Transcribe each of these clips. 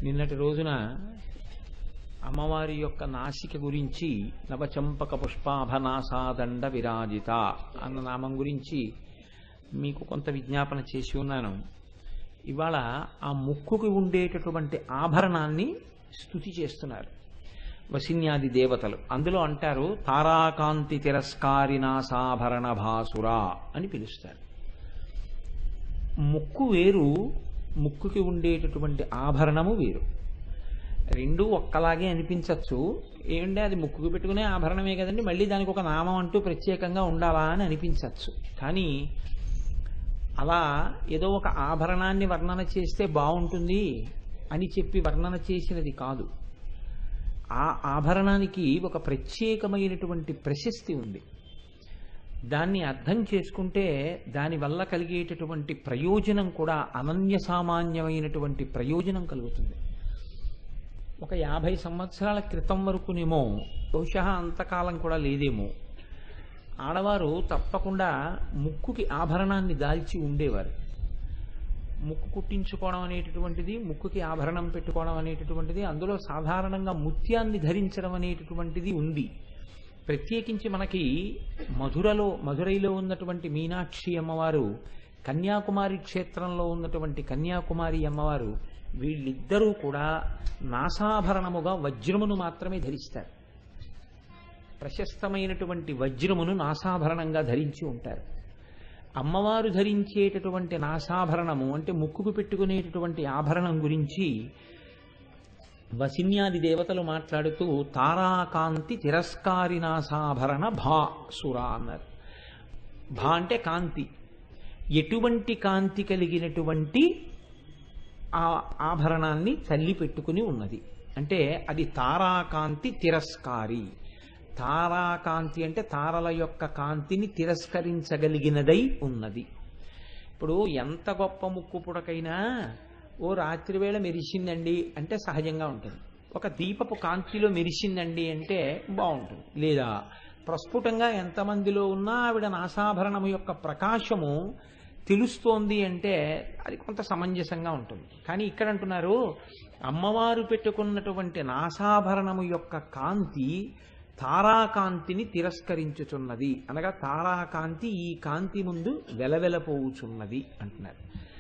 నిన్నటి రోజున అమ్మవారి యొక్క నాసిక గురించి నవచంపక పుష్పాభనాసాదండ విరాజిత అన్న నామం గురించి మీకు కొంత విజ్ఞాపన చేసి ఉన్నాను ఇవాళ ఆ ముక్కుకి ఉండేటటువంటి ఆభరణాన్ని స్తుతి చేస్తున్నారు వసిన్యాది దేవతలు అందులో అంటారు తారాకాంతి తిరస్కారినాసాభరణ భాసురా అని పిలుస్తారు ముక్కు వేరు ముక్కుకి ఉండేటటువంటి ఆభరణము వేరు రెండు ఒక్కలాగే అనిపించవచ్చు ఏంటంటే అది ముక్కుకు పెట్టుకునే ఆభరణమే కదండి మళ్ళీ దానికి ఒక నామం అంటూ ప్రత్యేకంగా ఉండాలా అని అనిపించవచ్చు కానీ అలా ఏదో ఒక ఆభరణాన్ని వర్ణన చేస్తే బాగుంటుంది అని చెప్పి వర్ణన చేసినది కాదు ఆ ఆభరణానికి ఒక ప్రత్యేకమైనటువంటి ప్రశస్తి ఉంది దాన్ని అర్థం చేసుకుంటే దానివల్ల కలిగేటటువంటి ప్రయోజనం కూడా అనన్య సామాన్యమైనటువంటి ప్రయోజనం కలుగుతుంది ఒక యాభై సంవత్సరాల క్రితం వరకునేమో బహుశా అంతకాలం కూడా లేదేమో ఆడవారు తప్పకుండా ముక్కుకి ఆభరణాన్ని దాల్చి ఉండేవారు ముక్కు కుట్టించుకోవడం అనేటటువంటిది ముక్కుకి ఆభరణం పెట్టుకోవడం అనేటటువంటిది అందులో సాధారణంగా ముత్యాన్ని ధరించడం అనేటటువంటిది ఉంది ప్రత్యేకించి మనకి మధురలో మధురైలో ఉన్నటువంటి మీనాక్షి అమ్మవారు కన్యాకుమారి క్షేత్రంలో ఉన్నటువంటి కన్యాకుమారి అమ్మవారు వీళ్ళిద్దరూ కూడా నాసాభరణముగా వజ్రమును మాత్రమే ధరిస్తారు ప్రశస్తమైనటువంటి వజ్రమును నాసాభరణంగా ధరించి ఉంటారు అమ్మవారు ధరించేటటువంటి నాసాభరణము అంటే ముక్కుకు పెట్టుకునేటటువంటి ఆభరణం గురించి వసిన్యాది దేవతలు మాట్లాడుతూ తారాకాంతి తిరస్కారినాసాభరణ భా సురా అన్నారు భా అంటే కాంతి ఎటువంటి కాంతి కలిగినటువంటి ఆ ఆభరణాన్ని తల్లి పెట్టుకుని ఉన్నది అంటే అది తారాకాంతి తిరస్కారి తారాకాంతి అంటే తారల యొక్క కాంతిని తిరస్కరించగలిగినదై ఉన్నది ఇప్పుడు ఎంత గొప్ప ముక్కు పుడకైనా ఓ రాత్రి వేళ మెరిసిందండి అంటే సహజంగా ఉంటుంది ఒక దీపపు కాంతిలో మెరిసిందండి అంటే బాగుంటుంది లేదా ప్రస్ఫుటంగా ఎంతమందిలో ఉన్నా ఆవిడ నాసాభరణము యొక్క ప్రకాశము తెలుస్తోంది అంటే అది కొంత సమంజసంగా ఉంటుంది కానీ ఇక్కడ అంటున్నారు అమ్మవారు పెట్టుకున్నటువంటి నాసాభరణము యొక్క కాంతి తారాకాంతిని తిరస్కరించుచున్నది అనగా తారాకాంతి ఈ కాంతి ముందు వెలవెలపోవుచున్నది అంటున్నారు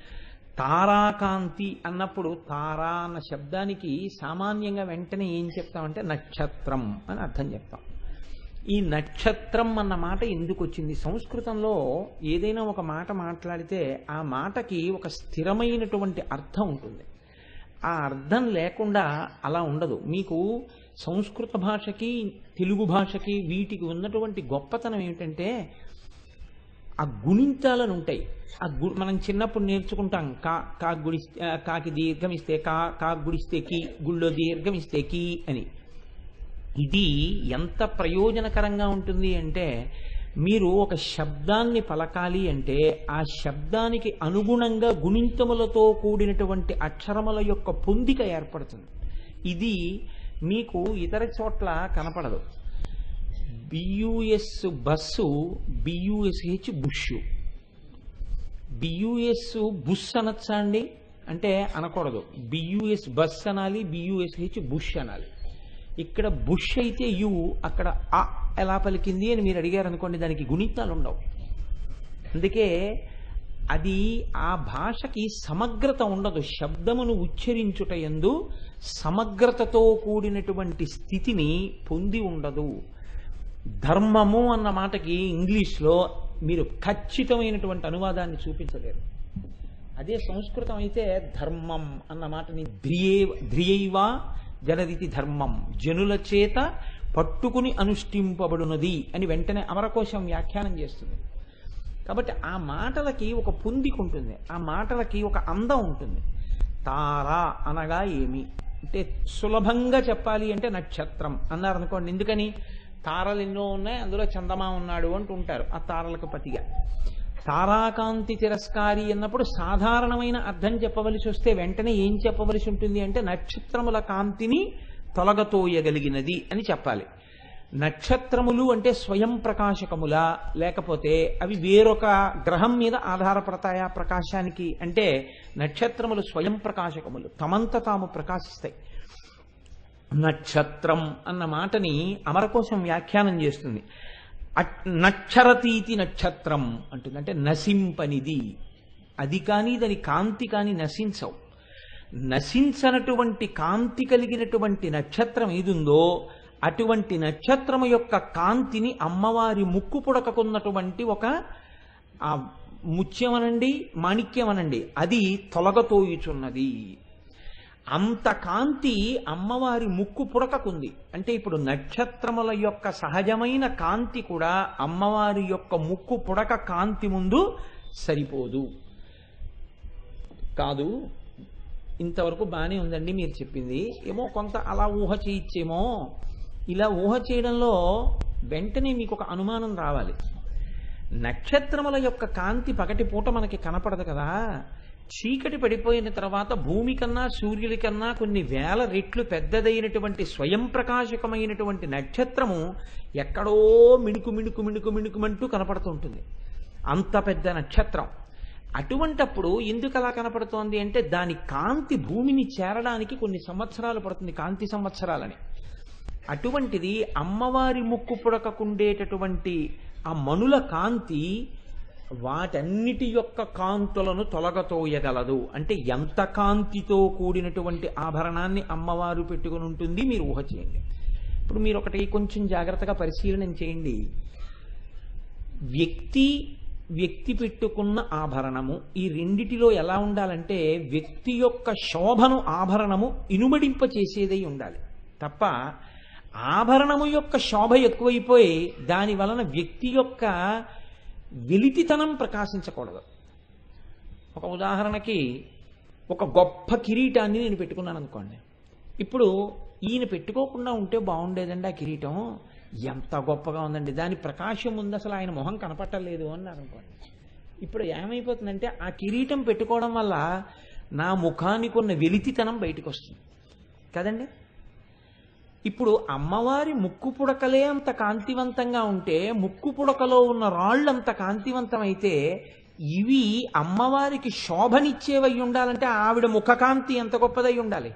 తారాకాంతి అన్నప్పుడు తారా అన్న శబ్దానికి సామాన్యంగా వెంటనే ఏం చెప్తామంటే నక్షత్రం అని అర్థం చెప్తాం ఈ నక్షత్రం అన్న మాట ఎందుకు వచ్చింది సంస్కృతంలో ఏదైనా ఒక మాట మాట్లాడితే ఆ మాటకి ఒక స్థిరమైనటువంటి అర్థం ఉంటుంది ఆ అర్థం లేకుండా అలా ఉండదు మీకు సంస్కృత భాషకి తెలుగు భాషకి వీటికి ఉన్నటువంటి గొప్పతనం ఏమిటంటే ఆ గుణింతాలను ఉంటాయి ఆ గు మనం చిన్నప్పుడు నేర్చుకుంటాం కా కా గుడి కాకి దీర్ఘం ఇస్తే కా కా గుడిస్తే కి గుళ్ళో దీర్ఘం ఇస్తే కి అని ఇది ఎంత ప్రయోజనకరంగా ఉంటుంది అంటే మీరు ఒక శబ్దాన్ని పలకాలి అంటే ఆ శబ్దానికి అనుగుణంగా గుణింతములతో కూడినటువంటి అక్షరముల యొక్క పొందిక ఏర్పడుతుంది ఇది మీకు ఇతర చోట్ల కనపడదు B U S bus B U S H bush B U S bus అనొచ్చా అండి అంటే అనకూడదు బియుఎస్ బస్ అనాలి బియుఎస్హెచ్ బుష్ అనాలి ఇక్కడ బుష్ అయితే యు అక్కడ ఆ ఎలా పలికింది అని మీరు అడిగారు అనుకోండి దానికి గుణితాలు ఉండవు అందుకే అది ఆ భాషకి సమగ్రత ఉండదు శబ్దమును ఉచ్చరించుట ఎందు సమగ్రతతో కూడినటువంటి స్థితిని పొంది ఉండదు ధర్మము అన్న మాటకి ఇంగ్లీష్లో మీరు ఖచ్చితమైనటువంటి అనువాదాన్ని చూపించలేరు అదే సంస్కృతం అయితే ధర్మం అన్న మాటని ధ్రియే ధ్రియైవ జనదితి ధర్మం జనుల చేత పట్టుకుని అనుష్ఠింపబడునది అని వెంటనే అమరకోశం వ్యాఖ్యానం చేస్తుంది కాబట్టి ఆ మాటలకి ఒక పొందిక ఉంటుంది ఆ మాటలకి ఒక అందం ఉంటుంది తారా అనగా ఏమి అంటే సులభంగా చెప్పాలి అంటే నక్షత్రం అన్నారు అనుకోండి ఎందుకని తారలు ఎన్నో ఉన్నాయి అందులో చందమా ఉన్నాడు అంటుంటారు ఆ తారలకు పతిగా తారాకాంతి తిరస్కారి అన్నప్పుడు సాధారణమైన అర్థం చెప్పవలసి వస్తే వెంటనే ఏం చెప్పవలసి ఉంటుంది అంటే నక్షత్రముల కాంతిని తొలగతోయగలిగినది అని చెప్పాలి నక్షత్రములు అంటే స్వయం ప్రకాశకములా లేకపోతే అవి వేరొక గ్రహం మీద ఆధారపడతాయా ప్రకాశానికి అంటే నక్షత్రములు స్వయం ప్రకాశకములు తమంత తాము ప్రకాశిస్తాయి నక్షత్రం అన్న మాటని అమరకోశం వ్యాఖ్యానం చేస్తుంది అట్- నక్షరతీతి నక్షత్రం అంటుంది అంటే నశింపనిది అది కానీ దాని కాంతి కానీ నశించవు నశించనటువంటి కాంతి కలిగినటువంటి నక్షత్రం ఏదుందో అటువంటి నక్షత్రము యొక్క కాంతిని అమ్మవారి ముక్కు పుడకకున్నటువంటి ఒక ఆ ముత్యమనండి మాణిక్యమనండి అది తొలగతోయుచున్నది అంత కాంతి అమ్మవారి ముక్కు పుడకకుంది అంటే ఇప్పుడు నక్షత్రముల యొక్క సహజమైన కాంతి కూడా అమ్మవారి యొక్క ముక్కు పుడక కాంతి ముందు సరిపోదు కాదు ఇంతవరకు బాగానే ఉందండి మీరు చెప్పింది ఏమో కొంత అలా ఊహ చేయించేమో ఇలా ఊహ చేయడంలో వెంటనే మీకు ఒక అనుమానం రావాలి నక్షత్రముల యొక్క కాంతి పగటి పూట మనకి కనపడదు కదా చీకటి పడిపోయిన తర్వాత భూమి కన్నా సూర్యుడి కన్నా కొన్ని వేల రెట్లు పెద్దదైనటువంటి స్వయం ప్రకాశకమైనటువంటి నక్షత్రము ఎక్కడో మిణుకు మిణుకు మిణుకు మిణుకుమంటూ కనపడుతుంటుంది అంత పెద్ద నక్షత్రం అటువంటప్పుడు ఎందుకు అలా కనపడుతోంది అంటే దాని కాంతి భూమిని చేరడానికి కొన్ని సంవత్సరాలు పడుతుంది కాంతి సంవత్సరాలని అటువంటిది అమ్మవారి ముక్కు పుడకకుండేటటువంటి ఆ మనుల కాంతి వాటన్నిటి యొక్క కాంతులను తొలగతోయగలదు అంటే ఎంత కాంతితో కూడినటువంటి ఆభరణాన్ని అమ్మవారు పెట్టుకుని ఉంటుంది మీరు ఊహ చేయండి ఇప్పుడు మీరు ఒకటి కొంచెం జాగ్రత్తగా పరిశీలన చేయండి వ్యక్తి వ్యక్తి పెట్టుకున్న ఆభరణము ఈ రెండిటిలో ఎలా ఉండాలంటే వ్యక్తి యొక్క శోభను ఆభరణము ఇనుమడింప చేసేదై ఉండాలి తప్ప ఆభరణము యొక్క శోభ ఎక్కువైపోయి దాని వలన వ్యక్తి యొక్క వెలితితనం ప్రకాశించకూడదు ఒక ఉదాహరణకి ఒక గొప్ప కిరీటాన్ని నేను పెట్టుకున్నాను అనుకోండి ఇప్పుడు ఈయన పెట్టుకోకుండా ఉంటే బాగుండేదండి ఆ కిరీటం ఎంత గొప్పగా ఉందండి దాని ప్రకాశం ఉంది అసలు ఆయన మొహం కనపట్టలేదు అన్నారు అనుకోండి ఇప్పుడు ఏమైపోతుందంటే ఆ కిరీటం పెట్టుకోవడం వల్ల నా ముఖానికి ఉన్న వెలితితనం బయటకు వస్తుంది కదండి ఇప్పుడు అమ్మవారి ముక్కు పుడకలే అంత కాంతివంతంగా ఉంటే ముక్కు పుడకలో ఉన్న రాళ్ళు అంత కాంతివంతమైతే ఇవి అమ్మవారికి శోభనిచ్చేవై ఉండాలంటే ఆవిడ ముఖకాంతి ఎంత గొప్పదై ఉండాలి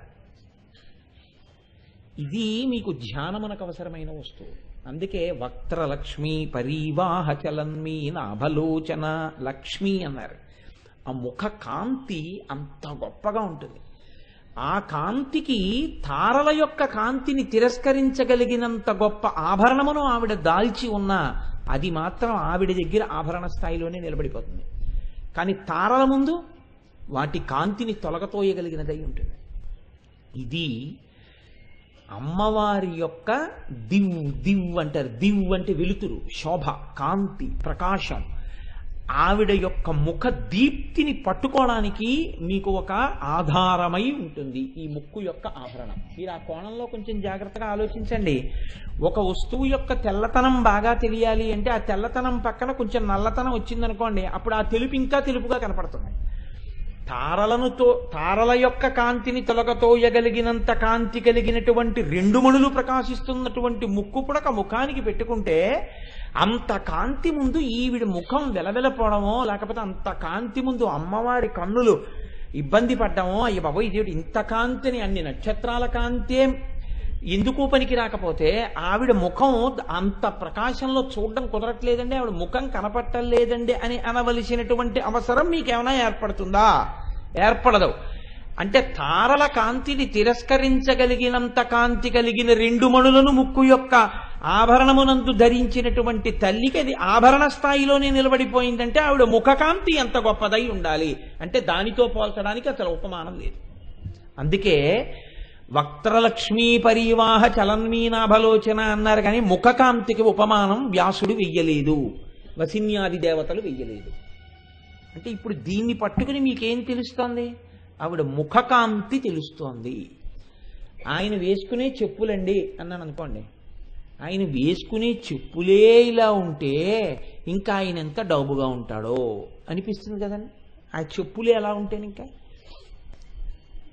ఇది మీకు ధ్యానమునకు అవసరమైన వస్తువు అందుకే వక్త్రలక్ష్మి పరీవాహ చలన్మి నాభలోచన లక్ష్మి అన్నారు ఆ ముఖ కాంతి అంత గొప్పగా ఉంటుంది ఆ కాంతికి తారల యొక్క కాంతిని తిరస్కరించగలిగినంత గొప్ప ఆభరణమును ఆవిడ దాల్చి ఉన్నా అది మాత్రం ఆవిడ దగ్గర ఆభరణ స్థాయిలోనే నిలబడిపోతుంది కానీ తారల ముందు వాటి కాంతిని తొలగతోయగలిగినదై ఉంటుంది ఇది అమ్మవారి యొక్క దివ్ దివ్ అంటారు దివ్ అంటే వెలుతురు శోభ కాంతి ప్రకాశం ఆవిడ యొక్క ముఖ దీప్తిని పట్టుకోవడానికి మీకు ఒక ఆధారమై ఉంటుంది ఈ ముక్కు యొక్క ఆభరణం మీరు ఆ కోణంలో కొంచెం జాగ్రత్తగా ఆలోచించండి ఒక వస్తువు యొక్క తెల్లతనం బాగా తెలియాలి అంటే ఆ తెల్లతనం పక్కన కొంచెం నల్లతనం వచ్చిందనుకోండి అప్పుడు ఆ తెలుపు ఇంకా తెలుపుగా కనపడుతుంది తారలను తో తారల యొక్క కాంతిని తొలగతోయగలిగినంత కాంతి కలిగినటువంటి రెండు మణులు ప్రకాశిస్తున్నటువంటి ముక్కు పుడక ముఖానికి పెట్టుకుంటే అంత కాంతి ముందు ఈవిడ ముఖం వెలవెలపోవడమో లేకపోతే అంత కాంతి ముందు అమ్మవారి కన్నులు ఇబ్బంది పడ్డమో అయ్య బాబోయ్ ఇదేమిటి ఇంత కాంతిని అన్ని నక్షత్రాల కాంతే ఎందుకు పనికి రాకపోతే ఆవిడ ముఖం అంత ప్రకాశంలో చూడడం కుదరట్లేదండి ఆవిడ ముఖం కనపట్టలేదండి అని అనవలసినటువంటి అవసరం మీకేమైనా ఏర్పడుతుందా ఏర్పడదు అంటే తారల కాంతిని తిరస్కరించగలిగినంత కాంతి కలిగిన రెండు మణులను ముక్కు యొక్క ఆభరణమునందు ధరించినటువంటి తల్లికి అది ఆభరణ స్థాయిలోనే నిలబడిపోయిందంటే ఆవిడ ముఖకాంతి ఎంత గొప్పదై ఉండాలి అంటే దానితో పోల్చడానికి అసలు ఉపమానం లేదు అందుకే వక్త్రలక్ష్మీ పరివాహ చలన్మీనాభలోచన అన్నారు కానీ ముఖకాంతికి ఉపమానం వ్యాసుడు వెయ్యలేదు వసిన్యాది దేవతలు వెయ్యలేదు అంటే ఇప్పుడు దీన్ని పట్టుకుని మీకేం తెలుస్తోంది ఆవిడ ముఖకాంతి తెలుస్తోంది ఆయన వేసుకునే చెప్పులండి అన్నాను అనుకోండి ఆయన వేసుకునే చెప్పులే ఇలా ఉంటే ఇంకా ఆయన ఎంత డబ్బుగా ఉంటాడో అనిపిస్తుంది కదండి ఆ చెప్పులే ఎలా ఉంటాను ఇంకా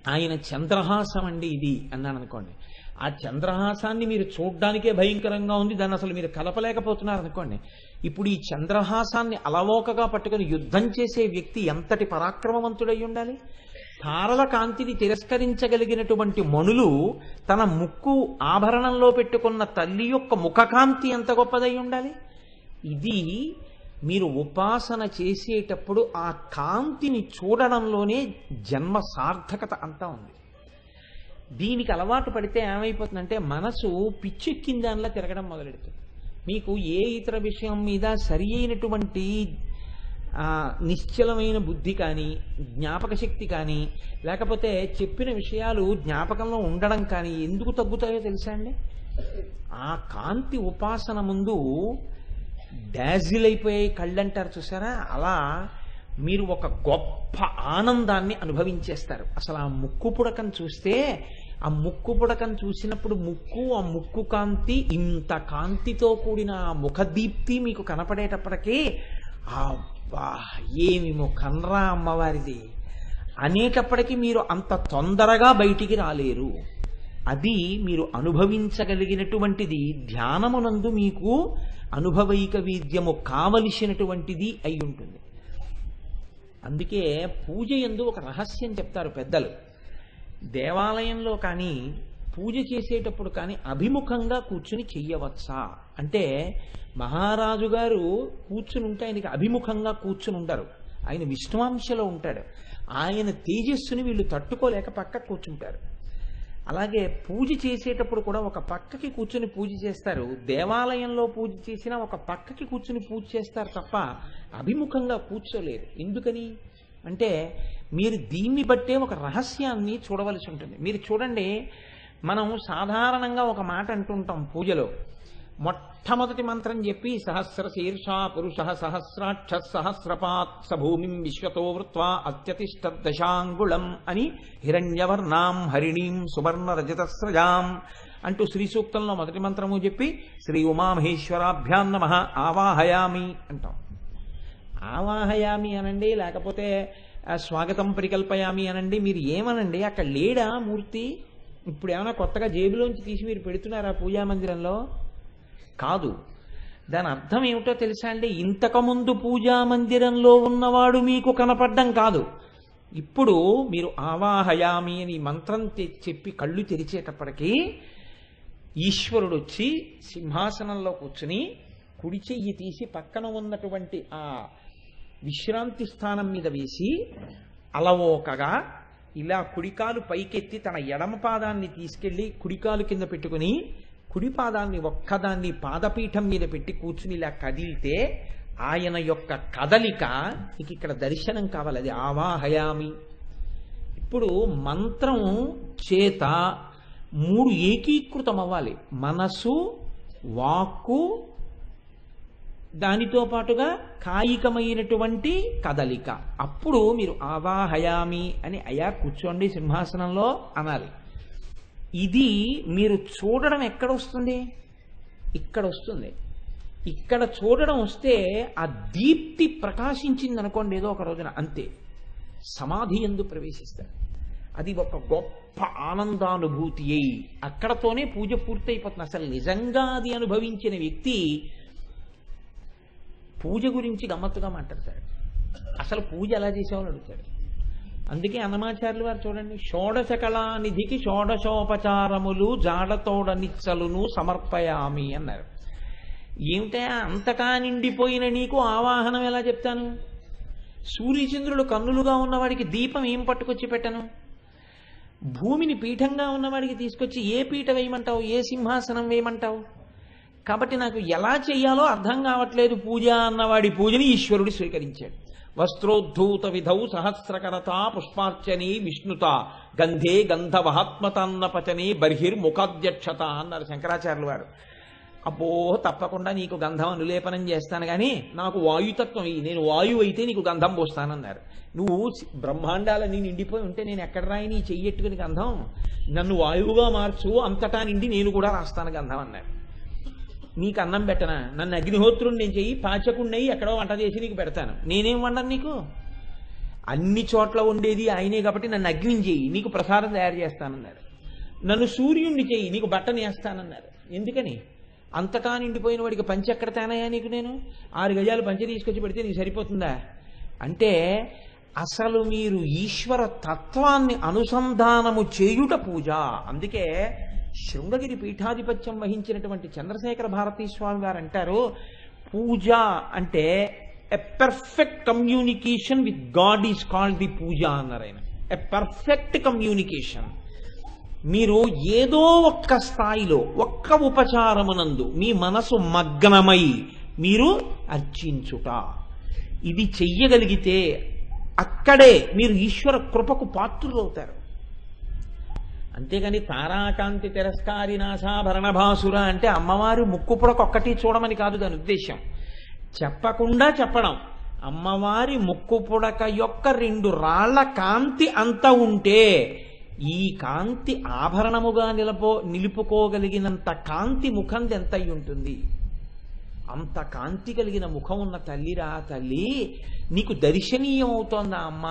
ఆయన చంద్రహాసం అండి ఇది అన్నాను అనుకోండి ఆ చంద్రహాసాన్ని మీరు చూడ్డానికే భయంకరంగా ఉంది దాన్ని అసలు మీరు కలపలేకపోతున్నారు అనుకోండి ఇప్పుడు ఈ చంద్రహాసాన్ని అలవోకగా పట్టుకొని యుద్ధం చేసే వ్యక్తి ఎంతటి పరాక్రమవంతుడై ఉండాలి తారల కాంతిని తిరస్కరించగలిగినటువంటి మణులు తన ముక్కు ఆభరణంలో పెట్టుకున్న తల్లి యొక్క ముఖకాంతి ఎంత గొప్పదై ఉండాలి ఇది మీరు ఉపాసన చేసేటప్పుడు ఆ కాంతిని చూడడంలోనే జన్మ సార్థకత అంతా ఉంది దీనికి అలవాటు పడితే ఏమైపోతుందంటే మనసు పిచ్చెక్కిన దానిలా తిరగడం మొదలెడుతుంది మీకు ఏ ఇతర విషయం మీద సరి అయినటువంటి ఆ, నిశ్చలమైన బుద్ధి కానీ జ్ఞాపక శక్తి కానీ లేకపోతే చెప్పిన విషయాలు జ్ఞాపకంలో ఉండడం కానీ ఎందుకు తగ్గుతాయో తెలుసా అండి ఆ కాంతి ఉపాసన ముందు డాజిల్ అయిపోయే కళ్ళు అంటారు చూసారా అలా మీరు ఒక గొప్ప ఆనందాన్ని అనుభవించేస్తారు అసలు ఆ ముక్కు పుడకను చూస్తే ఆ ముక్కు పుడకను చూసినప్పుడు ముక్కు ఆ ముక్కు కాంతి ఇంత కాంతితో కూడిన ఆ ముఖదీప్తి మీకు కనపడేటప్పటికీ అబ్బా ఏమి ముఖంరా అమ్మవారిది అనేటప్పటికీ మీరు అంత తొందరగా బయటికి రాలేరు అది మీరు అనుభవించగలిగినటువంటిది ధ్యానమునందు మీకు అనుభవైక వీద్యము కావలసినటువంటిది అయి ఉంటుంది అందుకే పూజ ఎందు ఒక రహస్యం చెప్తారు పెద్దలు దేవాలయంలో కానీ పూజ చేసేటప్పుడు కానీ అభిముఖంగా కూర్చుని చెయ్యవచ్చా అంటే మహారాజు గారు కూర్చుని ఉంటే ఆయనకి అభిముఖంగా కూర్చుని ఉండరు ఆయన విష్ణువాంశలో ఉంటాడు ఆయన తేజస్సుని వీళ్ళు తట్టుకోలేక పక్క కూర్చుంటారు అలాగే పూజ చేసేటప్పుడు కూడా ఒక పక్కకి కూర్చుని పూజ చేస్తారు దేవాలయంలో పూజ చేసినా ఒక పక్కకి కూర్చుని పూజ చేస్తారు తప్ప అభిముఖంగా కూర్చోలేరు ఎందుకని అంటే మీరు దీన్ని బట్టే ఒక రహస్యాన్ని చూడవలసి ఉంటుంది మీరు చూడండి మనం సాధారణంగా ఒక మాట అంటుంటాం పూజలో మొట్టమొదటి మంత్రం చెప్పి సహస్ర శీర్ష పురుష సహస్రాక్ష సహస్రపాత్ సభూమిం విశ్వతో వృత్వా అత్యతిష్ట దశాంగుళం అని హిరణ్యవర్ణాం హరిణీం సువర్ణ రజతస్రజాం అంటూ శ్రీ సూక్తంలో మొదటి మంత్రము చెప్పి శ్రీ ఉమామహేశ్వరాభ్యాం నమ ఆవాహయామి అంటాం ఆవాహయామి అనండి లేకపోతే ఆ, స్వాగతం పరికల్పయామి అనండి మీరు ఏమనండి అక్కడ లేడా మూర్తి ఇప్పుడు ఏమైనా కొత్తగా జేబులోంచి తీసి మీరు పెడుతున్నారా పూజా మందిరంలో కాదు దాని అర్థం ఏమిటో తెలుసా అండి ఇంతకుముందు పూజా మందిరంలో ఉన్నవాడు మీకు కనపడ్డం కాదు ఇప్పుడు మీరు ఆవాహయామి అని మంత్రం తె- చెప్పి కళ్ళు తెరిచేటప్పటికీ ఈశ్వరుడు వచ్చి సింహాసనంలో కూర్చుని కుడి చెయ్యి తీసి పక్కన ఉన్నటువంటి ఆ విశ్రాంతి స్థానం మీద వేసి అలవోకగా ఇలా కుడికాలు పైకెత్తి తన ఎడమ పాదాన్ని తీసుకెళ్లి కుడికాలు కింద పెట్టుకుని కుడి పాదాన్ని ఒక్కదాన్ని పాదపీఠం మీద పెట్టి కూర్చుని ఇలా కదిలితే ఆయన యొక్క కదలిక మీకు ఇక్కడ దర్శనం కావాలి అది ఆవాహయామి ఇప్పుడు మంత్రం చేత మూడు ఏకీకృతం అవ్వాలి మనసు వాక్కు దానితో పాటుగా కాయికమైనటువంటి కదలిక అప్పుడు మీరు ఆవాహయామి అని అయా కూర్చోండి సింహాసనంలో అనాలి ఇది మీరు చూడడం ఎక్కడ వస్తుంది ఇక్కడ వస్తుంది ఇక్కడ చూడడం వస్తే ఆ దీప్తి ప్రకాశించింది అనుకోండి ఏదో ఒక రోజున అంతే సమాధి ఎందు ప్రవేశిస్తారు అది ఒక గొప్ప ఆనందానుభూతి అయి అక్కడతోనే పూజ పూర్తయిపోతుంది అసలు నిజంగా అది అనుభవించిన వ్యక్తి పూజ గురించి గమ్మత్తుగా మాట్లాడతాడు అసలు పూజ ఎలా చేసామని అడుగుతాడు అందుకే అన్నమాచార్యులు వారు చూడండి షోడశ కళానిధికి షోడశోపచారములు జాడతోడ నిచ్చలును సమర్పయామి అన్నారు ఏమిటా అంతటా నిండిపోయిన నీకు ఆవాహనం ఎలా చెప్తాను సూర్యచంద్రుడు కన్నులుగా ఉన్నవాడికి దీపం ఏం పట్టుకొచ్చి పెట్టను భూమిని పీఠంగా ఉన్నవాడికి తీసుకొచ్చి ఏ పీఠ వేయమంటావు ఏ సింహాసనం వేయమంటావు కాబట్టి నాకు ఎలా చెయ్యాలో అర్థం కావట్లేదు పూజ అన్నవాడి పూజని ఈశ్వరుడు స్వీకరించాడు వస్త్రోద్ధూత విధౌ సహస్రకరత పుష్పార్చని విష్ణుత గంధే గంధవహాత్మతాన్నపచని బర్హిర్ముఖాధ్యక్షత అన్నారు శంకరాచార్యులు వారు అబ్బో తప్పకుండా నీకు గంధం అనులేపనం చేస్తాను కానీ నాకు వాయుతత్వం ఇయ్యి. నేను వాయువు అయితే నీకు గంధం పోస్తానన్నారు నువ్వు సి- బ్రహ్మాండాలన్నీ నిండిపోయి ఉంటే నేను ఎక్కడ రాయి నీ చెయ్యెట్టుకుని గంధం నన్ను వాయువుగా మార్చు అంతటా నిండి నేను కూడా రాస్తాను గంధం అన్నారు నీకు అన్నం పెట్టనా నన్ను అగ్నిహోత్రుని నేను చెయ్యి పాచకుండయి ఎక్కడో వంట చేసి నీకు పెడతాను నేనేం వండను నీకు అన్ని చోట్ల ఉండేది ఆయనే కాబట్టి నన్ను అగ్ని చేయి నీకు ప్రసాదం తయారు చేస్తానన్నారు నన్ను సూర్యుణ్ణి చేయి నీకు బట్టని వేస్తానన్నారు ఎందుకని అంతకా నిండిపోయిన వాడికి పంచి ఎక్కడ తేనయా నీకు నేను ఆరు గజాలు పంచి తీసుకొచ్చి పెడితే నీకు సరిపోతుందా అంటే అసలు మీరు ఈశ్వర తత్వాన్ని అనుసంధానము చేయుట పూజ అందుకే శృంగగిరి పీఠాధిపత్యం వహించినటువంటి చంద్రశేఖర భారతీ స్వామి వారు అంటారు పూజ అంటే a perfect communication with God is called the puja అన్నారు ఆయన ఎ పర్ఫెక్ట్ కమ్యూనికేషన్ మీరు ఏదో ఒక్క స్థాయిలో ఒక్క ఉపచారమునందు మీ మనసు మగ్నమై మీరు అర్చించుట ఇది చెయ్యగలిగితే అక్కడే మీరు ఈశ్వర కృపకు పాత్రులవుతారు అంతేగాని తారాకాంతి తిరస్కారి నాశాభరణ భాసుర అంటే అమ్మవారి ముక్కు పొడక ఒక్కటి చూడమని కాదు దాని ఉద్దేశం చెప్పకుండా చెప్పడం అమ్మవారి ముక్కు పుడక యొక్క రెండు రాళ్ల కాంతి అంత ఉంటే ఈ కాంతి ఆభరణముగా నిలపో నిలుపుకోగలిగినంత కాంతి ముఖం ఎంత అయి ఉంటుంది అంత కాంతి కలిగిన ముఖం ఉన్న తల్లిరా తల్లి నీకు దర్శనీయం అవుతోందా అమ్మ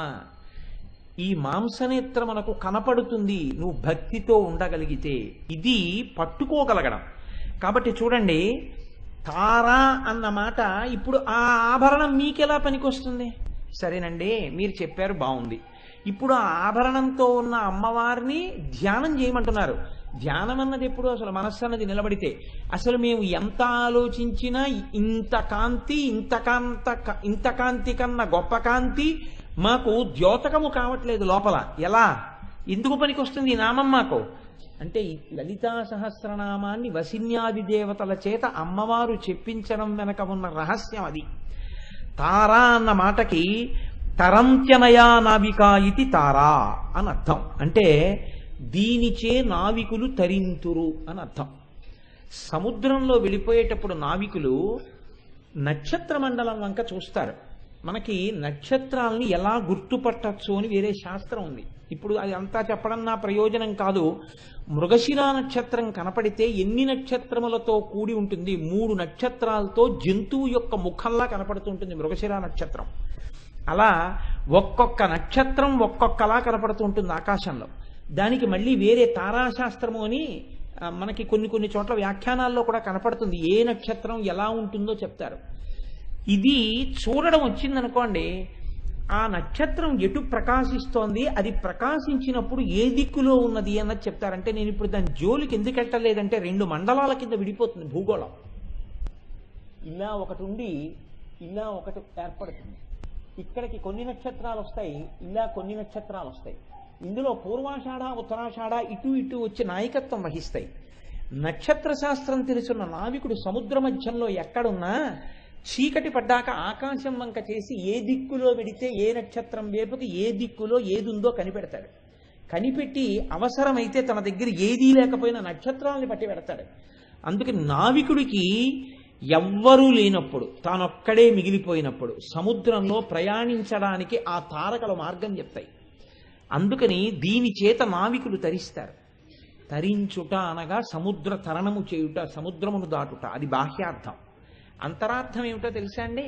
ఈ మాంసనేత్రమునకు కనపడుతుంది నువ్వు భక్తితో ఉండగలిగితే ఇది పట్టుకోగలగడం కాబట్టి చూడండి తారా అన్న మాట ఇప్పుడు ఆ ఆభరణం మీకెలా పనికొస్తుంది సరేనండి మీరు చెప్పారు బాగుంది ఇప్పుడు ఆ ఆభరణంతో ఉన్న అమ్మవారిని ధ్యానం చేయమంటున్నారు ధ్యానం అన్నది ఎప్పుడు అసలు మనస్సు అన్నది నిలబడితే అసలు మేము ఎంత ఆలోచించినా ఇంత కాంతి ఇంత కాంత ఇంత కాంతి కన్నా గొప్ప కాంతి మాకు ద్యోతకము కావట్లేదు లోపల ఎలా ఎందుకు పనికొస్తుంది ఈ నామం మాకు అంటే ఈ లలితా సహస్రనామాన్ని వసిన్యాది దేవతల చేత అమ్మవారు చెప్పించడం వెనక ఉన్న రహస్యం అది తారా అన్న మాటకి తరంత్యనయా నావికా ఇది తారా అని అర్థం అంటే దీనిచే నావికులు తరింతురు అని అర్థం సముద్రంలో వెళ్ళిపోయేటప్పుడు నావికులు నక్షత్ర మండలం వంక చూస్తారు మనకి నక్షత్రాలని ఎలా గుర్తుపట్టచ్చు అని వేరే శాస్త్రం ఉంది ఇప్పుడు అది అంతా చెప్పడం నా ప్రయోజనం కాదు మృగశిరా నక్షత్రం కనపడితే ఎన్ని నక్షత్రములతో కూడి ఉంటుంది మూడు నక్షత్రాలతో జంతువు యొక్క ముఖంలా కనపడుతుంటుంది మృగశిరా నక్షత్రం అలా ఒక్కొక్క నక్షత్రం ఒక్కొక్కలా కనపడుతూ ఉంటుంది ఆకాశంలో దానికి మళ్ళీ వేరే తారాశాస్త్రము అని ఆ, మనకి కొన్ని కొన్ని చోట్ల వ్యాఖ్యానాల్లో కూడా కనపడుతుంది ఏ నక్షత్రం ఎలా ఉంటుందో చెప్తారు ఇది చూడడం వచ్చిందనుకోండి ఆ నక్షత్రం ఎటు ప్రకాశిస్తోంది అది ప్రకాశించినప్పుడు ఏ దిక్కులో ఉన్నది అన్నది చెప్తారంటే నేను ఇప్పుడు దాని జోలికి ఎందుకు ఎట్టలేదంటే రెండు మండలాల కింద విడిపోతుంది భూగోళం ఇలా ఒకటి ఉండి ఇలా ఒకటి ఏర్పడుతుంది ఇక్కడికి కొన్ని నక్షత్రాలు వస్తాయి ఇలా కొన్ని నక్షత్రాలు వస్తాయి ఇందులో పూర్వాషాఢ ఉత్తరాషాఢ ఇటు ఇటు వచ్చి నాయకత్వం వహిస్తాయి నక్షత్ర శాస్త్రం తెలుసున్న నావికుడు సముద్ర మధ్యంలో ఎక్కడున్నా చీకటి పడ్డాక ఆకాశం వంక చేసి ఏ దిక్కులో వెడితే ఏ నక్షత్రం వైపుకి ఏ దిక్కులో ఏదుందో కనిపెడతాడు కనిపెట్టి అవసరమైతే తన దగ్గర ఏదీ లేకపోయినా నక్షత్రాలని పట్టి పెడతాడు అందుకే నావికుడికి ఎవ్వరూ లేనప్పుడు తానొక్కడే మిగిలిపోయినప్పుడు సముద్రంలో ప్రయాణించడానికి ఆ తారకల మార్గం చెప్తాయి అందుకని దీని చేత నావికులు తరిస్తారు తరించుట అనగా సముద్ర తరణము చేయుట సముద్రమును దాటుట అది బాహ్యార్థం అంతరార్థం ఏమిటో తెలుసా అండి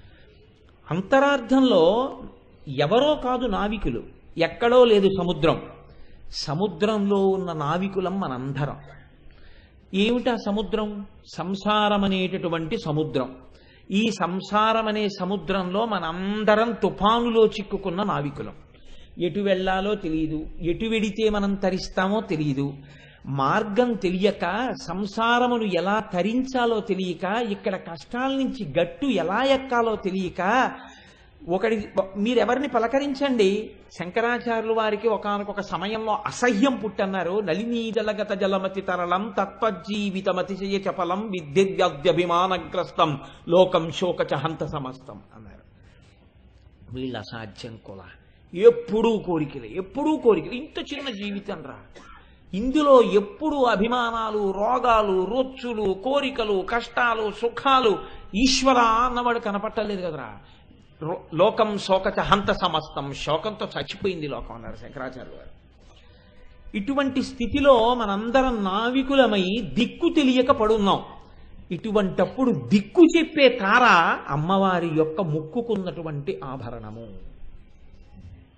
అంతరార్థంలో ఎవరో కాదు నావికులు ఎక్కడో లేదు సముద్రం సముద్రంలో ఉన్న నావికులం మనందరం ఏమిటా సముద్రం సంసారం అనేటటువంటి సముద్రం ఈ సంసారం అనే సముద్రంలో మనందరం తుఫానులో చిక్కుకున్న నావికులం ఎటు వెళ్ళాలో తెలియదు ఎటు వెడితే మనం తరిస్తామో తెలియదు మార్గం తెలియక సంసారమును ఎలా తరించాలో తెలియక ఇక్కడ కష్టాల నుంచి గట్టు ఎలా ఎక్కాలో తెలియక ఒకడి మీరెవరిని పలకరించండి శంకరాచార్యుల వారికి ఒకనొక సమయంలో అసహ్యం పుట్టన్నారు నలినీదలగత జలమతి తరళం తత్వజీవితమతిశయ చపలం విద్యుద్యభిమానగ్రస్తం లోకం శోకచ హంత సమస్తం అన్నారు వీళ్ళ అసాధ్యం కుల ఎప్పుడూ కోరికలే ఎప్పుడూ కోరికలు ఇంత చిన్న జీవితం రా ఇందులో ఎప్పుడు అభిమానాలు రోగాలు రొచ్చులు కోరికలు కష్టాలు సుఖాలు ఈశ్వర అన్నవాడు కనపట్టలేదు కదరా రో- లోకం శోకచ హంత సమస్తం శోకంతో చచ్చిపోయింది లోకం అన్నారు శంకరాచార్య గారు ఇటువంటి స్థితిలో మనందరం నావికులమై దిక్కు తెలియక పడున్నాం ఇటువంటప్పుడు దిక్కు చెప్పే తార అమ్మవారి యొక్క ముక్కుకున్నటువంటి ఆభరణము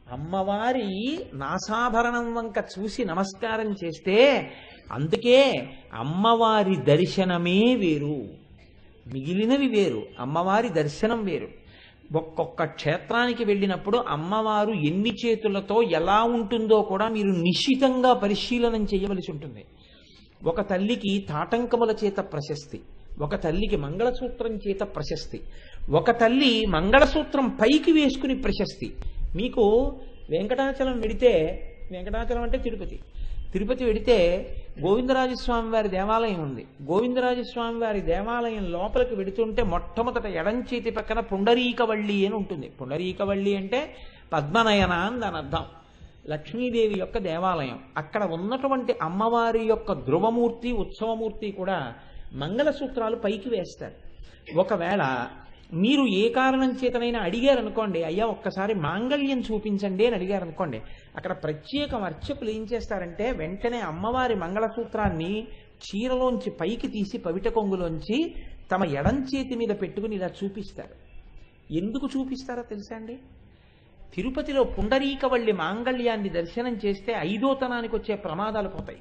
అమ్మవారి నాసాభరణం వంక చూసి నమస్కారం చేస్తే అందుకే అమ్మవారి దర్శనమే వేరు మిగిలినవి వేరు అమ్మవారి దర్శనం వేరు ఒక్కొక్క క్షేత్రానికి వెళ్ళినప్పుడు అమ్మవారు ఎన్ని చేతులతో ఎలా ఉంటుందో కూడా మీరు నిశ్చితంగా పరిశీలనం చేయవలసి ఉంటుంది ఒక తల్లికి తాటంకముల చేత ప్రశస్తి ఒక తల్లికి మంగళసూత్రం చేత ప్రశస్తి ఒక తల్లి మంగళసూత్రం పైకి వేసుకుని ప్రశస్తి మీకు వెంకటాచలం వెడితే వెంకటాచలం అంటే తిరుపతి తిరుపతి వెడితే గోవిందరాజస్వామి వారి దేవాలయం ఉంది గోవిందరాజస్వామి వారి దేవాలయం లోపలికి వెడుతుంటే మొట్టమొదట ఎడం చేతి పక్కన పుండరీకవళ్ళి అని ఉంటుంది పుండరీకవళ్ళి అంటే పద్మనయన అని దాని అర్థం లక్ష్మీదేవి యొక్క దేవాలయం అక్కడ ఉన్నటువంటి అమ్మవారి యొక్క ధ్రువమూర్తి ఉత్సవమూర్తి కూడా మంగళసూత్రాలు పైకి వేస్తారు ఒకవేళ మీరు ఏ కారణం చేతనైనా అడిగారు అనుకోండి అయ్యా ఒక్కసారి మాంగళ్యం చూపించండి అని అడిగారు అనుకోండి అక్కడ ప్రత్యేకం అర్చకులు ఏం చేస్తారంటే వెంటనే అమ్మవారి మంగళసూత్రాన్ని చీరలోంచి పైకి తీసి పవిట కొంగులోంచి తమ ఎడం చేతి మీద పెట్టుకుని ఇలా చూపిస్తారు ఎందుకు చూపిస్తారో తెలుసా అండి తిరుపతిలో పుండరీకవల్లి మాంగళ్యాన్ని దర్శనం చేస్తే ఐదోతనానికి వచ్చే ప్రమాదాలు పోతాయి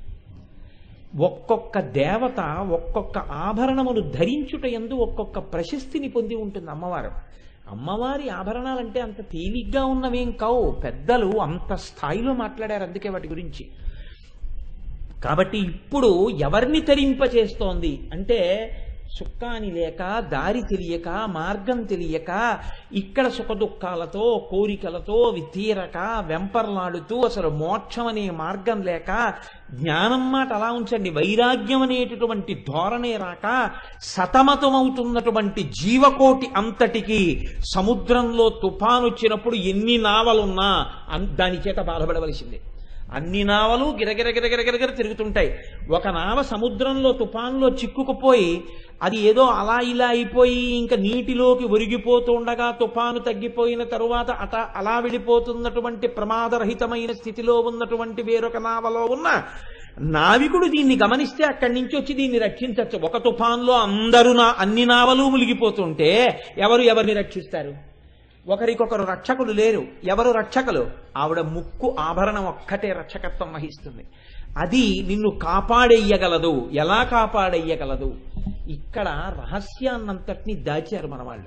ఒక్కొక్క దేవత ఒక్కొక్క ఆభరణమును ధరించుట ఎందు ఒక్కొక్క ప్రశస్తిని పొంది ఉంటుంది అమ్మవారు అమ్మవారి ఆభరణాలంటే అంత తేలిగ్గా ఉన్నవేం కావు పెద్దలు అంత స్థాయిలో మాట్లాడారు అందుకే వాటి గురించి కాబట్టి ఇప్పుడు ఎవరిని తరింపచేస్తోంది అంటే సుఖాని లేక దారి తెలియక మార్గం తెలియక ఇక్కడ సుఖదుఖాలతో కోరికలతో తీరక వెంపర్లాడుతూ అసలు మోక్షం అనే మార్గం లేక జ్ఞానం మాట అలా ఉంచండి వైరాగ్యం అనేటటువంటి ధోరణే రాక సతమతమవుతున్నటువంటి జీవకోటి అంతటికి సముద్రంలో తుఫాను వచ్చినప్పుడు ఎన్ని నావలున్నా అన్- దాని చేత బాధపడవలసిందే అన్ని నావలు గిరగిర గిరగిర గిరగిర తిరుగుతుంటాయి ఒక నావ సముద్రంలో తుఫాన్లో చిక్కుకుపోయి అది ఏదో అలా ఇలా అయిపోయి ఇంకా నీటిలోకి ఒరిగిపోతుండగా తుఫాను తగ్గిపోయిన తరువాత అట అలా వెళ్ళిపోతున్నటువంటి ప్రమాదరహితమైన స్థితిలో ఉన్నటువంటి వేరొక నావలో ఉన్న నావికుడు దీన్ని గమనిస్తే అక్కడి నుంచి వచ్చి దీన్ని రక్షించవచ్చు ఒక తుఫాన్లో అందరూ నా అన్ని నావలు మునిగిపోతుంటే ఎవరు ఎవరిని రక్షిస్తారు ఒకరికొకరు రక్షకులు లేరు ఎవరు రక్షకులు ఆవిడ ముక్కు ఆభరణం ఒక్కటే రక్షకత్వం వహిస్తుంది అది నిన్ను కాపాడేయగలదు ఎలా కాపాడేయగలదు ఇక్కడ రహస్యాన్నంతటినీ దాచారు మన వాళ్ళు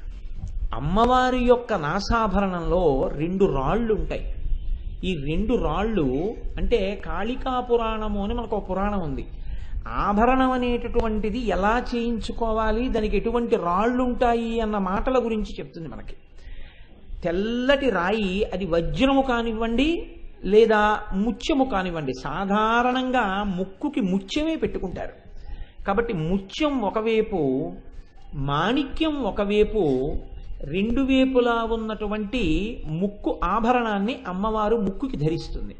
అమ్మవారి యొక్క నాసాభరణంలో రెండు రాళ్ళు ఉంటాయి ఈ రెండు రాళ్ళు అంటే కాళికా పురాణము అని మనకు ఒక పురాణం ఉంది ఆభరణం అనేటటువంటిది ఎలా చేయించుకోవాలి దానికి ఎటువంటి రాళ్ళు ఉంటాయి అన్న మాటల గురించి చెప్తుంది మనకి తెల్లటి రాయి అది వజ్రము కానివ్వండి లేదా ముత్యము కానివ్వండి సాధారణంగా ముక్కుకి ముత్యమే పెట్టుకుంటారు కాబట్టి ముత్యం ఒకవైపు మాణిక్యం ఒకవైపు రెండు వేపులా ఉన్నటువంటి ముక్కు ఆభరణాన్ని అమ్మవారు ముక్కుకి ధరిస్తుంది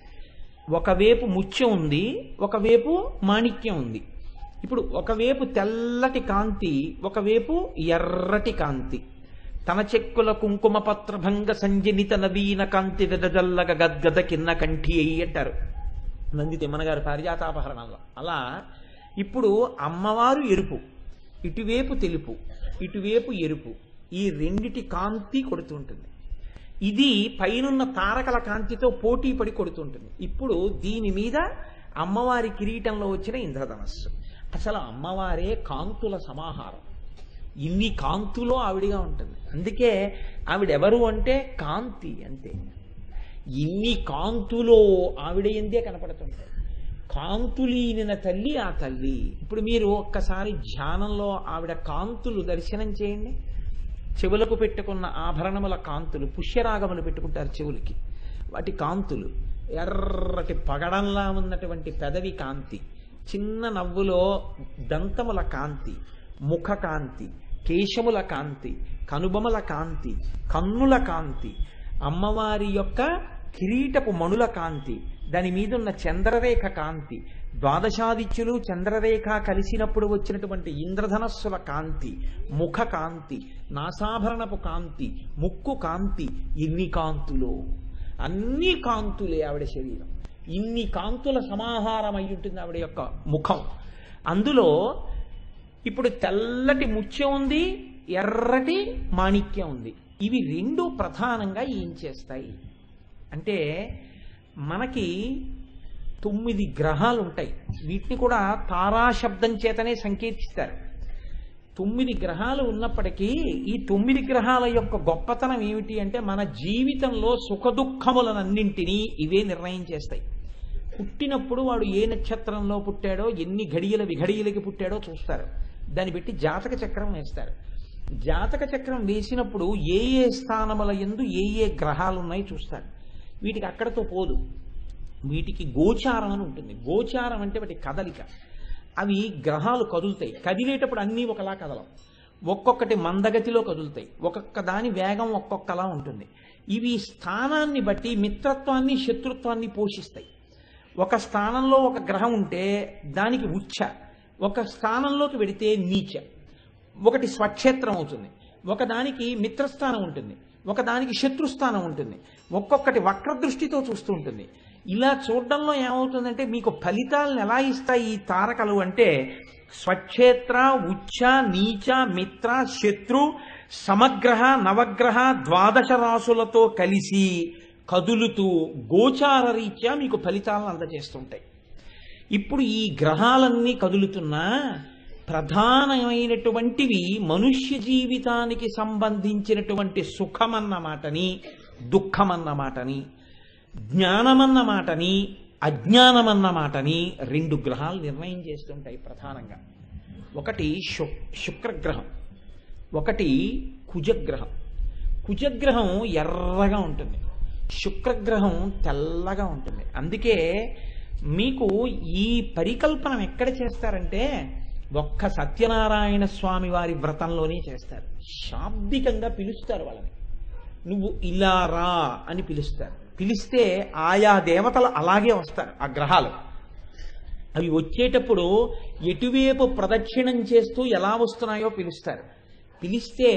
ఒకవైపు ముత్యం ఉంది ఒకవైపు మాణిక్యం ఉంది ఇప్పుడు ఒకవైపు తెల్లటి కాంతి ఒకవైపు ఎర్రటి కాంతి తన చెక్కుల కుంకుమ పత్రభంగ సంజనిత నవీన కాంతి వెదజల్లగ గద్గద కిన్న కంఠి అయ్యి అంటారు నంది తిమ్మన గారు పారిజాతాపహరణంలో అలా ఇప్పుడు అమ్మవారు ఎరుపు ఇటువైపు తెలుపు ఇటువైపు ఎరుపు ఈ రెండిటి కాంతి కొడుతుంటుంది ఇది పైనున్న తారకల కాంతితో పోటీ పడి కొడుతుంటుంది ఇప్పుడు దీని మీద అమ్మవారి కిరీటంలో వచ్చిన ఇంద్రధనస్సు అసలు అమ్మవారే కాంతుల సమాహారం ఇన్ని కాంతులో ఆవిడిగా ఉంటుంది అందుకే ఆవిడెవరు అంటే కాంతి అంతే ఇన్ని కాంతులో ఆవిడ ఎందే కనపడుతుంటాయి కాంతులీనిన తల్లి ఆ తల్లి ఇప్పుడు మీరు ఒక్కసారి ధ్యానంలో ఆవిడ కాంతులు దర్శనం చేయండి చెవులకు పెట్టుకున్న ఆభరణముల కాంతులు పుష్యరాగములు పెట్టుకుంటారు చెవులకి వాటి కాంతులు ఎర్రటి పగడంలా ఉన్నటువంటి పెదవి కాంతి చిన్న నవ్వులో దంతముల కాంతి ముఖ కాంతి కేశముల కాంతి కనుబొమల కాంతి కన్నుల కాంతి అమ్మవారి యొక్క కిరీటపు మణుల కాంతి దాని మీద ఉన్న చంద్రరేఖ కాంతి ద్వాదశాదిత్యులు చంద్రరేఖ కలిసినప్పుడు వచ్చినటువంటి ఇంద్రధనస్సుల కాంతి ముఖ కాంతి నాసాభరణపు కాంతి ముక్కు కాంతి ఇన్ని కాంతులు అన్ని కాంతులే ఆవిడ శరీరం ఇన్ని కాంతుల సమాహారం అయి ఉంటుంది ఆవిడ యొక్క ముఖం అందులో ఇప్పుడు తెల్లటి ముత్యం ఉంది ఎర్రటి మాణిక్యం ఉంది ఇవి రెండు ప్రధానంగా ఏం చేస్తాయి అంటే మనకి తొమ్మిది గ్రహాలు ఉంటాయి వీటిని కూడా తారాశబ్దం చేతనే సంకేతిస్తారు తొమ్మిది గ్రహాలు ఉన్నప్పటికీ ఈ తొమ్మిది గ్రహాల యొక్క గొప్పతనం ఏమిటి అంటే మన జీవితంలో సుఖదుఖములనన్నింటినీ ఇవే నిర్ణయం చేస్తాయి పుట్టినప్పుడు వాడు ఏ నక్షత్రంలో పుట్టాడో ఎన్ని ఘడియల విఘడియలకి పుట్టాడో చూస్తారు దాన్ని బట్టి జాతక చక్రం వేస్తారు జాతక చక్రం వేసినప్పుడు ఏ ఏ స్థానముల ఎందు ఏ ఏ గ్రహాలు ఉన్నాయి చూస్తారు వీటికి అక్కడతో పోదు వీటికి గోచారం అని ఉంటుంది గోచారం అంటే వాటి కదలిక అవి గ్రహాలు కదులుతాయి కదిలేటప్పుడు అన్నీ ఒకలా కదలం ఒక్కొక్కటి మందగతిలో కదులుతాయి ఒక్కొక్క దాని వేగం ఒక్కొక్కలా ఉంటుంది ఇవి స్థానాన్ని బట్టి మిత్రత్వాన్ని శత్రుత్వాన్ని పోషిస్తాయి ఒక స్థానంలో ఒక గ్రహం ఉంటే దానికి ఉచ్చ ఒక స్థానంలోకి వెడితే నీచ ఒకటి స్వక్షేత్రం అవుతుంది ఒకదానికి మిత్రస్థానం ఉంటుంది ఒకదానికి శత్రుస్థానం ఉంటుంది ఒక్కొక్కటి వక్రదృష్టితో చూస్తూ ఉంటుంది ఇలా చూడడంలో ఏమవుతుందంటే మీకు ఫలితాలను ఎలా ఇస్తాయి ఈ తారకలు అంటే స్వక్షేత్ర ఉచ్చ నీచ మిత్ర శత్రు సమగ్రహ నవగ్రహ ద్వాదశ రాసులతో కలిసి కదులుతూ గోచార రీత్యా మీకు ఫలితాలను అందజేస్తుంటాయి ఇప్పుడు ఈ గ్రహాలన్నీ కదులుతున్నా ప్రధానమైనటువంటివి మనుష్య జీవితానికి సంబంధించినటువంటి సుఖమన్న మాటని దుఃఖమన్న మాటని జ్ఞానమన్న మాటని అజ్ఞానమన్న మాటని రెండు గ్రహాలు నిర్ణయం చేస్తుంటాయి ప్రధానంగా ఒకటి శు శుక్రగ్రహం ఒకటి కుజగ్రహం కుజగ్రహం ఎర్రగా ఉంటుంది శుక్రగ్రహం తెల్లగా ఉంటుంది అందుకే మీకు ఈ పరికల్పన ఎక్కడ చేస్తారంటే ఒక్క సత్యనారాయణ స్వామి వారి వ్రతంలోనే చేస్తారు శాబ్దికంగా పిలుస్తారు వాళ్ళని నువ్వు ఇలా రా అని పిలుస్తారు పిలిస్తే ఆయా దేవతలు అలాగే వస్తారు ఆ గ్రహాలు అవి వచ్చేటప్పుడు ఎటువైపు ప్రదక్షిణం చేస్తూ ఎలా వస్తున్నాయో పిలుస్తారు పిలిస్తే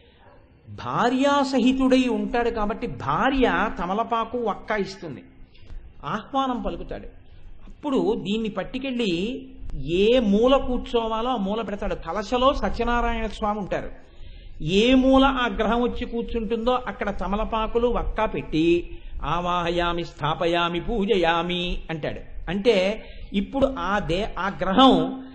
భార్యాసహితుడై ఉంటాడు కాబట్టి భార్య తమలపాకు వక్క ఇస్తుంది ఆహ్వానం పలుకుతాడు అప్పుడు దీన్ని పట్టుకెళ్ళి ఏ మూల కూర్చోవాలో ఆ మూల పెడతాడు కలశలో సత్యనారాయణ స్వామి ఉంటారు ఏ మూల ఆ గ్రహం వచ్చి కూర్చుంటుందో అక్కడ తమలపాకులు వక్క పెట్టి ఆవాహయామి స్థాపయామి పూజయామి అంటాడు అంటే ఇప్పుడు ఆ దే ఆ గ్రహం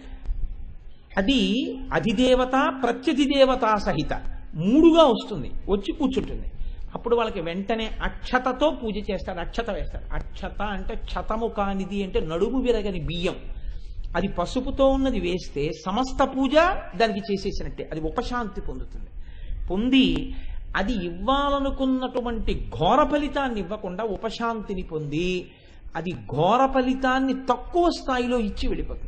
అది అధిదేవత ప్రత్యధిదేవత సహిత మూడుగా వస్తుంది వచ్చి కూర్చుంటుంది అప్పుడు వాళ్ళకి వెంటనే అక్షతతో పూజ చేస్తాడు అక్షత వేస్తాడు అక్షత అంటే క్షతము కానిది అంటే నడుము విరగని బియ్యం అది పసుపుతో ఉన్నది వేస్తే సమస్త పూజ దానికి చేసేసినట్టే అది ఉపశాంతి పొందుతుంది పొంది అది ఇవ్వాలనుకున్నటువంటి ఘోర ఫలితాన్ని ఇవ్వకుండా ఉపశాంతిని పొంది అది ఘోర ఫలితాన్ని తక్కువ స్థాయిలో ఇచ్చి వెళ్ళిపోతుంది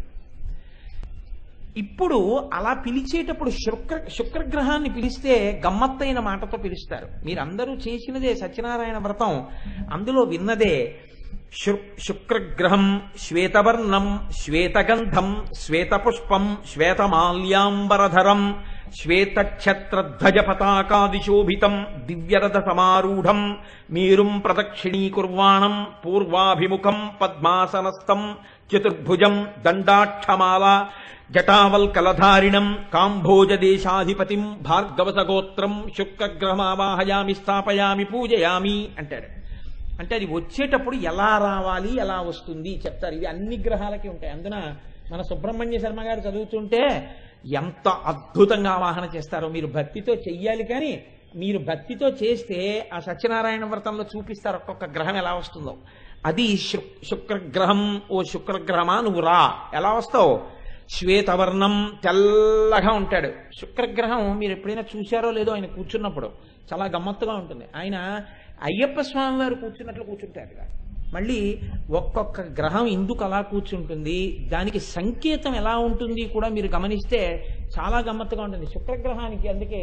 ఇప్పుడు అలా పిలిచేటప్పుడు శుక్ర శుక్రగ్రహాన్ని పిలిస్తే గమ్మత్తైన మాటతో పిలుస్తారు మీరందరూ చేసినదే సత్యనారాయణ వ్రతం అందులో విన్నదే శు శుక్రగ్రహం శ్వేతవర్ణం శ్వేతగంధం శ్వేతపుష్పం శ్వేతమాల్యాంబరధరం శ్వేతఛత్రధ్వజ పతాకాదిశోభితం దివ్యరథ సమారూఢం మేరుం ప్రదక్షిణీకుర్వాణం పూర్వాభిముఖం పద్మాసనస్థం చతుర్భుజం దండాక్షమాల జటావల్కలధారిణం కాంభోజదేశాధిపతిం భార్గవసగోత్రం శుక్రగ్రహమావాహయామి స్థాపయామి పూజయామి అంటాడు అంటే అది వచ్చేటప్పుడు ఎలా రావాలి ఎలా వస్తుంది చెప్తారు ఇవి అన్ని గ్రహాలకి ఉంటాయి అందున మన సుబ్రహ్మణ్య శర్మ గారు చదువుతుంటే ఎంత అద్భుతంగా ఆవాహన చేస్తారో మీరు భక్తితో చెయ్యాలి కానీ మీరు భక్తితో చేస్తే ఆ సత్యనారాయణ వ్రతంలో చూపిస్తారు ఒక్కొక్క గ్రహం ఎలా వస్తుందో అది శు- శుక్రగ్రహం ఓ శుక్రగ్రహమా నువ్వు రా ఎలా వస్తావు శ్వేతవర్ణం తెల్లగా ఉంటాడు శుక్రగ్రహం మీరు ఎప్పుడైనా చూశారో లేదో ఆయన కూర్చున్నప్పుడు చాలా గమ్మత్తుగా ఉంటుంది ఆయన అయ్యప్ప స్వామి వారు కూర్చున్నట్లు కూర్చుంటారు ఇక. మళ్ళీ ఒక్కొక్క గ్రహం ఎందుకు అలా కూర్చుంటుంది దానికి సంకేతం ఎలా ఉంటుంది కూడా మీరు గమనిస్తే చాలా గమ్మత్తుగా ఉంటుంది శుక్రగ్రహానికి అందుకే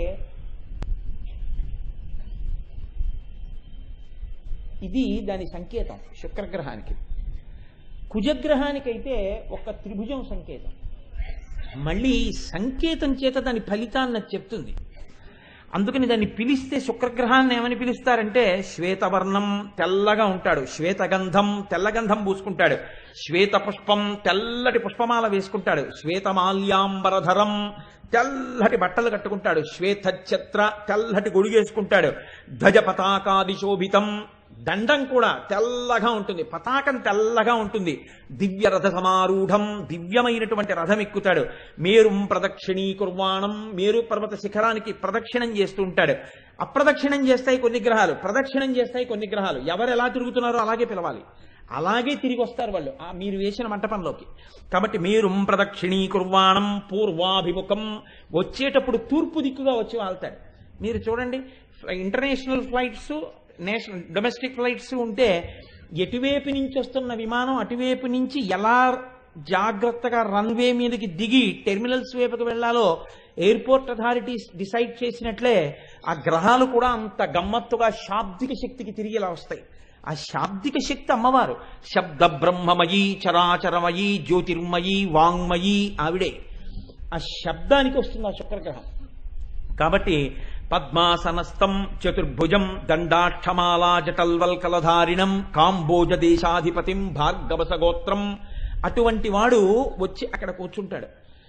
ఇది దాని సంకేతం శుక్రగ్రహానికి కుజగ్రహానికైతే ఒక త్రిభుజం సంకేతం మళ్ళీ సంకేతం చేత దాని ఫలితాన్ని అది చెప్తుంది అందుకని దాన్ని పిలిస్తే శుక్రగ్రహాన్ని ఏమని పిలుస్తారంటే శ్వేతవర్ణం తెల్లగా ఉంటాడు శ్వేతగంధం తెల్లగంధం పూసుకుంటాడు శ్వేత పుష్పం తెల్లటి పుష్పమాల వేసుకుంటాడు శ్వేతమాల్యాంబరధరం తెల్లటి బట్టలు కట్టుకుంటాడు శ్వేతఛత్ర తెల్లటి గొడుగేసుకుంటాడు ధ్వజ పతాకాది శోభితం దండం కూడా తెల్లగా ఉంటుంది పతాకం తెల్లగా ఉంటుంది దివ్య రథ సమారూఢం దివ్యమైనటువంటి రథం ఎక్కుతాడు మేరుం ప్రదక్షిణీ కుర్వాణం మేరు పర్వత శిఖరానికి ప్రదక్షిణం చేస్తూ ఉంటాడు అప్రదక్షిణం చేస్తాయి కొన్ని గ్రహాలు ప్రదక్షిణం చేస్తాయి కొన్ని గ్రహాలు ఎవరు ఎలా తిరుగుతున్నారో అలాగే పిలవాలి అలాగే తిరిగి వస్తారు వాళ్ళు ఆ మీరు వేసిన మంటపంలోకి కాబట్టి మేరుం ప్రదక్షిణీ కుర్వాణం పూర్వాభిముఖం వచ్చేటప్పుడు తూర్పు దిక్కుగా వచ్చి వాళ్తాడు మీరు చూడండి international flights national domestic flights ఉంటే ఎటువైపు నుంచి వస్తున్న విమానం అటువైపు నుంచి ఎలా జాగ్రత్తగా రన్వే మీదకి దిగి టెర్మినల్స్ వైపుకి వెళ్లాలో ఎయిర్పోర్ట్ అథారిటీస్ డిసైడ్ చేసినట్లే ఆ గ్రహాలు కూడా అంత గమ్మత్తుగా శాబ్దిక శక్తికి తిరిగి ఇలా వస్తాయి ఆ శాబ్దిక శక్తి అమ్మవారు శబ్ద బ్రహ్మమయీ చరాచరమయీ జ్యోతిర్మయీ వాంగ్మయీ ఆవిడే ఆ శబ్దానికి వస్తుంది ఆ శుక్రగ్రహం కాబట్టి పద్మాసనస్థం చతుర్భుజం దండాక్షమాలా జటల్వల్కలధారిణం కాంబోజ దేశాధిపతిం భార్గవసగోత్రం అటువంటి వాడు వచ్చి అక్కడ కూర్చుంటాడు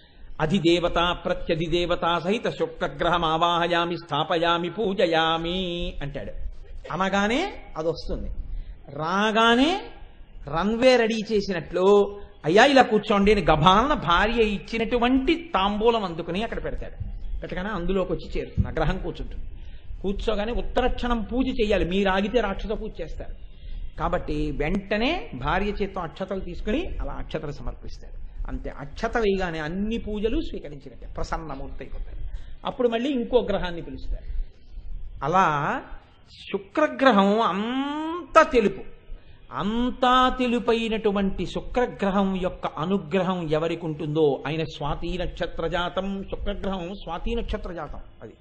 అధిదేవత ప్రత్యధిదేవత సహిత శుక్రగ్రహం ఆవాహయామి స్థాపయామి పూజయామి అంటాడు అనగానే అది వస్తుంది రాగానే రన్వే రెడీ చేసినట్లు అయ్యా ఇలా కూర్చోండి అని గభాలన భార్య ఇచ్చినటువంటి తాంబూలం అందుకుని అక్కడ పెడతాడు పెట్టగానే అందులోకి వచ్చి చేరుతుంది ఆ గ్రహం కూర్చుంటుంది కూర్చోగానే ఉత్తరక్షణం పూజ చేయాలి మీరు ఆగితే రాక్షస పూజ చేస్తారు కాబట్టి వెంటనే భార్య చేత్తో అక్షతలు తీసుకుని అలా అక్షతలు సమర్పిస్తాడు అంతే అక్షత వేయగానే అన్ని పూజలు స్వీకరించినట్టే ప్రసన్నమూర్తి అయిపోతాడు అప్పుడు మళ్ళీ ఇంకో గ్రహాన్ని పిలుస్తారు అలా శుక్రగ్రహం అంత తెలుపు అంతా తెలుపైనటువంటి శుక్రగ్రహం యొక్క అనుగ్రహం ఎవరికి ఉంటుందో ఆయన స్వాతి నక్షత్ర జాతం శుక్రగ్రహం స్వాతి నక్షత్ర జాతం అది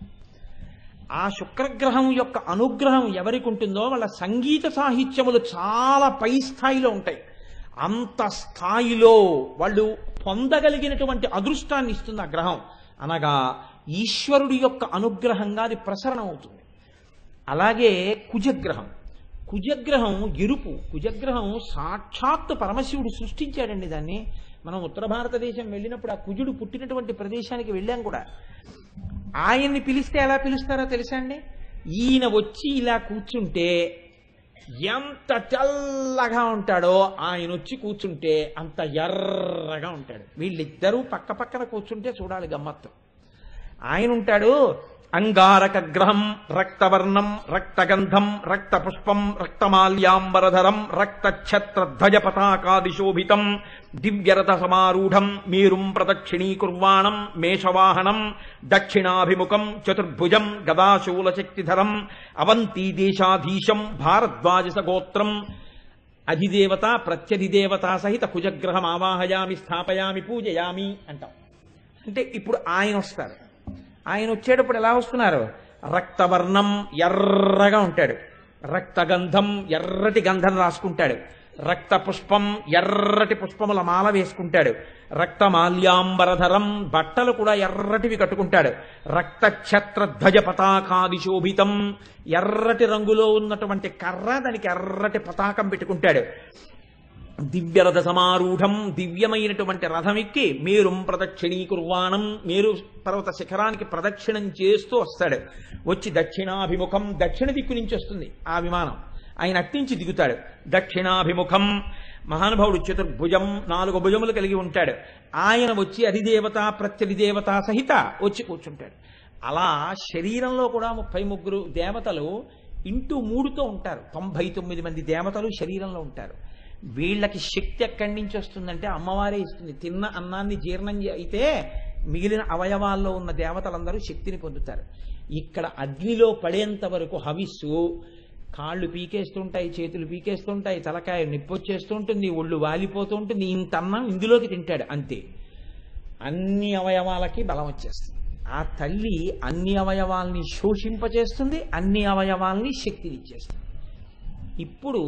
ఆ శుక్రగ్రహం యొక్క అనుగ్రహం ఎవరికి ఉంటుందో వాళ్ళ సంగీత సాహిత్యములు చాలా పై స్థాయిలో ఉంటాయి అంత స్థాయిలో వాళ్ళు పొందగలిగినటువంటి అదృష్టాన్ని ఇస్తుంది ఆ గ్రహం అనగా ఈశ్వరుడి యొక్క అనుగ్రహంగా అది ప్రసరణ అవుతుంది అలాగే కుజగ్రహం కుజగ్రహం ఎరుపు కుజగ్రహం సాక్షాత్తు పరమశివుడు సృష్టించాడండి దాన్ని మనం ఉత్తర భారతదేశం వెళ్ళినప్పుడు ఆ కుజుడు పుట్టినటువంటి ప్రదేశానికి వెళ్ళాం కూడా ఆయన్ని పిలిస్తే ఎలా పిలుస్తారో తెలుసా అండి ఈయన వచ్చి ఇలా కూర్చుంటే ఎంత తెల్లగా ఉంటాడో ఆయన వచ్చి కూర్చుంటే అంత ఎర్రగా ఉంటాడు వీళ్ళిద్దరూ పక్క పక్కన కూర్చుంటే చూడాలి గమ్మత్తు ఆయన ఉంటాడు అంగారక గ్రహం రక్తవర్ణం రక్తగంధం రక్తపుష్పం రక్తమాల్యాంబరధరం రక్తఛత్ర ధ్వజ పతాకాదిశోభితం దివ్యరథ సమారూఢం మేరుం ప్రదక్షిణీకుర్వాణం మేషవాహనం దక్షిణాభిముఖం చతుర్భుజం గదాశూలశక్తిధరం అవంతీ దేశాధీశం భారద్వాజస గోత్రం అధిదేవత ప్రత్యధిదేవత సహిత కుజగ్రహం ఆవాహయామి స్థాపయామి పూజయామి అంటాం అంటే ఇప్పుడు ఆయన వస్తారు ఆయన వచ్చేటప్పుడు ఎలా వస్తున్నారు రక్తవర్ణం ఎర్రగా ఉంటాడు రక్తగంధం ఎర్రటి గంధం రాసుకుంటాడు రక్త పుష్పం ఎర్రటి పుష్పముల మాల వేసుకుంటాడు రక్తమాల్యాంబరధరం బట్టలు కూడా ఎర్రటివి కట్టుకుంటాడు రక్త ఛత్ర ధ్వజ పతాకాది శోభితం ఎర్రటి రంగులో ఉన్నటువంటి కర్ర దానికి ఎర్రటి పతాకం పెట్టుకుంటాడు దివ్యరథ సమారూఢం దివ్యమైనటువంటి రథం ఎక్కి మేరుం ప్రదక్షిణీకుర్వాణం మేరు పర్వత శిఖరానికి ప్రదక్షిణం చేస్తూ వస్తాడు వచ్చి దక్షిణాభిముఖం దక్షిణ దిక్కు నుంచి వస్తుంది ఆ విమానం ఆయన అట్టించి దిగుతాడు దక్షిణాభిముఖం మహానుభావుడు చతుర్భుజం నాలుగు భుజములు కలిగి ఉంటాడు ఆయన వచ్చి అధిదేవత ప్రత్యధిదేవత సహిత వచ్చి కూర్చుంటాడు అలా శరీరంలో కూడా ముప్పై ముగ్గురు దేవతలు ఇంటూ మూడుతో ఉంటారు తొంభై తొమ్మిది మంది దేవతలు శరీరంలో ఉంటారు వీళ్ళకి శక్తి ఎక్కడి నుంచి వస్తుందంటే అమ్మవారే ఇస్తుంది తిన్న అన్నాన్ని జీర్ణం చే- అయితే మిగిలిన అవయవాల్లో ఉన్న దేవతలందరూ శక్తిని పొందుతారు ఇక్కడ అగ్నిలో పడేంత వరకు హవిస్సు కాళ్ళు పీకేస్తుంటాయి చేతులు పీకేస్తుంటాయి తలకాయ నిప్పొచ్చేస్తుంటుంది ఒళ్ళు వాలిపోతూ ఉంటుంది ఇంత అన్నం ఇందులోకి తింటాడు అంతే అన్ని అవయవాలకి బలం వచ్చేస్తుంది ఆ తల్లి అన్ని అవయవాల్ని శోషింపచేస్తుంది అన్ని అవయవాల్ని శక్తినిచ్చేస్తుంది ఇప్పుడు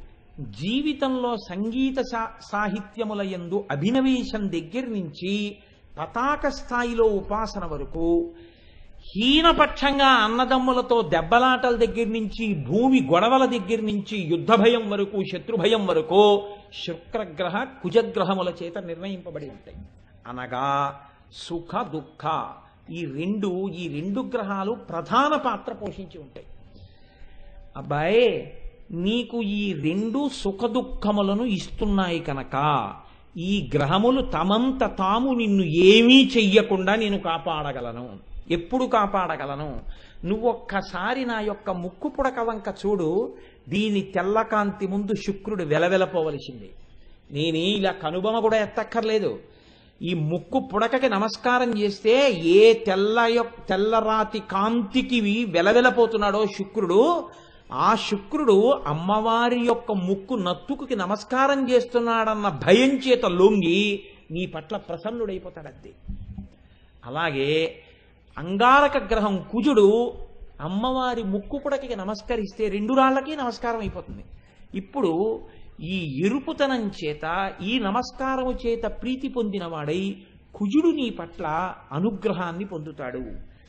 జీవితంలో సంగీత సా- సాహిత్యముల యందు అభినవేశం దగ్గర నుంచి పతాక స్థాయిలో ఉపాసన వరకు హీనపక్షంగా అన్నదమ్ములతో దెబ్బలాటల దగ్గర నుంచి భూమి గొడవల దగ్గర నుంచి యుద్ధ భయం వరకు శత్రుభయం వరకు శుక్రగ్రహ కుజగ్రహముల చేత నిర్ణయింపబడి ఉంటాయి అనగా సుఖ దుఃఖ ఈ రెండు ఈ రెండు గ్రహాలు ప్రధాన పాత్ర పోషించి ఉంటాయి అబ్బాయి నీకు ఈ రెండు సుఖ దుఃఖములను ఇస్తున్నాయి కనుక ఈ గ్రహములు తమంత తాము నిన్ను ఏమీ చెయ్యకుండా నేను కాపాడగలను ఎప్పుడు కాపాడగలను నువ్వు ఒక్కసారి నా యొక్క ముక్కు పుడక వంక చూడు దీని తెల్లకాంతి ముందు శుక్రుడు వెలవెలపోవలసింది నేనే ఇలా కనుబొమ కూడా ఎత్తక్కర్లేదు ఈ ముక్కు పుడకకి నమస్కారం చేస్తే ఏ తెల్ల యొ- తెల్లరాతి కాంతికి వెలవెలపోతున్నాడో శుక్రుడు ఆ శుక్రుడు అమ్మవారి యొక్క ముక్కు నత్తుకుకి నమస్కారం చేస్తున్నాడన్న భయం చేత లొంగి నీ పట్ల ప్రసన్నుడైపోతాడు అలాగే అంగారక గ్రహం కుజుడు అమ్మవారి ముక్కు పుడకకి నమస్కరిస్తే రెండు రాళ్లకి నమస్కారం అయిపోతుంది ఇప్పుడు ఈ ఎరుపుతనం చేత ఈ నమస్కారము చేత ప్రీతి పొందినవాడై కుజుడు నీ పట్ల అనుగ్రహాన్ని పొందుతాడు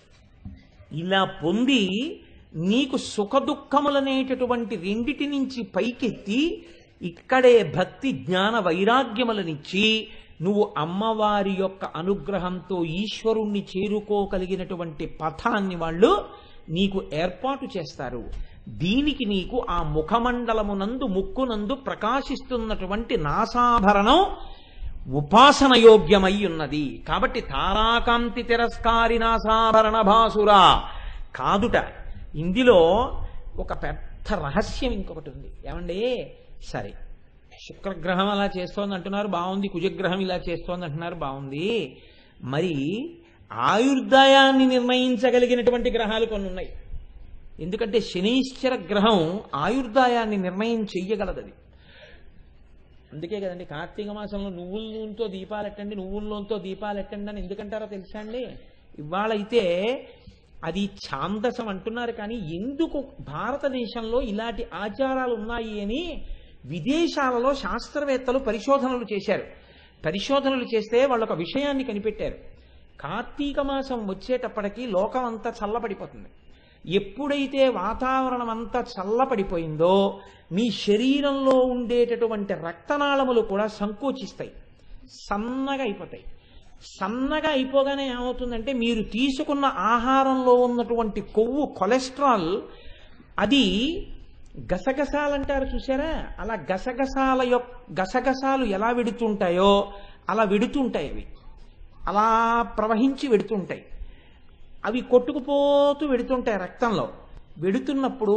ఇలా పొంది నీకు సుఖ దుఃఖములనేటటువంటి రెండిటి నుంచి పైకెత్తి ఇక్కడే భక్తి జ్ఞాన వైరాగ్యములనిచ్చి నువ్వు అమ్మవారి యొక్క అనుగ్రహంతో ఈశ్వరుణ్ణి చేరుకోగలిగినటువంటి పథాన్ని వాళ్ళు నీకు ఏర్పాటు చేస్తారు దీనికి నీకు ఆ ముఖమండలమునందు ముక్కునందు ప్రకాశిస్తున్నటువంటి నాసాభరణం ఉపాసన యోగ్యమై ఉన్నది కాబట్టి తారాకాంతి తిరస్కారి నాసాభరణ భాసురా కాదుట ఇందులో ఒక పెద్ద రహస్యం ఇంకొకటి ఉంది ఏమండి సరే శుక్రగ్రహం అలా చేస్తోంది అంటున్నారు బాగుంది కుజగ్రహం ఇలా చేస్తోంది అంటున్నారు బాగుంది మరి ఆయుర్దాయాన్ని నిర్ణయించగలిగినటువంటి గ్రహాలు కొన్ని ఉన్నాయి ఎందుకంటే శనీశ్వర గ్రహం ఆయుర్దాయాన్ని నిర్ణయం చెయ్యగలదది అందుకే కదండి కార్తీక మాసంలో నువ్వుల నూనెతో దీపాలు ఎట్టండి నువ్వుల నూనెతో దీపాలు ఎట్టండి అని ఎందుకంటారో తెలుసా అండి ఇవాళైతే అది ఛాందసం అంటున్నారు కానీ ఎందుకు భారతదేశంలో ఇలాంటి ఆచారాలు ఉన్నాయి అని విదేశాలలో శాస్త్రవేత్తలు పరిశోధనలు చేశారు పరిశోధనలు చేస్తే వాళ్ళు ఒక విషయాన్ని కనిపెట్టారు కార్తీక మాసం వచ్చేటప్పటికి లోకం అంతా చల్లబడిపోతుంది ఎప్పుడైతే వాతావరణం అంతా చల్లబడిపోయిందో మీ శరీరంలో ఉండేటటువంటి రక్తనాళములు కూడా సంకోచిస్తాయి సన్నగా అయిపోతాయి సన్నగా అయిపోగానే ఏమవుతుందంటే మీరు తీసుకున్న ఆహారంలో ఉన్నటువంటి కొవ్వు కొలెస్ట్రాల్ అది గసగసాలు అంటారు చూసారా అలా గసగసాల యొక్క గసగసాలు ఎలా వెడుతుంటాయో అలా వెడుతుంటాయి అవి అలా ప్రవహించి వెడుతుంటాయి అవి కొట్టుకుపోతూ వెడుతుంటాయి రక్తంలో వెడుతున్నప్పుడు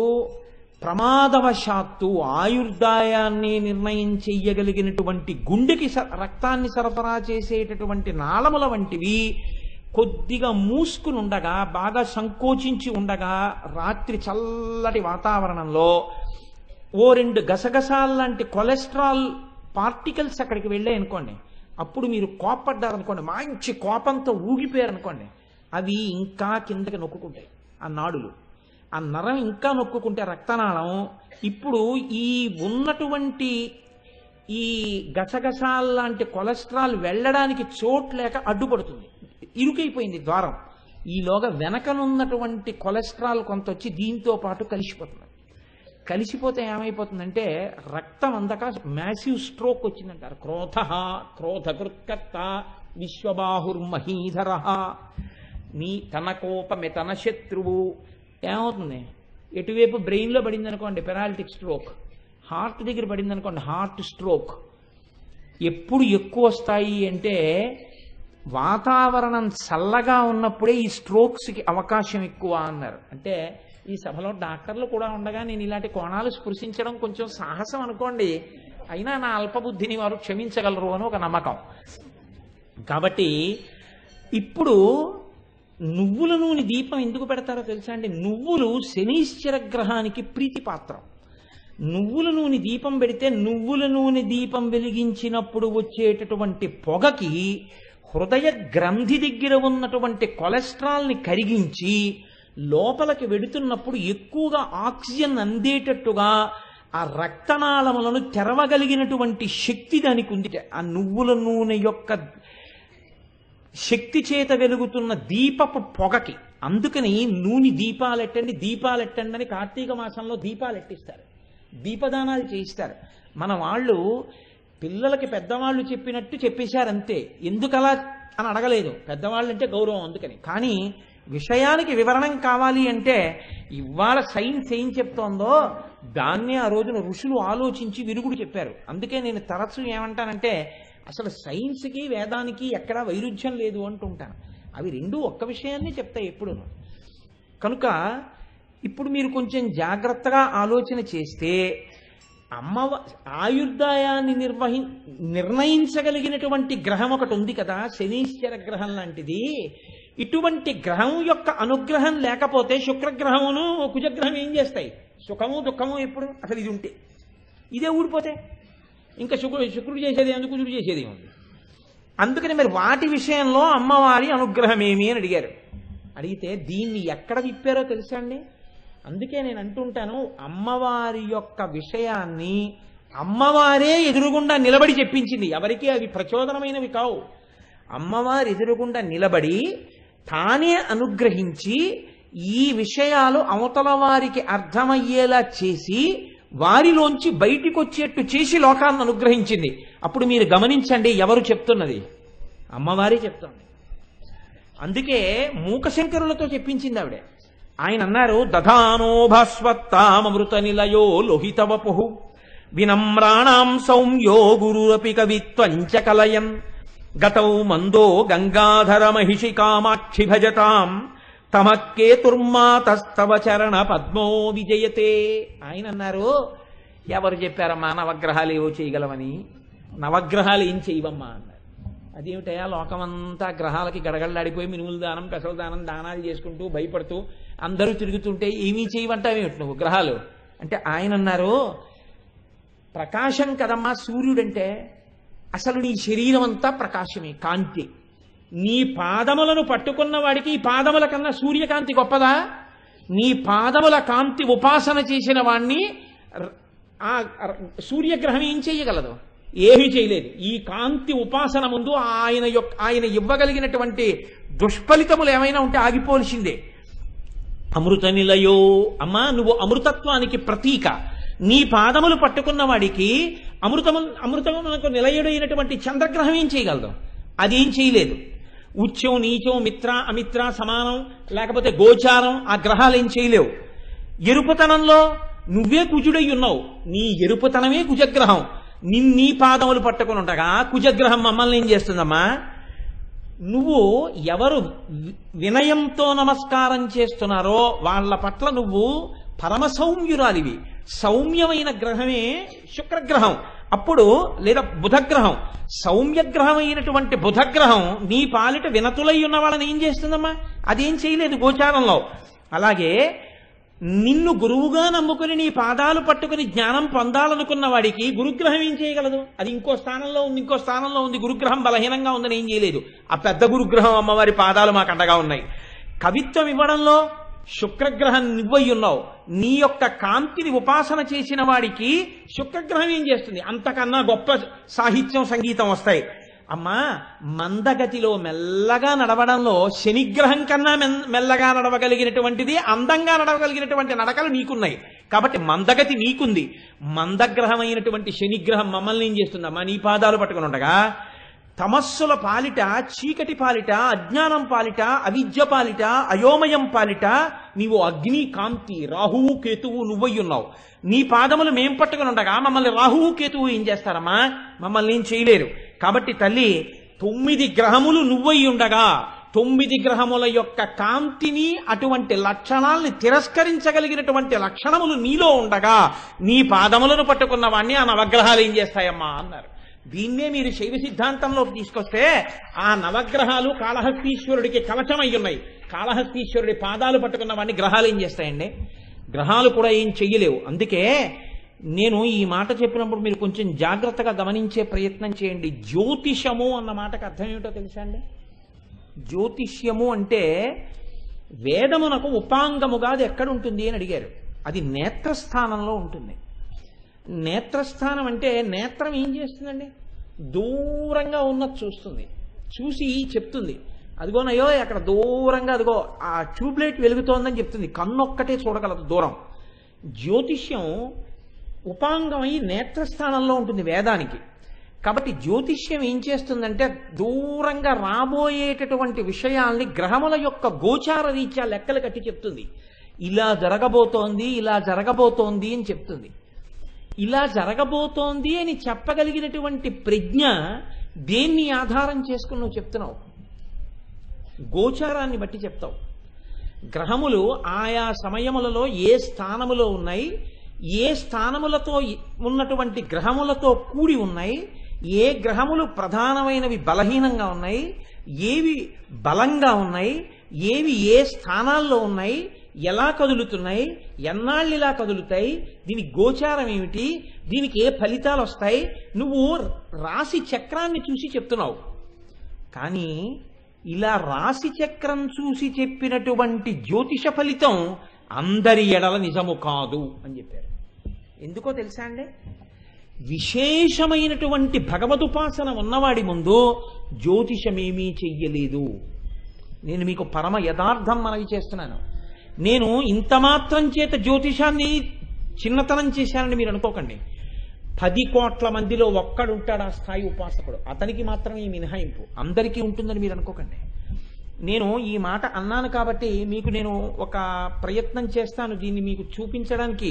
ప్రమాదవశాత్తు ఆయుర్దాయాన్ని నిర్ణయం చెయ్యగలిగినటువంటి గుండెకి స- రక్తాన్ని సరఫరా చేసేటటువంటి నాళముల వంటివి కొద్దిగా మూసుకుని ఉండగా బాగా సంకోచించి ఉండగా రాత్రి చల్లటి వాతావరణంలో ఓ రెండు గసగసాల లాంటి కొలెస్ట్రాల్ పార్టికల్స్ అక్కడికి వెళ్ళాయి అనుకోండి అప్పుడు మీరు కోపడ్డారనుకోండి మంచి కోపంతో ఊగిపోయారనుకోండి అవి ఇంకా కిందకి నొక్కుంటాయి ఆ నాడులు ఆ నరం ఇంకా నొక్కుంటే రక్తనాళం ఇప్పుడు ఈ ఉన్నటువంటి ఈ గసగసాల లాంటి కొలెస్ట్రాల్ వెళ్ళడానికి చోటు లేక అడ్డుపడుతుంది ఇరుకైపోయింది ద్వారం ఈలోగా వెనకనున్నటువంటి కొలెస్ట్రాల్ కొంత వచ్చి దీంతో పాటు కలిసిపోతుంది కలిసిపోతే ఏమైపోతుందంటే రక్తం అందక మ్యాసివ్ స్ట్రోక్ వచ్చిందంటారు క్రోధ క్రోధకృత్కర్త విశ్వబాహుర్మహీధర నీ తన కోపమే తన శత్రువు ఏమవుతుంది ఎటువైపు బ్రెయిన్లో పడింది అనుకోండి పెరాలిటిక్ స్ట్రోక్ హార్ట్ దగ్గర పడింది అనుకోండి హార్ట్ స్ట్రోక్ ఎప్పుడు ఎక్కువ వస్తాయి అంటే వాతావరణం చల్లగా ఉన్నప్పుడే ఈ స్ట్రోక్స్కి అవకాశం ఎక్కువ అన్నారు అంటే ఈ సభలో డాక్టర్లు కూడా ఉండగా నేను ఇలాంటి కోణాలు స్పృశించడం కొంచెం సాహసం అనుకోండి అయినా నా అల్పబుద్ధిని వారు క్షమించగలరు అని ఒక నమ్మకం కాబట్టి ఇప్పుడు నువ్వుల నూనె దీపం ఎందుకు పెడతారో తెలుసా అండి నువ్వులు శనీశ్వర గ్రహానికి ప్రీతిపాత్రం నువ్వుల నూనె దీపం పెడితే నువ్వుల నూనె దీపం వెలిగించినప్పుడు వచ్చేటటువంటి పొగకి హృదయ గ్రంథి దగ్గర ఉన్నటువంటి కొలెస్ట్రాల్ని కరిగించి లోపలికి వెడుతున్నప్పుడు ఎక్కువగా ఆక్సిజన్ అందేటట్టుగా ఆ రక్తనాళములను తెరవగలిగినటువంటి శక్తి దానికి ఉంది ఆ నువ్వుల నూనె యొక్క శక్తి చేత వెలుగుతున్న దీపపు పొగకి అందుకని నూనె దీపాలెట్టండి దీపాలెట్టండి అని కార్తీక మాసంలో దీపాలు ఎట్టిస్తారు దీపదానాలు చేయిస్తారు మన వాళ్ళు పిల్లలకి పెద్దవాళ్ళు చెప్పినట్టు చెప్పేశారు అంతే ఎందుకు అలా అని అడగలేదు పెద్దవాళ్ళు అంటే గౌరవం అందుకని కానీ విషయానికి వివరణం కావాలి అంటే ఇవాళ సైన్స్ ఏం చెప్తోందో దాన్నే ఆ రోజున ఋషులు ఆలోచించి విరుగుడు చెప్పారు అందుకే నేను తరచు ఏమంటానంటే అసలు సైన్స్కి వేదానికి ఎక్కడా వైరుధ్యం లేదు అంటుంటాను అవి రెండు ఒక్క విషయాన్ని చెప్తాయి ఎప్పుడు కనుక ఇప్పుడు మీరు కొంచెం జాగ్రత్తగా ఆలోచన చేస్తే అమ్మవ ఆయుర్దాయాన్ని నిర్వహి నిర్ణయించగలిగినటువంటి గ్రహం ఒకటి ఉంది కదా శనీశ్వర గ్రహం లాంటిది ఇటువంటి గ్రహం యొక్క అనుగ్రహం లేకపోతే శుక్రగ్రహమును కుజగ్రహం ఏం చేస్తాయి సుఖము దుఃఖము ఎప్పుడు అసలు ఇది ఉంటే ఇదే ఊడిపోతే ఇంకా శుక్రుడు శుక్రుడు చేసేది ఎందుకు కుజుడు చేసేది ఉంది అందుకని మరి వాటి విషయంలో అమ్మవారి అనుగ్రహం ఏమి అని అడిగారు అడిగితే దీన్ని ఎక్కడ విప్పారో తెలుసా అండి అందుకే నేను అంటుంటాను అమ్మవారి యొక్క విషయాన్ని అమ్మవారే ఎదురుగుండా నిలబడి చెప్పించింది ఎవరికి అవి ప్రచోదనమైనవి కావు అమ్మవారి ఎదురుగుండా నిలబడి తానే అనుగ్రహించి ఈ విషయాలు అవతల వారికి అర్థమయ్యేలా చేసి వారిలోంచి బయటికి వచ్చేట్టు చేసి లోకాన్ని అనుగ్రహించింది అప్పుడు మీరు గమనించండి ఎవరు చెప్తున్నది అమ్మవారే చెప్తుంది అందుకే మూకశంకరులతో చెప్పించింది ఆవిడ ఆయన అన్నారు దధానో భాస్వత్తామృత నిలయో లోహితవపు వినమ్రాణాం సౌమ్యో గురురపి కవిత్వంచ కలయన్ గతౌ మందో గంగాధర మహిషి కామాక్షి భజతాం తమక్కేతుర్మాతస్తవ చరణ పద్మో విజయతే ఆయన అన్నారు ఎవరు చెప్పారమ్మా నవగ్రహాలు ఏవో చేయగలవని నవగ్రహాలు ఏం చేయవమ్మా అన్నారు అదేమిటయా లోకమంతా గ్రహాలకి గడగడలాడిపోయి మినుముల దానం పెసల దానం దానాలు చేసుకుంటూ భయపడుతూ అందరూ తిరుగుతుంటే ఏమీ చేయమంటావేమిటి నువ్వు గ్రహాలు అంటే ఆయన అన్నారు ప్రకాశం కదమ్మా సూర్యుడంటే అసలు నీ శరీరం అంతా ప్రకాశమే కాంతి నీ పాదములను పట్టుకున్న వాడికి ఈ పాదముల కన్నా సూర్యకాంతి గొప్పదా నీ పాదముల కాంతి ఉపాసన చేసిన వాణ్ణి ర- ఆ ర- సూర్యగ్రహం ఏం చేయగలదు ఏమీ చేయలేదు ఈ కాంతి ఉపాసన ముందు ఆయన యొక్క ఆయన ఇవ్వగలిగినటువంటి దుష్ఫలితములు ఏమైనా ఉంటే ఆగిపోవలసిందే అమృత నిలయో అమ్మా నువ్వు అమృతత్వానికి ప్రతీక నీ పాదములు పట్టుకున్న వాడికి అమృతము అమృతమునకు నిలయుడైనటువంటి చంద్రగ్రహం ఏం చేయగలదు అదేం చేయలేదు ఉచ్యం నీచం మిత్ర అమిత్ర సమానం లేకపోతే గోచారం ఆ గ్రహాలు ఏం చేయలేవు ఎరుపుతనంలో నువ్వే కుజుడై ఉన్నావు నీ ఎరుపుతనమే కుజగ్రహం నిన్నీ పాదములు పట్టుకుని ఉండగా కుజగ్రహం మమ్మల్ని ఏం చేస్తుందమ్మా నువ్వు ఎవరు వి- వినయంతో నమస్కారం చేస్తున్నారో వాళ్ళ పట్ల నువ్వు పరమ సౌమ్యురాలివి సౌమ్యమైన గ్రహమే శుక్రగ్రహం అప్పుడు లేదా బుధగ్రహం సౌమ్యగ్రహమైనటువంటి బుధగ్రహం నీ పాలిట వినతులై ఉన్న వాళ్ళని ఏం చేస్తుందమ్మా అదేం చేయలేదు గోచారంలో అలాగే నిన్ను గురువుగా నమ్ముకుని నీ పాదాలు పట్టుకుని జ్ఞానం పొందాలనుకున్న వాడికి గురుగ్రహం ఏం చేయగలదు అది ఇంకో స్థానంలో ఉంది ఇంకో స్థానంలో ఉంది గురుగ్రహం బలహీనంగా ఉందని ఏం చేయలేదు ఆ పెద్ద గురుగ్రహం అమ్మవారి పాదాలు మాకు అండగా ఉన్నాయి కవిత్వం ఇవ్వడంలో శుక్రగ్రహం నువ్వై ఉన్నావు నీ యొక్క కాంతిని ఉపాసన చేసిన వాడికి శుక్రగ్రహం ఏం చేస్తుంది అంతకన్నా గొప్ప సాహిత్యం సంగీతం వస్తాయి అమ్మా మందగతిలో మెల్లగా నడవడంలో శనిగ్రహం కన్నా మెన్- మెల్లగా నడవగలిగినటువంటిది అందంగా నడవగలిగినటువంటి నడకలు నీకున్నాయి కాబట్టి మందగతి నీకుంది మందగ్రహమైనటువంటి శనిగ్రహం మమ్మల్ని ఏం చేస్తుందమ్మా నీ పాదాలు పట్టుకుని ఉండగా తమస్సుల పాలిట చీకటి పాలిట అజ్ఞానం పాలిట అవిద్య పాలిట అయోమయం పాలిట నీవు అగ్ని కాంతి రాహువు కేతువు నువ్వై ఉన్నావు నీ పాదములు మేం పట్టుకుని ఉండగా మమ్మల్ని రాహువు కేతువు ఏం చేస్తారమ్మా మమ్మల్ని ఏం చేయలేరు కాబట్టి తల్లి తొమ్మిది గ్రహములు నువ్వై ఉండగా తొమ్మిది గ్రహముల యొక్క కాంతిని అటువంటి లక్షణాల్ని తిరస్కరించగలిగినటువంటి లక్షణములు నీలో ఉండగా నీ పాదములను పట్టుకున్న వాణ్ణి ఆ నవగ్రహాలు ఏం చేస్తాయమ్మా అన్నారు దీన్నే మీరు శైవ సిద్ధాంతంలోకి తీసుకొస్తే ఆ నవగ్రహాలు కాళహస్తీశ్వరుడికి కవచమై ఉన్నాయి కాళహస్తీశ్వరుడి పాదాలు పట్టుకున్న వాడిని గ్రహాలు ఏం చేస్తాయండి గ్రహాలు కూడా ఏం చెయ్యలేవు అందుకే నేను ఈ మాట చెప్పినప్పుడు మీరు కొంచెం జాగ్రత్తగా గమనించే ప్రయత్నం చేయండి జ్యోతిషము అన్న మాటకు అర్థం ఏమిటో తెలుసా అండి జ్యోతిష్యము అంటే వేదమునకు ఉపాంగముగా అది ఎక్కడుంటుంది అని అడిగారు అది నేత్రస్థానంలో ఉంటుంది నేత్రస్థానం అంటే నేత్రం ఏం చేస్తుందండి దూరంగా ఉన్నది చూస్తుంది చూసి చెప్తుంది అదిగోనయ్యో అక్కడ దూరంగా అదిగో ఆ ట్యూబ్లైట్ వెలుగుతోందని చెప్తుంది కన్ను ఒక్కటే చూడగలదు దూరం జ్యోతిష్యం ఉపాంగమై నేత్రస్థానంలో ఉంటుంది వేదానికి కాబట్టి జ్యోతిష్యం ఏం చేస్తుందంటే దూరంగా రాబోయేటటువంటి విషయాల్ని గ్రహముల యొక్క గోచార రీత్యా లెక్కలు కట్టి చెప్తుంది ఇలా జరగబోతోంది ఇలా జరగబోతోంది అని చెప్తుంది ఇలా జరగబోతోంది అని చెప్పగలిగినటువంటి ప్రజ్ఞ దేన్ని ఆధారం చేసుకుని నువ్వు చెప్తున్నావు గోచారాన్ని బట్టి చెప్తావు గ్రహములు ఆయా సమయములలో ఏ స్థానములో ఉన్నాయి ఏ స్థానములతో ఉన్నటువంటి గ్రహములతో కూడి ఉన్నాయి ఏ గ్రహములు ప్రధానమైనవి బలహీనంగా ఉన్నాయి ఏవి బలంగా ఉన్నాయి ఏవి ఏ స్థానాల్లో ఉన్నాయి ఎలా కదులుతున్నాయి ఎన్నాళ్ళు ఇలా కదులుతాయి దీని గోచారం ఏమిటి దీనికి ఏ ఫలితాలు వస్తాయి నువ్వు రాశి చక్రాన్ని చూసి చెప్తున్నావు కానీ ఇలా రాశి చక్రం చూసి చెప్పినటువంటి జ్యోతిష ఫలితం అందరి ఎడల నిజము కాదు అని చెప్పారు ఎందుకో తెలుసా అండి విశేషమైనటువంటి భగవదుపాసన ఉన్నవాడి ముందు జ్యోతిషమేమీ చెయ్యలేదు నేను మీకు పరమ యథార్థం మనవి చేస్తున్నాను నేను ఇంత మాత్రం చేత జ్యోతిషాన్ని చిన్నతనం చేశానని మీరు అనుకోకండి పది కోట్ల మందిలో ఒక్కడుంటాడు ఆ స్థాయి ఉపాసకుడు అతనికి మాత్రమే ఈ మినహాయింపు అందరికీ ఉంటుందని మీరు అనుకోకండి నేను ఈ మాట అన్నాను కాబట్టి మీకు నేను ఒక ప్రయత్నం చేస్తాను దీన్ని మీకు చూపించడానికి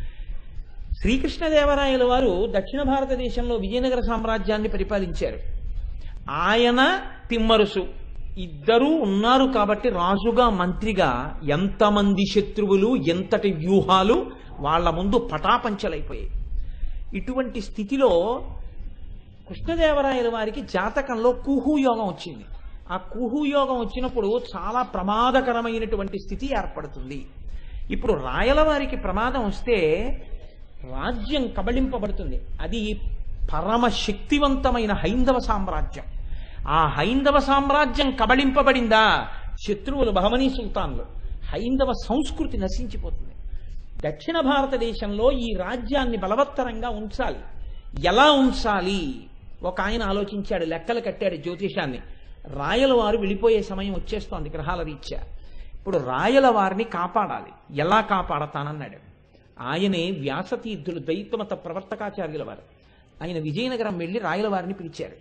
శ్రీకృష్ణదేవరాయల వారు దక్షిణ భారతదేశంలో విజయనగర సామ్రాజ్యాన్ని పరిపాలించారు ఆయన తిమ్మరుసు ఇద్దరూ ఉన్నారు కాబట్టి రాజుగా మంత్రిగా ఎంతమంది శత్రువులు ఎంతటి వ్యూహాలు వాళ్ళ ముందు పటాపంచలైపోయాయి ఇటువంటి స్థితిలో కృష్ణదేవరాయల వారికి జాతకంలో కుహు యోగం వచ్చింది ఆ కుహు యోగం వచ్చినప్పుడు చాలా ప్రమాదకరమైనటువంటి స్థితి ఏర్పడుతుంది ఇప్పుడు రాయల వారికి ప్రమాదం వస్తే రాజ్యం కబళింపబడుతుంది అది పరమ శక్తివంతమైన హైందవ సామ్రాజ్యం ఆ హైందవ సామ్రాజ్యం కబళింపబడిందా శత్రువులు బహమనీ సుల్తాన్లు హైందవ సంస్కృతి నశించిపోతుంది దక్షిణ భారతదేశంలో ఈ రాజ్యాన్ని బలవత్తరంగా ఉంచాలి ఎలా ఉంచాలి ఒక ఆయన ఆలోచించాడు లెక్కలు కట్టాడు జ్యోతిషాన్ని రాయల వారు వెళ్ళిపోయే సమయం వచ్చేస్తోంది గ్రహాల రీత్యా ఇప్పుడు రాయల వారిని కాపాడాలి ఎలా కాపాడతానన్నాడు ఆయనే వ్యాసతీర్థులు దైత్యమత ప్రవర్తకాచార్యుల వారు ఆయన విజయనగరం వెళ్ళి రాయల వారిని పిలిచారు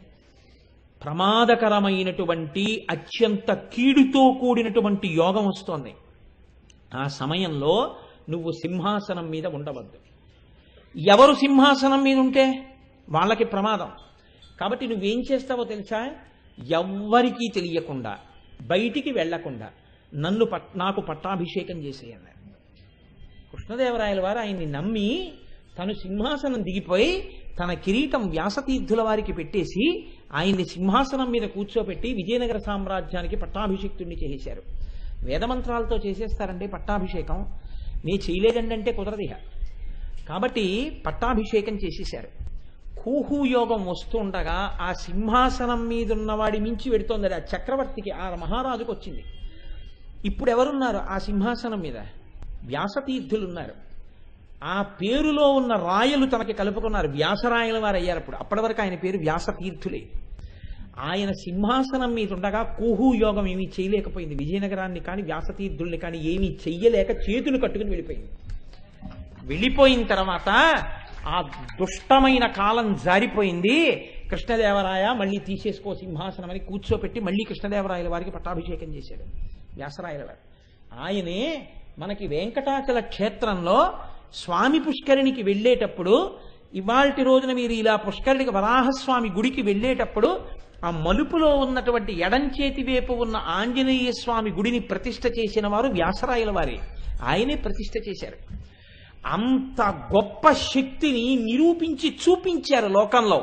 ప్రమాదకరమైనటువంటి అత్యంత కీడుతో కూడినటువంటి యోగం వస్తోంది ఆ సమయంలో నువ్వు సింహాసనం మీద ఉండవద్దు ఎవరు సింహాసనం మీద ఉంటే వాళ్ళకి ప్రమాదం కాబట్టి నువ్వేం చేస్తావో తెలుసా ఎవ్వరికీ తెలియకుండా బయటికి వెళ్లకుండా నన్ను పట్ నాకు పట్టాభిషేకం చేసేయన్నారు కృష్ణదేవరాయల వారు ఆయన్ని నమ్మి తను సింహాసనం దిగిపోయి తన కిరీటం వ్యాసతీర్థుల వారికి పెట్టేసి ఆయన్ని సింహాసనం మీద కూర్చోబెట్టి విజయనగర సామ్రాజ్యానికి పట్టాభిషిక్తుడిని చేసేశారు వేదమంత్రాలతో చేసేస్తారండి పట్టాభిషేకం నీ చేయలేదండి అంటే కుదరదిహ కాబట్టి పట్టాభిషేకం చేసేశారు కూహు యోగం వస్తుండగా ఆ సింహాసనం మీద ఉన్నవాడి మించి పెడుతోంది ఆ చక్రవర్తికి ఆ మహారాజుకు వచ్చింది ఇప్పుడు ఎవరున్నారు ఆ సింహాసనం మీద వ్యాసతీర్థులు ఉన్నారు ఆ పేరులో ఉన్న రాయలు తనకి కలుపుకున్నారు వ్యాసరాయల వారు అయ్యారు అప్పుడు అప్పటి వరకు ఆయన పేరు వ్యాసతీర్థులే ఆయన సింహాసనం మీద ఉండగా కూహు యోగం ఏమీ చేయలేకపోయింది విజయనగరాన్ని కానీ వ్యాసతీర్థుల్ని కానీ ఏమీ చెయ్యలేక చేతులు కట్టుకుని వెళ్ళిపోయింది వెళ్ళిపోయిన తర్వాత ఆ దుష్టమైన కాలం జారిపోయింది కృష్ణదేవరాయ మళ్ళీ తీసేసుకో సింహాసనం అని కూర్చోపెట్టి మళ్ళీ కృష్ణదేవరాయల వారికి పట్టాభిషేకం చేశాడు వ్యాసరాయల వారు ఆయనే మనకి వెంకటాచల క్షేత్రంలో స్వామి పుష్కరిణికి వెళ్ళేటప్పుడు ఇవాల్టి రోజున మీరు ఇలా పుష్కరిణికి వరాహస్వామి గుడికి వెళ్ళేటప్పుడు ఆ మలుపులో ఉన్నటువంటి ఎడంచేతి వైపు ఉన్న ఆంజనేయ స్వామి గుడిని ప్రతిష్ఠ చేసిన వారు వ్యాసరాయల వారే ఆయనే ప్రతిష్ఠ చేశారు అంత గొప్ప శక్తిని నిరూపించి చూపించారు లోకంలో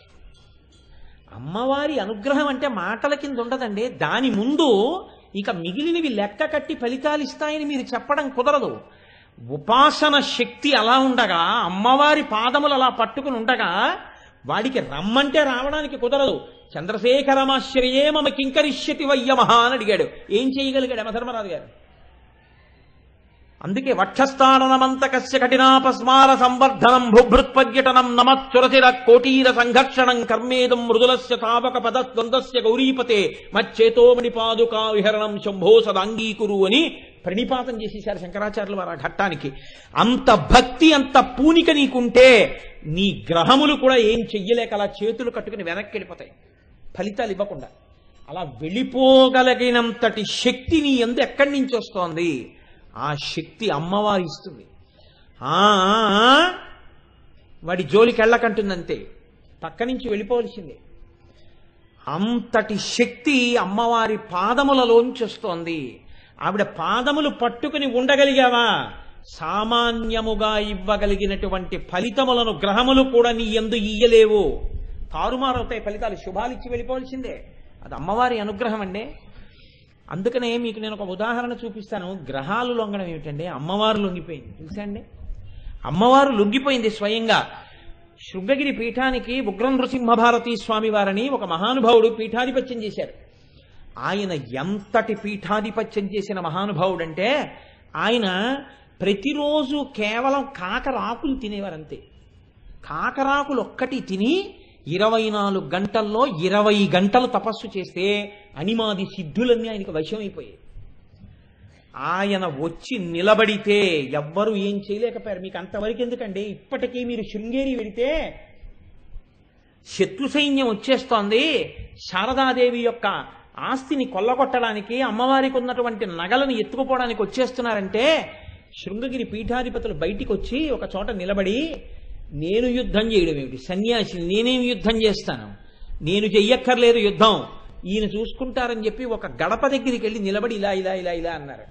అమ్మవారి అనుగ్రహం అంటే మాటల కింద ఉండదండి దాని ముందు ఇక మిగిలినవి లెక్క కట్టి ఫలితాలు ఇస్తాయని మీరు చెప్పడం కుదరదు ఉపాసన శక్తి అలా ఉండగా అమ్మవారి పాదములు అలా పట్టుకుని ఉండగా వాడికి రమ్మంటే రావడానికి కుదరదు చంద్రశేఖరమాశ్రయే మమ కింకరిష్యతి వయ్యమహ అని అడిగాడు ఏం చేయగలిగాడు యమధర్మరాజు గారు అందుకే వక్షస్థానమంతకస్య కఠినాపస్మార సంవర్ధనం భుభృత్పర్యటనం నమచ్చురచిర కోటీర సంఘర్షణం కర్మేదం మృదులస్య తావక పదస్వందస్య గౌరీపతే మచ్చేతోమణి పాదుకా విహరణం శంభో సదాంగీకురు అని ప్రణిపాతం చేసేశారు శంకరాచార్యులు వారు ఆ ఘట్టానికి అంత భక్తి అంత పూనిక నీకుంటే నీ గ్రహములు కూడా ఏం చెయ్యలేక అలా చేతులు కట్టుకుని వెనక్కి వెళ్ళిపోతాయి ఫలితాలు ఇవ్వకుండా అలా వెళ్ళిపోగలిగినంతటి శక్తి నీ ఎందు ఎక్కడి నుంచి వస్తోంది ఆ శక్తి అమ్మవారు ఇస్తుంది ఆ ఆ, ఆ, వాడి జోలికి వెళ్ళకంటుందంతే పక్క నుంచి వెళ్ళిపోవలసిందే అంతటి శక్తి అమ్మవారి పాదములలోంచి వస్తోంది ఆవిడ పాదములు పట్టుకుని ఉండగలిగావా సామాన్యముగా ఇవ్వగలిగినటువంటి ఫలితములను గ్రహములు కూడా నీ ఎందు ఇయ్యలేవు తారుమారవుతాయి ఫలితాలు శుభాలు ఇచ్చి వెళ్ళిపోవలసిందే అది అమ్మవారి అనుగ్రహం అండి అందుకనే మీకు నేను ఒక ఉదాహరణ చూపిస్తాను గ్రహాలు లొంగడం ఏమిటండి అమ్మవారు లొంగిపోయింది తెలుసా అండి అమ్మవారు లొంగిపోయింది స్వయంగా శృంగగిరి పీఠానికి ఉగ్రం నృసింహభారతి స్వామి వారని ఒక మహానుభావుడు పీఠాధిపత్యం చేశారు ఆయన ఎంతటి పీఠాధిపత్యం చేసిన మహానుభావుడంటే ఆయన ప్రతిరోజు కేవలం కాకరాకులు తినేవారంతే కాకరాకులు ఒక్కటి తిని ఇరవై నాలుగు గంటల్లో ఇరవై గంటలు తపస్సు చేస్తే అనిమాది సిద్ధులన్నీ ఆయనకు వశమైపోయాయి ఆయన వచ్చి నిలబడితే ఎవ్వరూ ఏం చేయలేకపోయారు మీకు అంతవరకు ఎందుకండి ఇప్పటికీ మీరు శృంగేరి వెడితే శత్రు సైన్యం వచ్చేస్తోంది శారదాదేవి యొక్క ఆస్తిని కొల్లగొట్టడానికి అమ్మవారికి ఉన్నటువంటి నగలను ఎత్తుకుపోవడానికి వచ్చేస్తున్నారంటే శృంగగిరి పీఠాధిపతులు బయటికి వచ్చి ఒక చోట నిలబడి నేను యుద్ధం చేయడం ఏమిటి సన్యాసి నేనేం యుద్ధం చేస్తాను నేను చెయ్యక్కర్లేదు యుద్ధం ఈయన చూసుకుంటారని చెప్పి ఒక గడప దగ్గరికి వెళ్ళి నిలబడి ఇలా ఇలా ఇలా ఇలా అన్నారు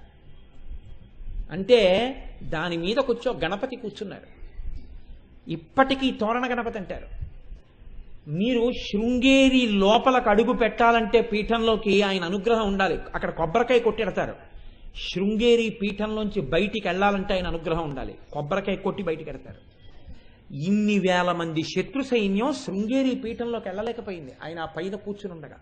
అంటే దాని మీద కూర్చో గణపతి కూర్చున్నారు ఇప్పటికీ తోరణ గణపతి అంటారు మీరు శృంగేరి లోపలకు అడుగు పెట్టాలంటే పీఠంలోకి ఆయన అనుగ్రహం ఉండాలి అక్కడ కొబ్బరికాయ కొట్టెడతారు శృంగేరి పీఠంలోంచి బయటికి వెళ్ళాలంటే ఆయన అనుగ్రహం ఉండాలి కొబ్బరికాయ కొట్టి బయటికి ఎడతారు ఇన్ని వేల మంది శత్రు సైన్యం శృంగేరి పీఠంలోకి వెళ్ళలేకపోయింది ఆయన ఆ పైన కూర్చుని ఉండగా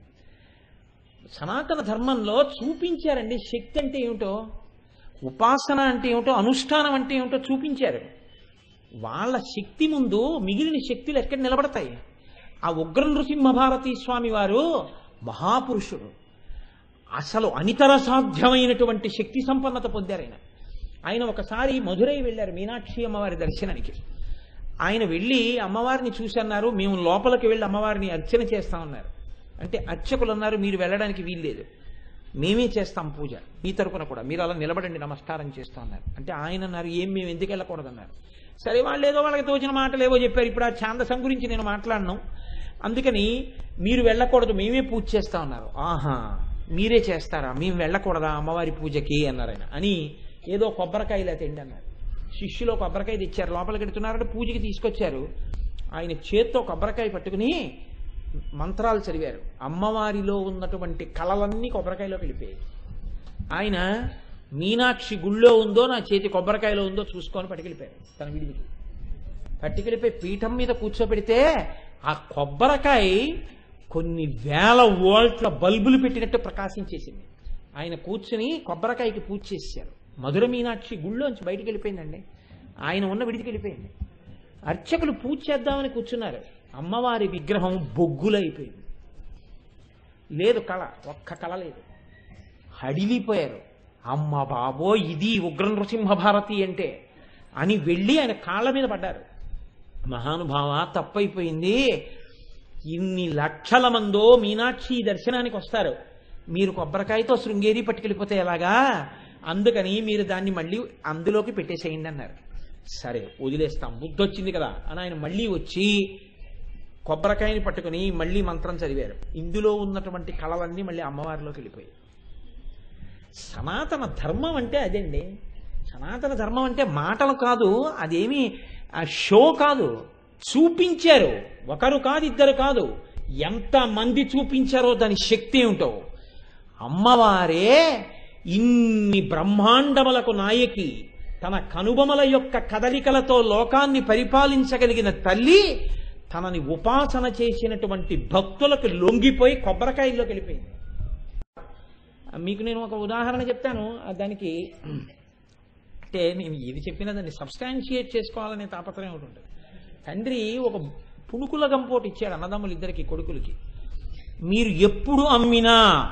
సనాతన ధర్మంలో చూపించారండి శక్తి అంటే ఏమిటో ఉపాసన అంటే ఏమిటో అనుష్ఠానం అంటే ఏమిటో చూపించారు వాళ్ళ శక్తి ముందు మిగిలిన శక్తులు ఎక్కడ నిలబడతాయి ఆ ఉగ్ర నృసింహభారతి స్వామి వారు మహాపురుషుడు అసలు అనితర సాధ్యమైనటువంటి శక్తి సంపన్నత పొందారు ఆయన ఆయన ఒకసారి మధురై వెళ్ళారు మీనాక్షి అమ్మవారి దర్శనానికి ఆయన వెళ్ళి అమ్మవారిని చూసి అన్నారు మేము లోపలికి వెళ్ళి అమ్మవారిని అర్చన చేస్తామన్నారు అంటే అర్చకులు అన్నారు మీరు వెళ్ళడానికి వీల్లేదు మేమే చేస్తాం పూజ మీ తరపున కూడా మీరు అలా నిలబడండి నమస్కారం చేస్తాం అన్నారు అంటే ఆయన అన్నారు ఏం మేము ఎందుకు వెళ్ళకూడదన్నారు సరే వాళ్ళు ఏదో వాళ్ళకి తోచిన మాటలు ఏవో చెప్పారు ఇప్పుడు ఆ ఛాందసం గురించి నేను మాట్లాడను అందుకని మీరు వెళ్ళకూడదు మేమే పూజ చేస్తా ఉన్నారు ఆహా మీరే చేస్తారా మేము వెళ్ళకూడదా అమ్మవారి పూజకి అన్నారు ఆయన అని ఏదో కొబ్బరికాయలు తిండి అన్నారు శిష్యులో కొబ్బరికాయ తెచ్చారు లోపలికి ఎడుతున్నారంటే పూజకి తీసుకొచ్చారు ఆయన చేత్తో కొబ్బరికాయ పట్టుకుని మంత్రాలు చదివారు అమ్మవారిలో ఉన్నటువంటి కళలన్నీ కొబ్బరికాయలోకి వెళ్ళిపోయాయి ఆయన మీనాక్షి గుళ్ళో ఉందో నా చేతి కొబ్బరికాయలో ఉందో చూసుకొని పట్టుకెళ్ళిపోయారు తన విడివికి పట్టుకెళ్ళిపోయి పీఠం మీద కూర్చోబెడితే ఆ కొబ్బరికాయ కొన్ని వేల వోల్ట్ల బల్బులు పెట్టినట్టు ప్రకాశించేసింది ఆయన కూర్చుని కొబ్బరికాయకి పూజ చేశారు మధుర మీనాక్షి గుళ్ళోంచి బయటికి వెళ్ళిపోయిందండి ఆయన ఉన్న విడికి వెళ్ళిపోయింది అర్చకులు పూజ చేద్దామని కూర్చున్నారు అమ్మవారి విగ్రహం బొగ్గులైపోయింది లేదు కళ ఒక్క కళ లేదు హడిలిపోయారు అమ్మ బాబో ఇది ఉగ్ర నృసింహ భారతి అంటే అని వెళ్ళి ఆయన కాళ్ళ మీద పడ్డారు మహానుభావ తప్పైపోయింది ఇన్ని లక్షల మందో మీనాక్షి దర్శనానికి వస్తారు మీరు కొబ్బరికాయతో శృంగేరి పట్టుకెళ్ళిపోతే ఎలాగా అందుకని మీరు దాన్ని మళ్ళీ అందులోకి పెట్టేసేయండి అన్నారు సరే వదిలేస్తాం బుద్ధి వచ్చింది కదా అని ఆయన మళ్ళీ వచ్చి కొబ్బరికాయని పట్టుకుని మళ్ళీ మంత్రం చదివారు ఇందులో ఉన్నటువంటి కళలన్నీ మళ్ళీ అమ్మవారిలోకి వెళ్ళిపోయాయి సనాతన ధర్మం అంటే అదండి సనాతన ధర్మం అంటే మాటలు కాదు అదేమి ఆ షో కాదు చూపించారు ఒకరు కాదు ఇద్దరు కాదు ఎంత మంది చూపించారో దాని శక్తి ఏమిటో అమ్మవారే ఇన్ని బ్రహ్మాండములకు నాయకి తన కనుబొమల యొక్క కదలికలతో లోకాన్ని పరిపాలించగలిగిన తల్లి తనని ఉపాసన చేసినటువంటి భక్తులకు లొంగిపోయి కొబ్బరికాయల్లోకి వెళ్ళిపోయింది మీకు నేను ఒక ఉదాహరణ చెప్తాను ఆ దానికి అంటే నేను ఏది చెప్పినా దాన్ని సబ్స్టాన్షియేట్ చేసుకోవాలనే తాపత్రయం ఒకటి ఉంటుంది తండ్రి ఒక పుణుకుల గంపోటు ఇచ్చాడు అన్నదమ్ములు ఇద్దరికి కొడుకులకి మీరు ఎప్పుడు అమ్మినా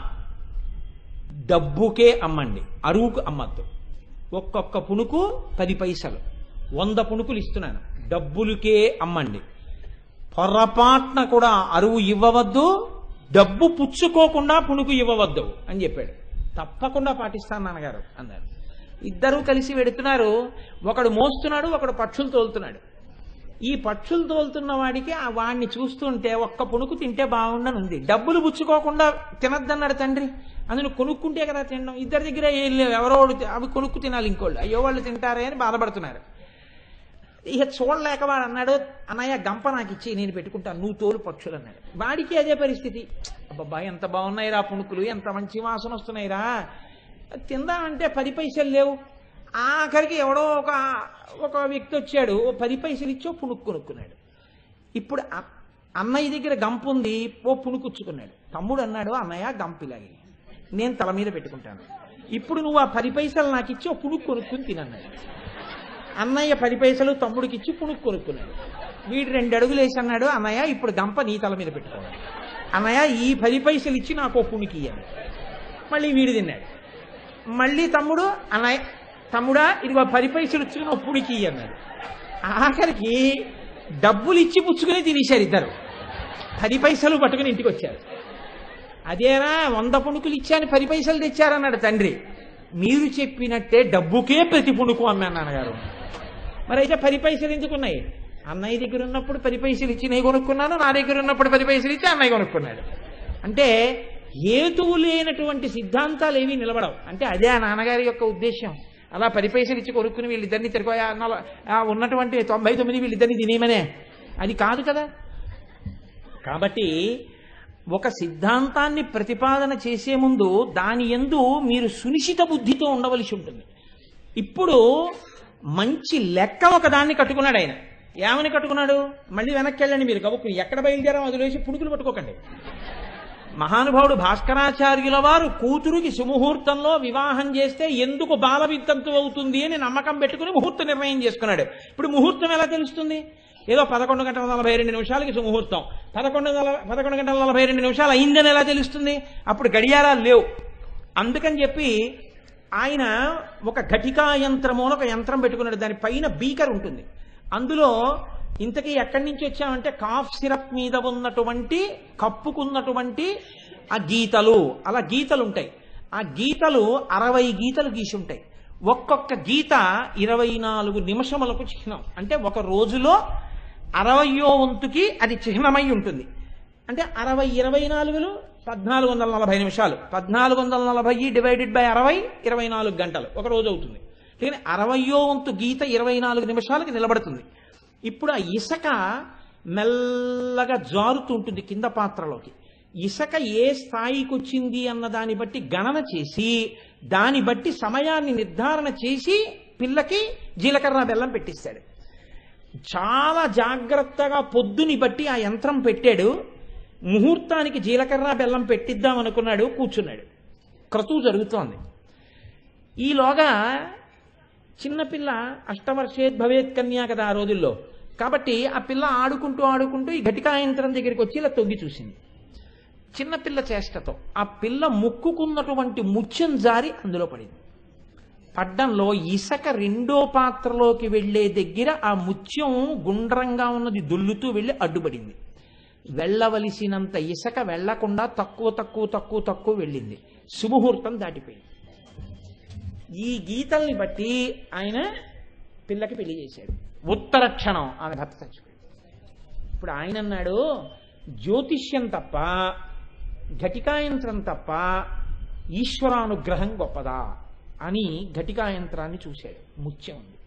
డబ్బుకే అమ్మండి అరువుకు అమ్మద్దు ఒక్కొక్క పుణుకు పది పైసలు వంద పుణుకులు ఇస్తున్నాను డబ్బులకే అమ్మండి పొరపాట్న కూడా అరువు ఇవ్వవద్దు డబ్బు పుచ్చుకోకుండా పుణుకు ఇవ్వవద్దు అని చెప్పాడు తప్పకుండా పాటిస్తాను నాన్నగారు అన్నారు ఇద్దరూ కలిసి వెడుతున్నారు ఒకడు మోస్తున్నాడు ఒకడు పక్షులు తోలుతున్నాడు ఈ పక్షులు తోలుతున్న వాడికి ఆ వాడిని చూస్తుంటే ఒక్క పుణుకు తింటే బాగుండని ఉంది డబ్బులు పుచ్చుకోకుండా తినద్దన్నాడు తండ్రి అందులో కొనుక్కుంటే కదా తినడం ఇద్దరి దగ్గర ఏం లేవు ఎవరో ఒకడు తి- అవి కొనుక్కు తినాలి ఇంకోళ్ళు అయ్యో వాళ్ళు తింటారే అని బాధపడుతున్నారు ఇక చూడలేక వాడు అన్నాడు అన్నయ్య గంప నాకు ఇచ్చి నేను పెట్టుకుంటాను నువ్వు తోలు పక్షులు అన్నాడు వాడికి అదే పరిస్థితి అబ్బబ్బా ఎంత బాగున్నాయిరా పుణుకులు ఎంత మంచి వాసన వస్తున్నాయిరా తిందామంటే పది పైసలు లేవు ఆఖరికి ఎవడో ఒక ఒక వ్యక్తి వచ్చాడు ఓ పది పైసలు ఇచ్చి ఓ పుణుకు కొనుక్కున్నాడు ఇప్పుడు అ- అన్నయ్య దగ్గర గంప ఉంది ఓ పుణుకుచ్చుకున్నాడు తమ్ముడు అన్నాడు అన్నయ్య గంప ఇలాగే నేను తల మీద పెట్టుకుంటాను ఇప్పుడు నువ్వు ఆ పది పైసలు నాకు ఇచ్చి ఓ పుణుకు కొనుక్కుని తినన్నాడు అన్నయ్య పది పైసలు తమ్ముడికి ఇచ్చి పుణుకు కొనుక్కున్నాడు వీడు రెండు అడుగులు వేసి అన్నాడు అన్నయ్య ఇప్పుడు గంప నీ తల మీద పెట్టుకోవాలి అన్నయ్య ఈ పది పైసలు ఇచ్చి నాకు ఓ పుణుకి ఇయ్యాలి మళ్ళీ వీడు తిన్నాడు మళ్ళీ తమ్ముడు అన్నయ్య తమ్ముడా ఇదిగో పది పైసలు ఇచ్చుకుని ఓ పుణికి ఇయ్యి అన్నాడు ఆఖరికి డబ్బులు ఇచ్చి పుచ్చుకుని తినేశారు ఇద్దరు పది పైసలు పట్టుకుని ఇంటికి వచ్చారు అదేనా వంద పుణుకులు ఇచ్చాను పది పైసలు తెచ్చారన్నాడు తండ్రి మీరు చెప్పినట్టే డబ్బుకే ప్రతి పుణుకు అమ్మాను నాన్నగారు మరి అయితే పది పైసలు ఎందుకున్నాయి అన్నయ్య దగ్గర ఉన్నప్పుడు పది పైసలు ఇచ్చి నేను కొనుక్కున్నాను నా దగ్గర ఉన్నప్పుడు పది పైసలు ఇచ్చి అన్నయ్య కొనుక్కున్నాడు అంటే హేతువు లేనటువంటి సిద్ధాంతాలు ఏమీ నిలబడవు అంటే అదే ఆ నాన్నగారి యొక్క ఉద్దేశం అలా పది పైసలు ఇచ్చి కొనుక్కుని వీళ్ళిద్దరిని తిరిగి ఉన్నటువంటి తొంభై తొమ్మిది వీళ్ళిద్దరిని తినేయమనే అది కాదు కదా కాబట్టి ఒక సిద్ధాంతాన్ని ప్రతిపాదన చేసే ముందు దాని ఎందు మీరు సునిశిత బుద్ధితో ఉండవలసి ఉంటుంది ఇప్పుడు మంచి లెక్క ఒక దాన్ని కట్టుకున్నాడు ఆయన ఏమని కట్టుకున్నాడు మళ్ళీ వెనక్కి వెళ్ళండి మీరు గబుక్కుని ఎక్కడ బయలుదేరాం వదిలేసి పుణుకులు పట్టుకోకండి మహానుభావుడు భాస్కరాచార్యుల వారు కూతురుకి సుముహూర్తంలో వివాహం చేస్తే ఎందుకు బాల విద్తంతు అవుతుంది అని నమ్మకం పెట్టుకుని ముహూర్త నిర్ణయం చేసుకున్నాడు ఇప్పుడు ముహూర్తం ఎలా తెలుస్తుంది ఏదో పదకొండు గంటల నలభై రెండు నిమిషాలకి సుముహూర్తం పదకొండు నల- పదకొండు గంటల నలభై రెండు నిమిషాలు అయిందని ఎలా తెలుస్తుంది అప్పుడు గడియారాలు లేవు అందుకని చెప్పి ఆయన ఒక ఘటికా యంత్రము అని ఒక యంత్రం పెట్టుకున్నాడు దాని పైన బీకర్ ఉంటుంది అందులో ఇంతకీ ఎక్కడి నుంచి వచ్చామంటే కాఫ్ సిరప్ మీద ఉన్నటువంటి కప్పుకున్నటువంటి ఆ గీతలు అలా గీతలు ఉంటాయి ఆ గీతలు అరవై గీతలు గీసి ఉంటాయి ఒక్కొక్క గీత ఇరవై నాలుగు నిమిషములకు చిహ్నం అంటే ఒక రోజులో అరవయో వంతుకి అది చిహ్నమై ఉంటుంది అంటే అరవై ఇరవై నాలుగులు పద్నాలుగు వందల నలభై నిమిషాలు పద్నాలుగు వందల నలభై డివైడెడ్ బై అరవై ఇరవై నాలుగు గంటలు ఒక రోజు అవుతుంది కానీ అరవయో వంతు గీత ఇరవై నాలుగు నిమిషాలకి నిలబడుతుంది ఇప్పుడు ఆ ఇసక మెల్లగా జారుతూ ఉంటుంది కింద పాత్రలోకి ఇసక ఏ స్థాయికి వచ్చింది అన్న దాన్ని బట్టి గణన చేసి దాన్ని బట్టి సమయాన్ని నిర్ధారణ చేసి పిల్లకి జీలకర్ర బెల్లం పెట్టిస్తాడు చాలా జాగ్రత్తగా పొద్దుని బట్టి ఆ యంత్రం పెట్టాడు ముహూర్తానికి జీలకర్ర బెల్లం పెట్టిద్దాం అనుకున్నాడు కూర్చున్నాడు క్రతువు జరుగుతోంది ఈలోగా చిన్నపిల్ల అష్టవర్షేద్ భవేత్ కన్యా కదా ఆ రోజుల్లో కాబట్టి ఆ పిల్ల ఆడుకుంటూ ఆడుకుంటూ ఈ ఘటికా యంత్రం దగ్గరికి వచ్చి ఇలా తొంగి చూసింది చిన్నపిల్ల చేష్టతో ఆ పిల్ల ముక్కుకున్నటువంటి ముత్యం జారి అందులో పడింది పడ్డంలో ఇసక రెండో పాత్రలోకి వెళ్ళే దగ్గర ఆ ముత్యం గుండ్రంగా ఉన్నది దుల్లుతూ వెళ్ళి అడ్డుపడింది వెళ్ళవలసినంత ఇసక వెళ్లకుండా తక్కువ తక్కువ తక్కువ తక్కువ వెళ్ళింది శుభముహూర్తం దాటిపోయింది ఈ గీతల్ని బట్టి ఆయన పిల్లకి పెళ్లి చేశాడు ఉత్తర క్షణం ఆమె భర్త చచ్చిపోయింది ఇప్పుడు ఆయన అన్నాడు జ్యోతిష్యం తప్ప ఘటికాయంత్రం తప్ప ఈశ్వరానుగ్రహం గొప్పదా అని ఘటికాయంత్రాన్ని చూశాడు ముత్యం ఉంది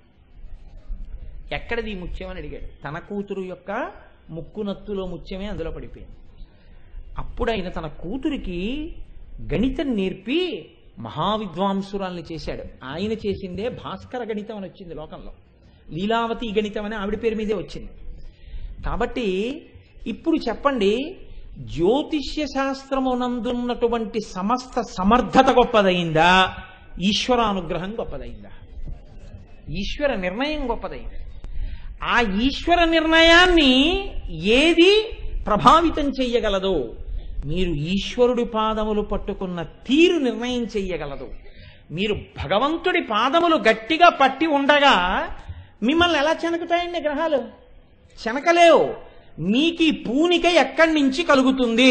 ఎక్కడది ఈ ముత్యం అని అడిగాడు తన కూతురు యొక్క ముక్కునత్తులో ముత్యమే అందులో పడిపోయింది అప్పుడు ఆయన తన కూతురికి గణితం నేర్పి మహావిద్వాంసురాల్ని చేశాడు ఆయన చేసిందే భాస్కర గణితం అని వచ్చింది లోకంలో లీలావతి గణితం అని ఆవిడ పేరు మీదే వచ్చింది కాబట్టి ఇప్పుడు చెప్పండి జ్యోతిష్య శాస్త్రమునందున్నటువంటి సమస్త సమర్థత గొప్పదైందా ఈశ్వరానుగ్రహం గొప్పదైందా ఈశ్వర నిర్ణయం గొప్పదైంది ఆ ఈశ్వర నిర్ణయాన్ని ఏది ప్రభావితం చెయ్యగలదో మీరు ఈశ్వరుడి పాదములు పట్టుకున్న తీరు నిర్ణయం చెయ్యగలదు మీరు భగవంతుడి పాదములు గట్టిగా పట్టి ఉండగా మిమ్మల్ని ఎలా చెనకుతాయండి గ్రహాలు చెనకలేవు మీకు ఈ పూనిక ఎక్కడి నుంచి కలుగుతుంది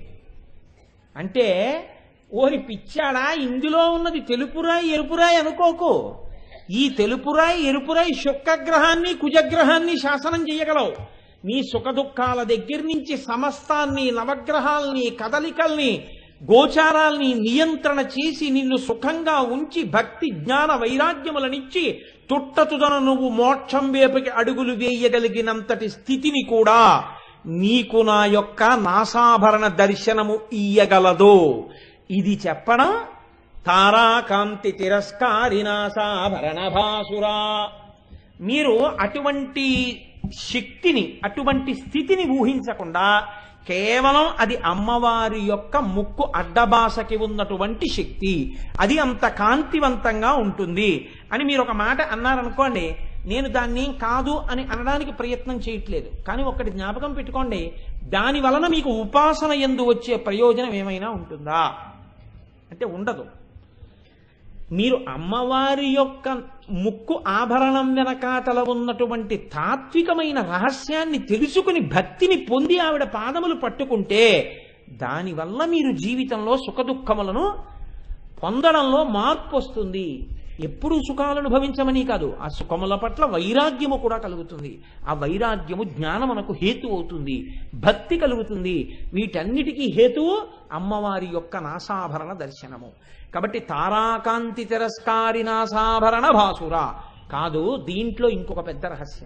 అంటే ఓరి పిచ్చాడా ఇందులో ఉన్నది తెలుపురాయి ఎరుపురాయి అనుకోకు ఈ తెలుపురాయి ఎరుపురాయి శుక్రగ్రహాన్ని కుజగ్రహాన్ని శాసనం చేయగలవు నీ సుఖ దుఃఖాల దగ్గర నుంచి సమస్తాన్ని నవగ్రహాల్ని కదలికల్ని గోచారాల్ని నియంత్రణ చేసి నిన్ను సుఖంగా ఉంచి భక్తి జ్ఞాన వైరాగ్యములనిచ్చి తుట్టతుదన నువ్వు మోక్షం వేపుకి అడుగులు వేయగలిగినంతటి స్థితిని కూడా నీకు నా యొక్క నాసాభరణ దర్శనము ఇయ్యగలదు ఇది చెప్పడం తారాకాంతి తిరస్కారి నాసాభరణ భాసురా మీరు అటువంటి శక్తిని అటువంటి స్థితిని ఊహించకుండా కేవలం అది అమ్మవారి యొక్క ముక్కు అడ్డబాసకి ఉన్నటువంటి శక్తి అది అంత కాంతివంతంగా ఉంటుంది అని మీరు ఒక మాట అన్నారనుకోండి నేను దాన్ని కాదు అని అనడానికి ప్రయత్నం చేయట్లేదు కానీ ఒకటి జ్ఞాపకం పెట్టుకోండి దాని వలన మీకు ఉపాసన ఎందు వచ్చే ప్రయోజనం ఏమైనా ఉంటుందా అంటే ఉండదు మీరు అమ్మవారి యొక్క ముక్కు ఆభరణం వెనకాతల ఉన్నటువంటి తాత్వికమైన రహస్యాన్ని తెలుసుకుని భక్తిని పొంది ఆవిడ పాదములు పట్టుకుంటే దానివల్ల మీరు జీవితంలో సుఖదుఖములను పొందడంలో మార్పు వస్తుంది ఎప్పుడు సుఖాలను అనుభవించమని కాదు ఆ సుఖముల పట్ల వైరాగ్యము కూడా కలుగుతుంది ఆ వైరాగ్యము జ్ఞానమునకు హేతు అవుతుంది భక్తి కలుగుతుంది వీటన్నిటికీ హేతువు అమ్మవారి యొక్క నాసాభరణ దర్శనము కాబట్టి తారాకాంతి తిరస్కారి నాసాభరణ భాసుర కాదు దీంట్లో ఇంకొక పెద్ద రహస్యం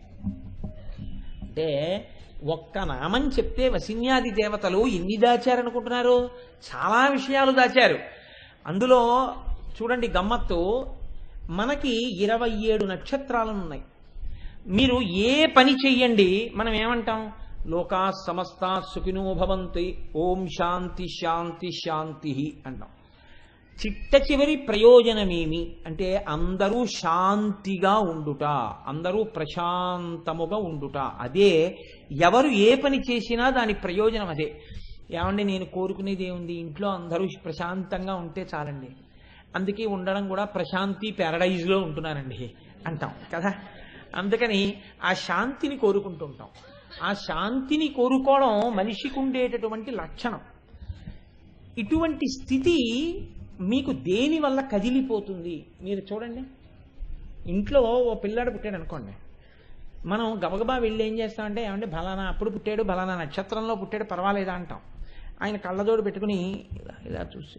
అంటే ఒక్క నామం చెప్తే వసిన్యాది దేవతలు ఎన్ని దాచారనుకుంటున్నారు చాలా విషయాలు దాచారు అందులో చూడండి గమ్మత్తు మనకి ఇరవై ఏడు నక్షత్రాలు ఉన్నాయి మీరు ఏ పని చెయ్యండి మనం ఏమంటాం లోకా సమస్త సుఖినో భవంతి ఓం శాంతి శాంతి శాంతి అంటాం చిట్ట చివరి ప్రయోజనమేమి అంటే అందరూ శాంతిగా ఉండుట అందరూ ప్రశాంతముగా ఉండుట అదే ఎవరు ఏ పని చేసినా దాని ప్రయోజనం అదే ఏమండి నేను కోరుకునేది ఏముంది ఇంట్లో అందరూ ప్రశాంతంగా ఉంటే చాలండి అందుకే ఉండడం కూడా ప్రశాంతి ప్యారడైజ్లో ఉంటున్నారండి అంటాం కదా అందుకని ఆ శాంతిని కోరుకుంటుంటాం ఆ శాంతిని కోరుకోవడం మనిషికి ఉండేటటువంటి లక్షణం ఇటువంటి స్థితి మీకు దేని వల్ల కదిలిపోతుంది మీరు చూడండి ఇంట్లో ఓ పిల్లాడు పుట్టాడు అనుకోండి మనం గబగబా వెళ్ళి ఏం చేస్తామంటే ఏమంటే బలానా అప్పుడు పుట్టాడు బలానా నక్షత్రంలో పుట్టాడు పర్వాలేదా అంటాం ఆయన కళ్ళజోడు పెట్టుకుని ఇలా ఇలా చూసి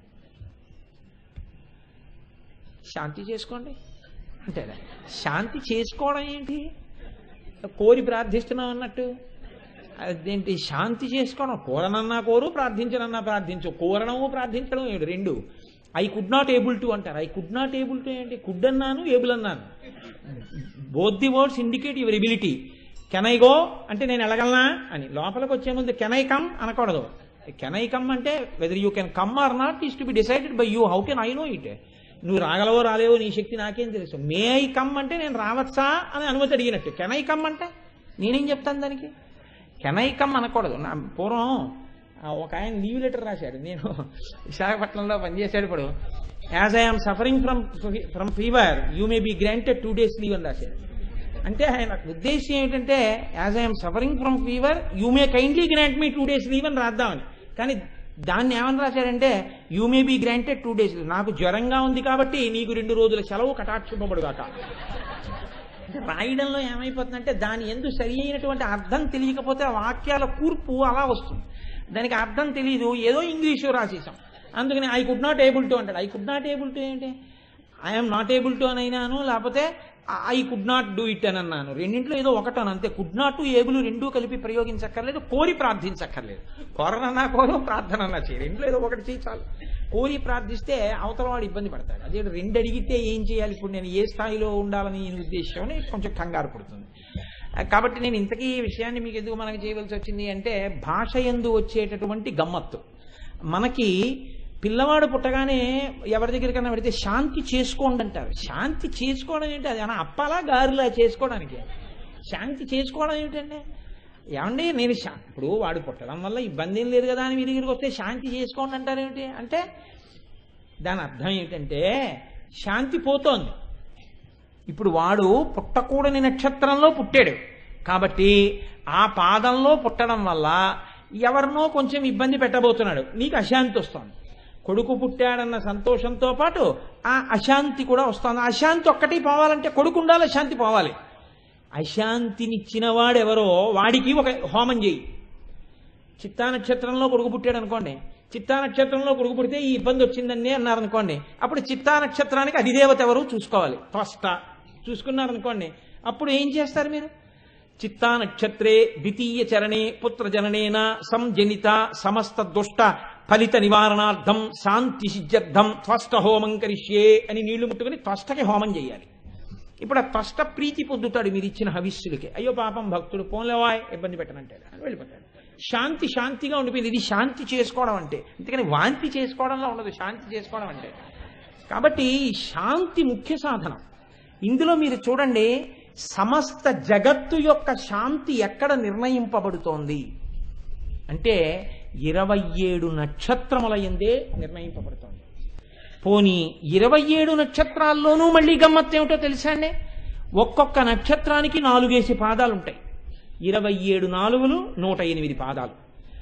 శాంతి చేసుకోండి అంటే శాంతి చేసుకోవడం ఏంటి కోరి ప్రార్థిస్తున్నాం అన్నట్టు అదేంటి శాంతి చేసుకోవడం కోరనన్నా కోరు ప్రార్థించనన్నా ప్రార్థించు కోరడము ప్రార్థించడం ఏడు రెండు I could not able to అంటారు I could not able to ఏంటి కుడ్ అన్నాను ఏబుల్ అన్నాను both the words indicate your ability can I go అంటే నేను వెళ్ళగలనా అని లోపలికి వచ్చే ముందు కెన్ ఐ కమ్ అనకూడదు కెన్ ఐ కమ్ అంటే whether you can come or not is to be decided by you how can I know it నువ్వు రాగలవో రాలేవో నీ శక్తి నాకేం తెలుసు మే ఐ కమ్ అంటే నేను రావచ్చా అని అనుమతి అడిగినట్టు కెన్ ఐ కమ్ అంటే నేనేం చెప్తాను దానికి కెన్ ఐ కమ్ అనకూడదు నా పూర్వం ఆ, ఒక ఆయన లీవ్ లెటర్ రాశాడు నేను విశాఖపట్నంలో పనిచేసాడు ఇప్పుడు as I'm suffering from from fever you may be granted two days leave అని రాశాడు అంటే ఆయన ఉద్దేశం ఏంటంటే as I'm suffering from fever you may kindly grant me two days leave అని రాద్దామని కానీ దాన్ని ఏమని రాశాడంటే you may be granted two days నాకు జ్వరంగా ఉంది కాబట్టి నీకు రెండు రోజుల సెలవు కటాక్షింపబడుగాక అంటే రాయడంలో ఏమైపోతుందంటే దాని ఎందు సరి అయినటువంటి అర్థం తెలియకపోతే ఆ వాక్యాల కూర్పు అలా వస్తుంది దానికి అర్థం తెలియదు ఏదో ఇంగ్లీషు రాసేసాం అందుకని I could not able to అంటాడు I could not able to ఏంటి ఐఎమ్ నాట్ ఏబుల్ టు అని అయినాను లేకపోతే I could not do it అని అన్నాను రెండింటిలో ఏదో ఒకటను అంతే కుడ్ నాట్ ఏబుల్ రెండూ కలిపి ప్రయోగించక్కర్లేదు కోరి ప్రార్థించక్కర్లేదు కోరనన్నా కోరు ప్రార్థన అన్నా చేయి రెండులో ఏదో ఒకటి చేయి చాలు కోరి ప్రార్థిస్తే అవతల వాడు ఇబ్బంది పడతాడు అదే రెండు అడిగితే ఏం చేయాలి ఇప్పుడు నేను ఏ స్థాయిలో ఉండాలని ఈ ఉద్దేశం అని కొంచెం కంగారు పడుతుంది కాబట్టి నేను ఇంతకీ ఈ విషయాన్ని మీకు ఎందుకు మనకి చేయవలసి వచ్చింది అంటే భాష ఎందు వచ్చేటటువంటి గమ్మత్తు మనకి పిల్లవాడు పుట్టగానే ఎవరి దగ్గరికైనా పెడితే శాంతి చేసుకోండి అంటారు శాంతి చేసుకోవడం ఏంటి అది అన్న అప్పలా గారిలా చేసుకోవడానికి శాంతి చేసుకోవడం ఏమిటండి ఏమండి నేను శా ఇప్పుడు వాడు పుట్టడం వల్ల ఇబ్బంది ఏం లేదు కదా అని మీ దగ్గరికి వస్తే శాంతి చేసుకోండి అంటారు ఏమిటి అంటే దాని అర్థం ఏమిటంటే శాంతి పోతోంది ఇప్పుడు వాడు పుట్టకూడని నక్షత్రంలో పుట్టాడు కాబట్టి ఆ పాదంలో పుట్టడం వల్ల ఎవరినో కొంచెం ఇబ్బంది పెట్టబోతున్నాడు నీకు అశాంతి వస్తుంది కొడుకు పుట్టాడన్న సంతోషంతో పాటు ఆ అశాంతి కూడా వస్తుంది ఆ అశాంతి ఒక్కటి పోవాలంటే కొడుకు ఉండాలి అశాంతి పోవాలి అశాంతినిచ్చిన వాడెవరో వాడికి ఒక హోమం చేయి చిత్తా నక్షత్రంలో కొడుకు పుట్టాడు అనుకోండి చిత్తా నక్షత్రంలో కొడుకు పుడితే ఈ ఇబ్బంది వచ్చిందని అన్నారు అనుకోండి అప్పుడు చిత్తా నక్షత్రానికి అధిదేవత ఎవరు చూసుకోవాలి త్వష్ట చూసుకున్నారనుకోండి అప్పుడు ఏం చేస్తారు మీరు చిత్తా నక్షత్రే ద్వితీయ చరణే పుత్ర జననేన సంజనిత సమస్త దుష్ట ఫలిత నివారణార్థం శాంతి సిద్ధ్యర్థం త్వష్ట హోమం కరిష్యే అని నీళ్లు ముట్టుకుని త్వష్టకి హోమం చేయాలి ఇప్పుడు ఆ త్వష్ట ప్రీతి పొందుతాడు మీరు ఇచ్చిన హవిస్సులకి అయ్యో పాపం భక్తుడు పోన్లేవాయ్ ఇబ్బంది పెట్టనంటాడు అని వెళ్ళిపోతాడు శాంతి శాంతిగా ఉండిపోయింది ఇది శాంతి చేసుకోవడం అంటే అందుకని వాంతి చేసుకోవడంలో ఉండదు శాంతి చేసుకోవడం అంటే కాబట్టి ఈ శాంతి ముఖ్య సాధనం ఇందులో మీరు చూడండి సమస్త జగత్తు యొక్క శాంతి ఎక్కడ నిర్ణయింపబడుతోంది అంటే ఇరవై ఏడు నక్షత్రముల ఎందే నిర్ణయింపబడుతోంది పోనీ ఇరవై ఏడు నక్షత్రాల్లోనూ మళ్ళీ గమ్మత్తు ఏమిటో తెలుసా అండి ఒక్కొక్క నక్షత్రానికి నాలుగేసి పాదాలు ఉంటాయి ఇరవై ఏడు నాలుగులు నూట ఎనిమిది పాదాలు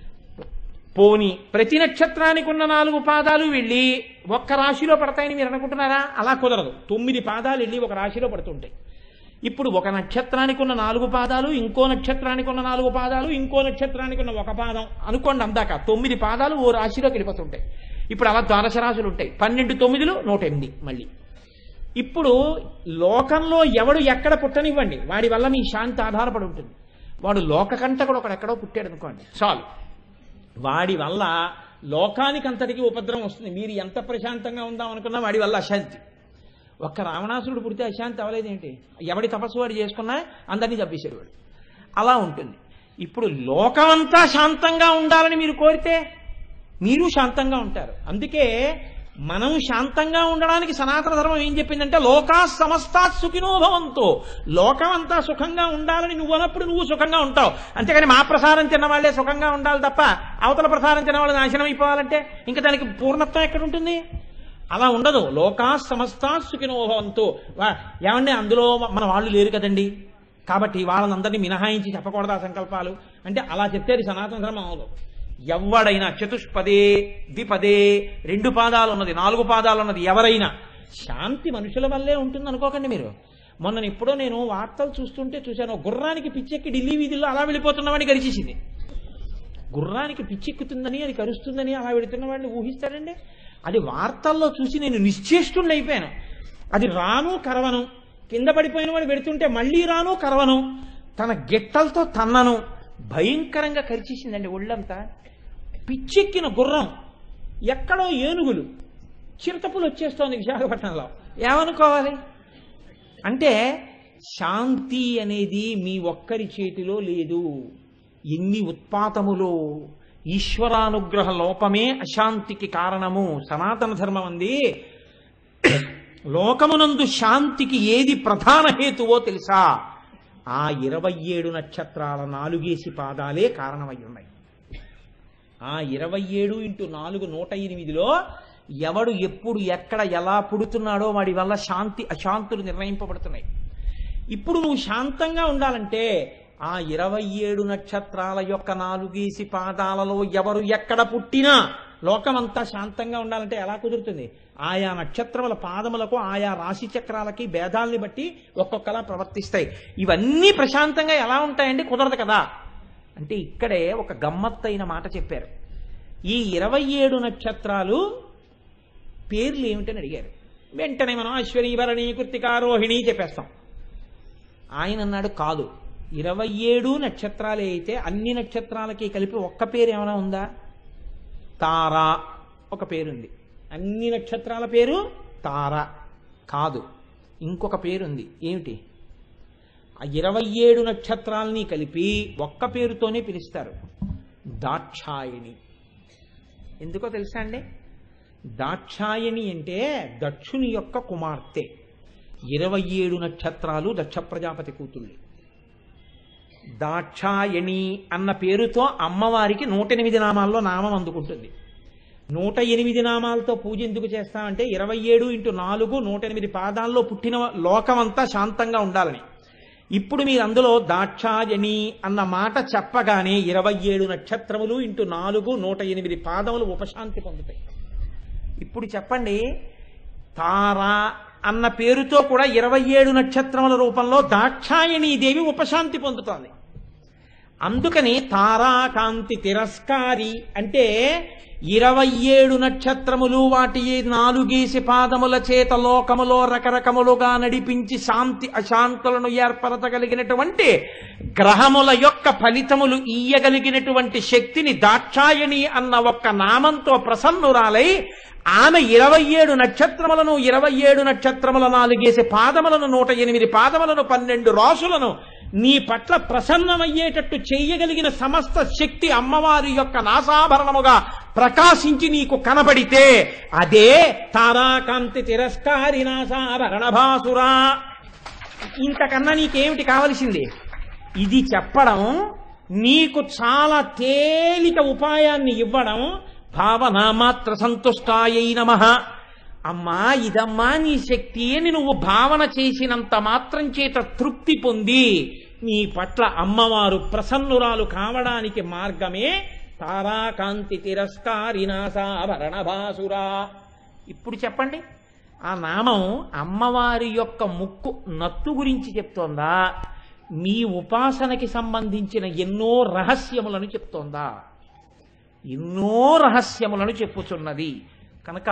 పోని ప్రతి నక్షత్రానికి ఉన్న నాలుగు పాదాలు వెళ్ళి ఒక్క రాశిలో పడతాయని మీరు అనుకుంటున్నారా అలా కుదరదు తొమ్మిది పాదాలు వెళ్ళి ఒక రాశిలో పడుతుంటాయి ఇప్పుడు ఒక నక్షత్రానికి ఉన్న నాలుగు పాదాలు ఇంకో నక్షత్రానికి ఉన్న నాలుగు పాదాలు ఇంకో నక్షత్రానికి ఉన్న ఒక పాదం అనుకోండి అందాక తొమ్మిది పాదాలు ఓ రాశిలోకి వెళ్ళిపోతుంటాయి ఇప్పుడు అలా ద్వాదశ రాశులు ఉంటాయి పన్నెండు తొమ్మిదిలు నూట ఎనిమిది మళ్ళీ ఇప్పుడు లోకంలో ఎవడు ఎక్కడ పుట్టనివ్వండి వాడి వల్ల మీ శాంతి ఆధారపడి ఉంటుంది వాడు లోకకంటకుడు ఒకడు ఎక్కడో పుట్టాడు అనుకోండి చాలు వాడి వల్ల లోకానికి అంతటికి ఉపద్రవం వస్తుంది మీరు ఎంత ప్రశాంతంగా ఉందాం అనుకున్నా వాడి వల్ల అశాంతి ఒక్క రావణాసురుడు పుడితే అశాంతి అవ్వలేదేంటి ఎవడి తపస్సు వాడు చేసుకున్నా అందరినీ చంపేశాడు వాడు అలా ఉంటుంది ఇప్పుడు లోకమంతా శాంతంగా ఉండాలని మీరు కోరితే మీరు శాంతంగా ఉంటారు అందుకే మనం శాంతంగా ఉండడానికి సనాతన ధర్మం ఏం చెప్పిందంటే లోకా సమస్తా సుఖినో భవంతో లోకం అంతా సుఖంగా ఉండాలని నువ్వు అన్నప్పుడు నువ్వు సుఖంగా ఉంటావు అంతేగాని మా ప్రసారం తిన్నవాళ్లే సుఖంగా ఉండాలి తప్ప అవతల ప్రసారం తిన్నవాళ్ళు నాశనం అయిపోవాలంటే ఇంకా దానికి పూర్ణత్వం ఎక్కడ ఉంటుంది అలా ఉండదు లోకా సమస్తా సుఖినో భవంతో వా- ఏమండి అందులో మన వాళ్ళు లేరు కదండి కాబట్టి వాళ్ళందరినీ మినహాయించి చెప్పకూడదా సంకల్పాలు అంటే అలా చెప్తే అది సనాతన ధర్మం అవదు ఎవడైనా చతుష్పదే ద్విపదే రెండు పాదాలు ఉన్నది నాలుగు పాదాలు ఉన్నది ఎవరైనా శాంతి మనుషుల వల్లే ఉంటుంది అనుకోకండి మీరు మొన్న ఎప్పుడో నేను వార్తలు చూస్తుంటే చూశాను ఒక గుర్రానికి పిచ్చెక్కి ఢిల్లీ వీధుల్లో అలా వెళ్ళిపోతున్నవాడిని గరిచేసింది గుర్రానికి పిచ్చెక్కుతుందని అది కరుస్తుందని అలా వెళుతున్నవాడిని ఊహిస్తాడండి అది వార్తల్లో చూసి నేను నిశ్చేష్టుని అయిపోయాను అది రాను కరవను కింద పడిపోయిన వాడు పెడుతుంటే మళ్ళీ రాను కరవను తన గిట్టలతో తన్నను భయంకరంగా కరిచేసిందండి ఒళ్ళంతా పిచ్చెక్కిన గుర్రం ఎక్కడో ఏనుగులు చిరుతపులు వచ్చేస్తోంది విశాఖపట్నంలో ఏమనుకోవాలి అంటే శాంతి అనేది మీ ఒక్కరి చేతిలో లేదు ఎన్ని ఉత్పాతములో ఈశ్వరానుగ్రహ లోపమే అశాంతికి కారణము సనాతన ధర్మం అంది లోకమునందు శాంతికి ఏది ప్రధాన హేతువో తెలుసా ఆ ఇరవై ఏడు నక్షత్రాల నాలుగేసి పాదాలే కారణమై ఉన్నాయి ఆ ఇరవై ఏడు ఇంటూ నాలుగు నూట ఎనిమిదిలో ఎవడు ఎప్పుడు ఎక్కడ ఎలా పుడుతున్నాడో వాడి వల్ల శాంతి అశాంతులు నిర్ణయింపబడుతున్నాయి ఇప్పుడు నువ్వు శాంతంగా ఉండాలంటే ఆ ఇరవై ఏడు నక్షత్రాల యొక్క నాలుగేసి పాదాలలో ఎవరు ఎక్కడ పుట్టినా లోకమంతా శాంతంగా ఉండాలంటే ఎలా కుదురుతుంది ఆయా నక్షత్రముల పాదములకు ఆయా రాశి చక్రాలకి భేదాల్ని బట్టి ఒక్కొక్కలా ప్రవర్తిస్తాయి ఇవన్నీ ప్రశాంతంగా ఎలా ఉంటాయండి కుదరదు కదా అంటే ఇక్కడే ఒక గమ్మత్తైన మాట చెప్పారు ఈ ఇరవై ఏడు నక్షత్రాలు పేర్లు ఏమిటని అడిగారు వెంటనే మనం అశ్వని భరణి కృతికా రోహిణి చెప్పేస్తాం ఆయన అన్నాడు కాదు ఇరవై ఏడు నక్షత్రాలే అయితే అన్ని నక్షత్రాలకి కలిపి ఒక్క పేరు ఏమైనా ఉందా తార ఒక పేరుంది అన్ని నక్షత్రాల పేరు తార కాదు ఇంకొక పేరుంది ఏమిటి ఆ ఇరవై ఏడు నక్షత్రాలని కలిపి ఒక్క పేరుతోనే పిలుస్తారు దాక్షాయిణి ఎందుకో తెలుసా అండి దాక్షాయణి అంటే దక్షుని యొక్క కుమార్తె ఇరవై ఏడు నక్షత్రాలు దక్ష ప్రజాపతి కూతుళ్ళు దాక్షాయణి అన్న పేరుతో అమ్మవారికి నూట ఎనిమిది నామాల్లో నామం అందుకుంటుంది నూట ఎనిమిది నామాలతో పూజ ఎందుకు చేస్తామంటే ఇరవై ఏడు ఇంటూ నాలుగు నూట ఎనిమిది పాదాల్లో పుట్టిన లోకమంతా శాంతంగా ఉండాలని ఇప్పుడు మీరు అందులో దాక్షాయణి అన్న మాట చెప్పగానే ఇరవై ఏడు నక్షత్రములు ఇంటూ నాలుగు నూట ఎనిమిది పాదములు ఉపశాంతి పొందుతాయి ఇప్పుడు చెప్పండి తారా అన్న పేరుతో కూడా ఇరవై ఏడు నక్షత్రముల రూపంలో దాక్షాయణీ దేవి ఉపశాంతి పొందుతోంది అందుకని తారాకాంతి తిరస్కారి అంటే ఇరవై ఏడు నక్షత్రములు వాటి నాలుగేసి పాదముల చేత లోకములో రకరకములుగా నడిపించి శాంతి అశాంతులను ఏర్పరచగలిగినటువంటి గ్రహముల యొక్క ఫలితములు ఇయ్యగలిగినటువంటి శక్తిని దాక్షాయణి అన్న ఒక్క నామంతో ప్రసన్నురాలై ఆమె ఇరవై ఏడు నక్షత్రములను ఇరవై ఏడు నక్షత్రముల నాలుగేసి పాదములను నూట ఎనిమిది పాదములను పన్నెండు రాసులను నీ పట్ల ప్రసన్నమయ్యేటట్టు చేయగలిగిన సమస్త శక్తి అమ్మవారి యొక్క నాసాభరణముగా ప్రకాశించి నీకు కనబడితే అదే తారాకాంతి తిరస్కారి నాసాభరణ భాసురా ఇంతకన్నా నీకేమిటి కావలసింది ఇది చెప్పడం నీకు చాలా తేలిక ఉపాయాన్ని ఇవ్వడం భావన మాత్ర సంతుష్టాయై నమ అమ్మా ఇదమ్మా నీ శక్తి అని నువ్వు భావన చేసినంత మాత్రం చేత తృప్తి పొంది నీ పట్ల అమ్మవారు ప్రసన్నురాలు కావడానికి మార్గమే తారాకాంతి తిరస్కారినాసాభరణ భాసురా ఇప్పుడు చెప్పండి ఆ నామం అమ్మవారి యొక్క ముక్కు నత్తు గురించి చెప్తోందా మీ ఉపాసనకి సంబంధించిన ఎన్నో రహస్యములను చెప్తోందా ఎన్నో రహస్యములను చెప్పుచున్నది కనుక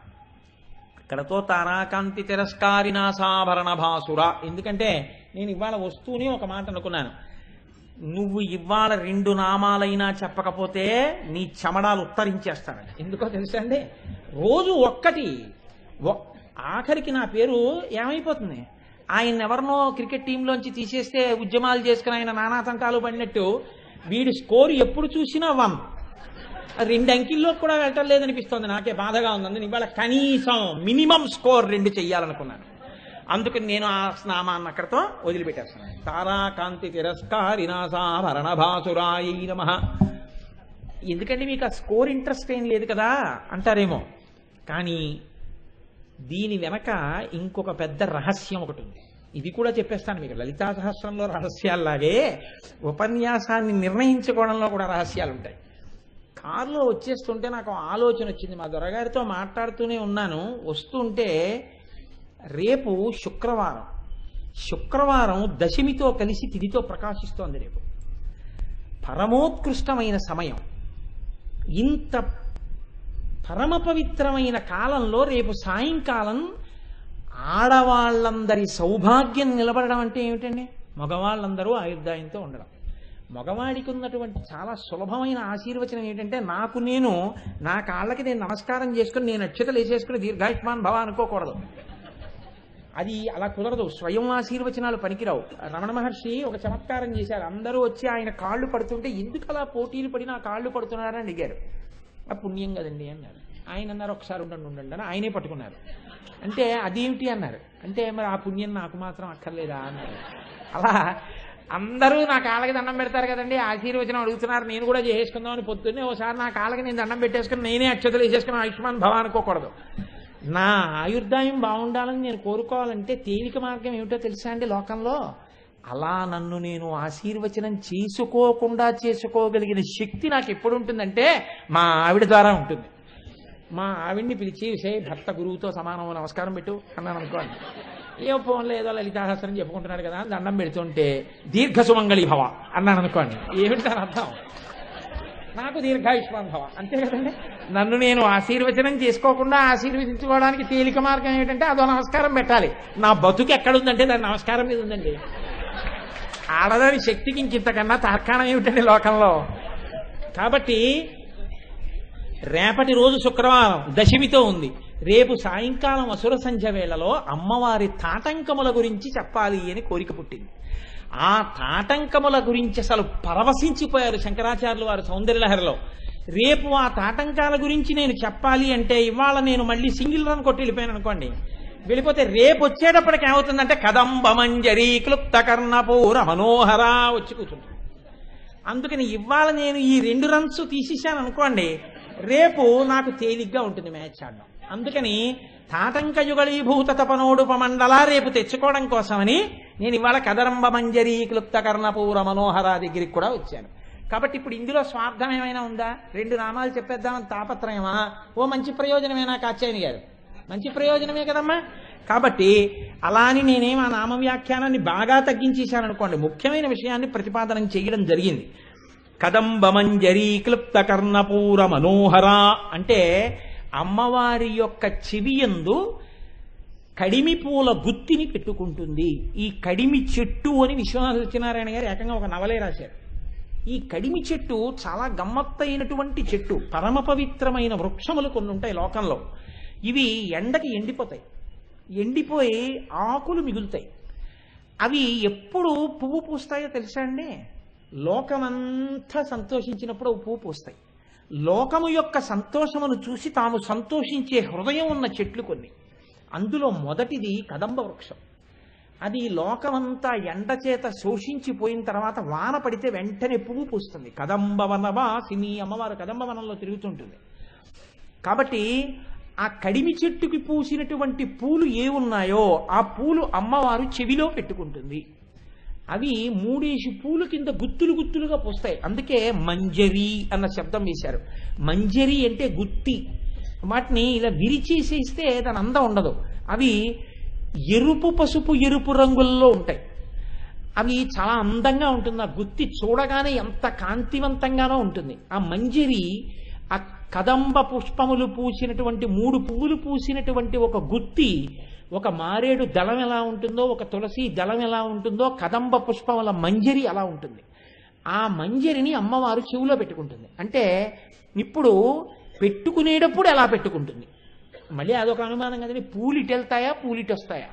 ఇక్కడతో తారాకాంతి తిరస్కారినాసాభరణ భాసుర ఎందుకంటే నేను ఇవాళ వస్తూనే ఒక మాట అనుకున్నాను నువ్వు ఇవాళ రెండు నామాలైనా చెప్పకపోతే నీ చమడాలు ఉత్తరించేస్తానని ఎందుకో తెలుసా అండి రోజు ఒక్కటి ఒ- ఆఖరికి నా పేరు ఏమైపోతుంది ఆయన ఎవరినో క్రికెట్ టీంలోంచి తీసేస్తే ఉద్యమాలు చేసుకుని ఆయన నానాతంకాలు పడినట్టు వీడి స్కోర్ ఎప్పుడు చూసినా వన్ రెండు అంకిల్లో కూడా వెళ్ళటం లేదనిపిస్తోంది నాకే బాధగా ఉంది అందుకని ఇవాళ కనీసం మినిమం స్కోర్ రెండు చెయ్యాలనుకున్నాను అందుకని నేను ఆ స్నామాన్ని అక్కడతో వదిలిపెట్టేస్తున్నాను తారాకాంతి తిరస్కారినాసాభరణ భాసురాయి నమ ఎందుకంటే మీకు ఆ స్కోర్ ఇంట్రెస్ట్ ఏం లేదు కదా అంటారేమో కానీ దీని వెనక ఇంకొక పెద్ద రహస్యం ఒకటి ఉంది ఇది కూడా చెప్పేస్తాను మీకు లలితా సహస్రంలో రహస్యాల్లాగే ఉపన్యాసాన్ని నిర్ణయించుకోవడంలో కూడా రహస్యాలు ఉంటాయి కారులో వచ్చేస్తుంటే నాకు ఆలోచన వచ్చింది మా దొరగారితో మాట్లాడుతూనే ఉన్నాను వస్తుంటే రేపు శుక్రవారం శుక్రవారం దశమితో కలిసి తిథితో ప్రకాశిస్తోంది రేపు పరమోత్కృష్టమైన సమయం ఇంత పరమ పవిత్రమైన కాలంలో రేపు సాయంకాలం ఆడవాళ్ళందరి సౌభాగ్యం నిలబడడం అంటే ఏమిటండి మగవాళ్ళందరూ ఆయుర్దాయంతో ఉండడం మగవాడికి ఉన్నటువంటి చాలా సులభమైన ఆశీర్వచనం ఏంటంటే నాకు నేను నా కాళ్ళకి నేను నమస్కారం చేసుకుని నేను అక్షతలు వేసేసుకుని దీర్ఘాయుష్మాన్ భవ అనుకోకూడదు అది అలా కుదరదు స్వయం ఆశీర్వచనాలు పనికిరావు రమణ మహర్షి ఒక చమత్కారం చేశారు అందరూ వచ్చి ఆయన కాళ్ళు పడుతుంటే ఎందుకు అలా పోటీలు పడి నా కాళ్ళు పడుతున్నారని అడిగారు ఆ పుణ్యం కదండి అన్నారు ఆయన అన్నారు ఒకసారి ఉండండి ఉండండి అని ఆయనే పట్టుకున్నారు అంటే అదేమిటి అన్నారు అంటే మరి ఆ పుణ్యం నాకు మాత్రం అక్కర్లేదా అన్నారు అలా అందరూ నా కాళ్ళకి దండం పెడతారు కదండి ఆశీర్వచనం అడుగుతున్నారు నేను కూడా చేసుకుందామని పొద్దున్నే ఒకసారి నా కాళ్ళకి నేను దండం పెట్టేసుకుని నేనే అక్షతలు వేసేసుకుని ఆయుష్మాన్ భవ అనుకోకూడదు నా ఆయుర్దాయం బాగుండాలని నేను కోరుకోవాలంటే తేలిక మార్గం ఏమిటో తెలుసా అండి లోకంలో అలా నన్ను నేను ఆశీర్వచనం చేసుకోకుండా చేసుకోగలిగిన శక్తి నాకు ఎప్పుడు ఉంటుందంటే మా ఆవిడ ద్వారా ఉంటుంది మా ఆవిడ్ని పిలిచి సే భర్త గురువుతో సమానం నమస్కారం పెట్టు అన్నాను అనుకోండి ఏ ఫోన్లో ఏదో లలితాశాస్త్రం చెప్పుకుంటున్నాడు కదా అని దండం పెడుతుంటే దీర్ఘ సుమంగళి భవ అన్నాను అనుకోండి ఏమిటి దాని అర్థం నాకు దీర్ఘాయుష్మాన్ భవ అంతే కదండి నన్ను నేను ఆశీర్వచనం చేసుకోకుండా ఆశీర్వదించుకోవడానికి తేలిక మార్గం ఏమిటంటే అదో నమస్కారం పెట్టాలి నా బతుకు ఎక్కడుందంటే దాని నమస్కారం మీద ఉందండి ఆడదాని శక్తికి ఇంకింతకన్నా తార్కాణం ఏమిటండి లోకంలో కాబట్టి రేపటి రోజు శుక్రవారం దశమితో ఉంది రేపు సాయంకాలం అసుర సంధ్య వేళలో అమ్మవారి తాటంకముల గురించి చెప్పాలి అని కోరిక పుట్టింది ఆ తాటంకముల గురించి అసలు పరవశించిపోయారు శంకరాచార్యులు వారు సౌందర్యలహరిలో రేపు ఆ తాటంకాల గురించి నేను చెప్పాలి అంటే ఇవాళ నేను మళ్ళీ సింగిల్ రన్ కొట్టి వెళ్ళిపోయాను అనుకోండి వెళ్ళిపోతే రేపు వచ్చేటప్పటికి ఏమవుతుందంటే కదంబ మంజరి క్లుప్త కర్ణపూర మనోహర వచ్చి కూర్చుంటుంది అందుకని ఇవాళ నేను ఈ రెండు రన్స్ తీసేశాను అనుకోండి రేపు నాకు తేలిగ్గా ఉంటుంది మ్యాచ్ ఆడడం అందుకని తాటంక యుగళీభూత తపనోడుపమండల రేపు తెచ్చుకోవడం కోసమని నేను ఇవాళ కదరంబ మంజరి క్లుప్త కర్ణపూర మనోహర దగ్గరికి కూడా వచ్చాను కాబట్టి ఇప్పుడు ఇందులో స్వార్థం ఏమైనా ఉందా రెండు నామాలు చెప్పేద్దామని తాపత్రయమా ఓ మంచి ప్రయోజనమేనా కాచాయని గారు మంచి ప్రయోజనమే కదమ్మా కాబట్టి అలా అని నేనేం ఆ నామ వ్యాఖ్యానాన్ని బాగా తగ్గించేశాను అనుకోండి ముఖ్యమైన విషయాన్ని ప్రతిపాదనం చేయడం జరిగింది కదంబమంజరి క్లుప్త కర్ణపూర మనోహర అంటే అమ్మవారి యొక్క చెవియందు కడిమి పూల గుత్తిని పెట్టుకుంటుంది ఈ కడిమి చెట్టు అని విశ్వనాథ సత్యనారాయణ గారు ఏకంగా ఒక నవలే రాశారు ఈ కడిమి చెట్టు చాలా గమ్మత్తైనటువంటి చెట్టు పరమ పవిత్రమైన వృక్షములు కొన్ని ఉంటాయి లోకంలో ఇవి ఎండకి ఎండిపోతాయి ఎండిపోయి ఆకులు మిగులుతాయి అవి ఎప్పుడు పువ్వు పూస్తాయో తెలుసా అండి లోకమంతా సంతోషించినప్పుడు అవి పువ్వు పూస్తాయి లోకము యొక్క సంతోషమును చూసి తాము సంతోషించే హృదయం ఉన్న చెట్లు కొన్ని అందులో మొదటిది కదంబ వృక్షం అది లోకమంతా ఎండ చేత శోషించిపోయిన తర్వాత వాన పడితే వెంటనే పువ్వు పూస్తుంది కదంబ వనవాసిని అమ్మవారు కదంబ వనంలో తిరుగుతుంటుంది కాబట్టి ఆ కడిమి చెట్టుకి పూసినటువంటి పూలు ఏ ఉన్నాయో ఆ పూలు అమ్మవారు చెవిలో పెట్టుకుంటుంది అవి మూడేసి పూలు కింద గుత్తులు గుత్తులుగా పూస్తాయి అందుకే మంజరి అన్న శబ్దం వేశారు మంజరి అంటే గుత్తి వాటిని ఇలా విరిచేసేస్తే దాని అందం ఉండదు అవి ఎరుపు పసుపు ఎరుపు రంగుల్లో ఉంటాయి అవి చాలా అందంగా ఉంటుంది ఆ గుత్తి చూడగానే ఎంత కాంతివంతంగానో ఉంటుంది ఆ మంజరి ఆ కదంబ పుష్పములు పూసినటువంటి మూడు పువ్వులు పూసినటువంటి ఒక గుత్తి ఒక మారేడు దళం ఎలా ఉంటుందో ఒక తులసి దళం ఎలా ఉంటుందో కదంబ పుష్పముల మంజరి అలా ఉంటుంది ఆ మంజరిని అమ్మవారు చెవులో పెట్టుకుంటుంది అంటే ఇప్పుడు పెట్టుకునేటప్పుడు ఎలా పెట్టుకుంటుంది మళ్ళీ అదొక అనుమానం కదండి పూలిటి వెళ్తాయా పూలిటి వస్తాయా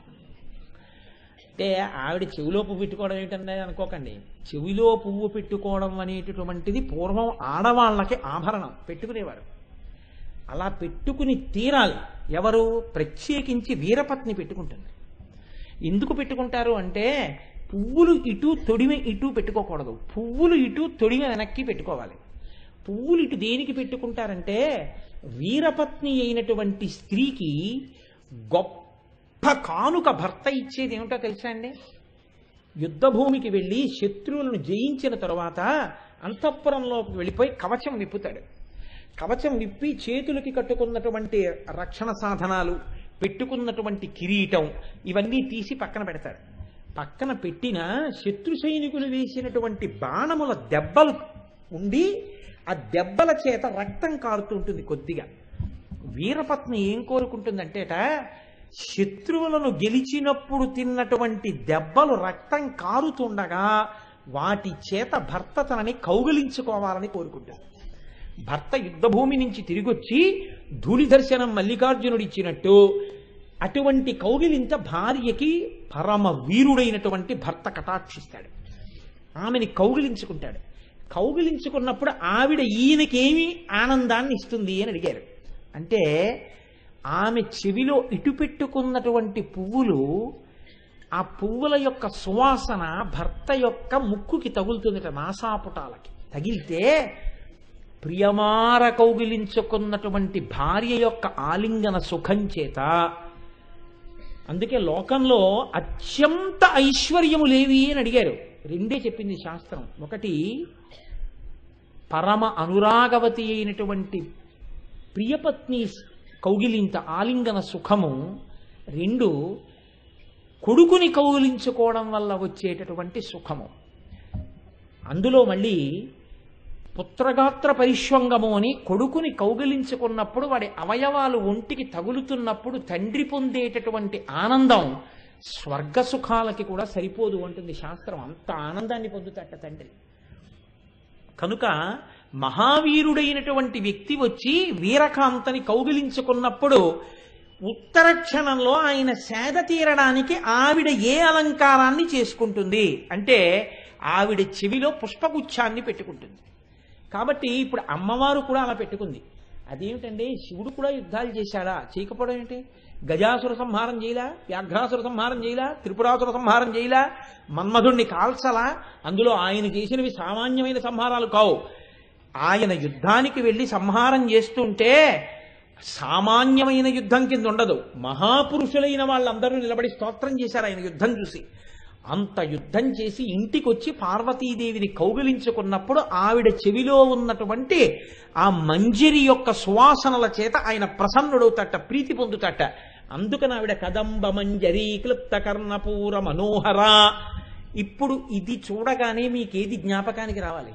అంటే ఆవిడ చెవిలో పువ్వు పెట్టుకోవడం ఏంటంటే అనుకోకండి చెవిలో పువ్వు పెట్టుకోవడం అనేటటువంటిది పూర్వం ఆడవాళ్ళకి ఆభరణం పెట్టుకునేవారు అలా పెట్టుకుని తీరాలి ఎవరు ప్రత్యేకించి వీరపత్ని పెట్టుకుంటుంది ఎందుకు పెట్టుకుంటారు అంటే పువ్వులు ఇటు తొడిమె ఇటు పెట్టుకోకూడదు పువ్వులు ఇటు తొడిమె వెనక్కి పెట్టుకోవాలి పువ్వులు ఇటు దేనికి పెట్టుకుంటారంటే వీరపత్ని అయినటువంటి స్త్రీకి గొప్ప కానుక భర్త ఇచ్చేది ఏమిటో తెలుసా అండి యుద్ధభూమికి వెళ్ళి శత్రువులను జయించిన తరువాత అంతఃపురంలోకి వెళ్ళిపోయి కవచం విప్పుతాడు కవచం విప్పి చేతులకి కట్టుకున్నటువంటి రక్షణ సాధనాలు పెట్టుకున్నటువంటి కిరీటం ఇవన్నీ తీసి పక్కన పెడతాడు పక్కన పెట్టిన శత్రు సైనికులు వేసినటువంటి బాణముల దెబ్బలు ఉండి ఆ దెబ్బల చేత రక్తం కారుతుంటుంది కొద్దిగా వీరపత్ని ఏం కోరుకుంటుందంటేట శత్రువులను గెలిచినప్పుడు తిన్నటువంటి దెబ్బలు రక్తం కారుతుండగా వాటి చేత భర్త తనని కౌగిలించుకోవాలని కోరుకుంటుంది భర్త యుద్ధభూమి నుంచి తిరిగొచ్చి ధూళి దర్శనం మల్లికార్జునుడు ఇచ్చినట్టు అటువంటి కౌగిలింత భార్యకి పరమ వీరుడైనటువంటి భర్త కటాక్షిస్తాడు ఆమెని కౌగిలించుకుంటాడు కౌగిలించుకున్నప్పుడు ఆవిడ ఈయనకేమి ఆనందాన్ని ఇస్తుంది అని అడిగారు అంటే ఆమె చెవిలో ఇటు పెట్టుకున్నటువంటి పువ్వులు ఆ పువ్వుల యొక్క సువాసన భర్త యొక్క ముక్కుకి తగులుతుందిట నాసాపుటాలకి తగిలితే ప్రియమార కౌగిలించుకున్నటువంటి భార్య యొక్క ఆలింగన సుఖం చేత అందుకే లోకంలో అత్యంత ఐశ్వర్యములేవి అని అడిగారు రెండే చెప్పింది శాస్త్రం ఒకటి పరమ అనురాగవతి అయినటువంటి ప్రియపత్ని కౌగిలింత ఆలింగన సుఖము రెండు కొడుకుని కౌగిలించుకోవడం వల్ల వచ్చేటటువంటి సుఖము అందులో మళ్ళీ పుత్రగాత్ర పరిష్వంగము అని కొడుకుని కౌగిలించుకున్నప్పుడు వాడి అవయవాలు ఒంటికి తగులుతున్నప్పుడు తండ్రి పొందేటటువంటి ఆనందం స్వర్గ సుఖాలకి కూడా సరిపోదు అంటుంది శాస్త్రం అంత ఆనందాన్ని పొందుతట తండ్రి కనుక మహావీరుడైనటువంటి వ్యక్తి వచ్చి వీరకాంతని కౌగిలించుకున్నప్పుడు ఉత్తర క్షణంలో ఆయన సేద తీరడానికి ఆవిడ ఏ అలంకారాన్ని చేసుకుంటుంది అంటే ఆవిడ చెవిలో పుష్పగుచ్ఛాన్ని పెట్టుకుంటుంది కాబట్టి ఇప్పుడు అమ్మవారు కూడా అలా పెట్టుకుంది అదేమిటండి శివుడు కూడా యుద్ధాలు చేశాడా చేయకపోవడం ఏంటి గజాసుర సంహారం చేయలా వ్యాఘ్రాసుర సంహారం చేయలా త్రిపురాసుర సంహారం చేయలా మన్మధుణ్ణి కాల్చలా అందులో ఆయన చేసినవి సామాన్యమైన సంహారాలు కావు ఆయన యుద్ధానికి వెళ్ళి సంహారం చేస్తుంటే సామాన్యమైన యుద్ధం కింద ఉండదు మహాపురుషులైన వాళ్ళందరూ నిలబడి స్తోత్రం చేశారు ఆయన యుద్ధం చూసి అంత యుద్ధం చేసి ఇంటికి వచ్చి పార్వతీదేవిని కౌగిలించుకున్నప్పుడు ఆవిడ చెవిలో ఉన్నటువంటి ఆ మంజిరి యొక్క సువాసనల చేత ఆయన ప్రసన్నుడవుతట ప్రీతి పొందుతట అందుకని ఆవిడ కదంబ మంజరి క్లుప్త కర్ణపూర మనోహర ఇప్పుడు ఇది చూడగానే మీకేది జ్ఞాపకానికి రావాలి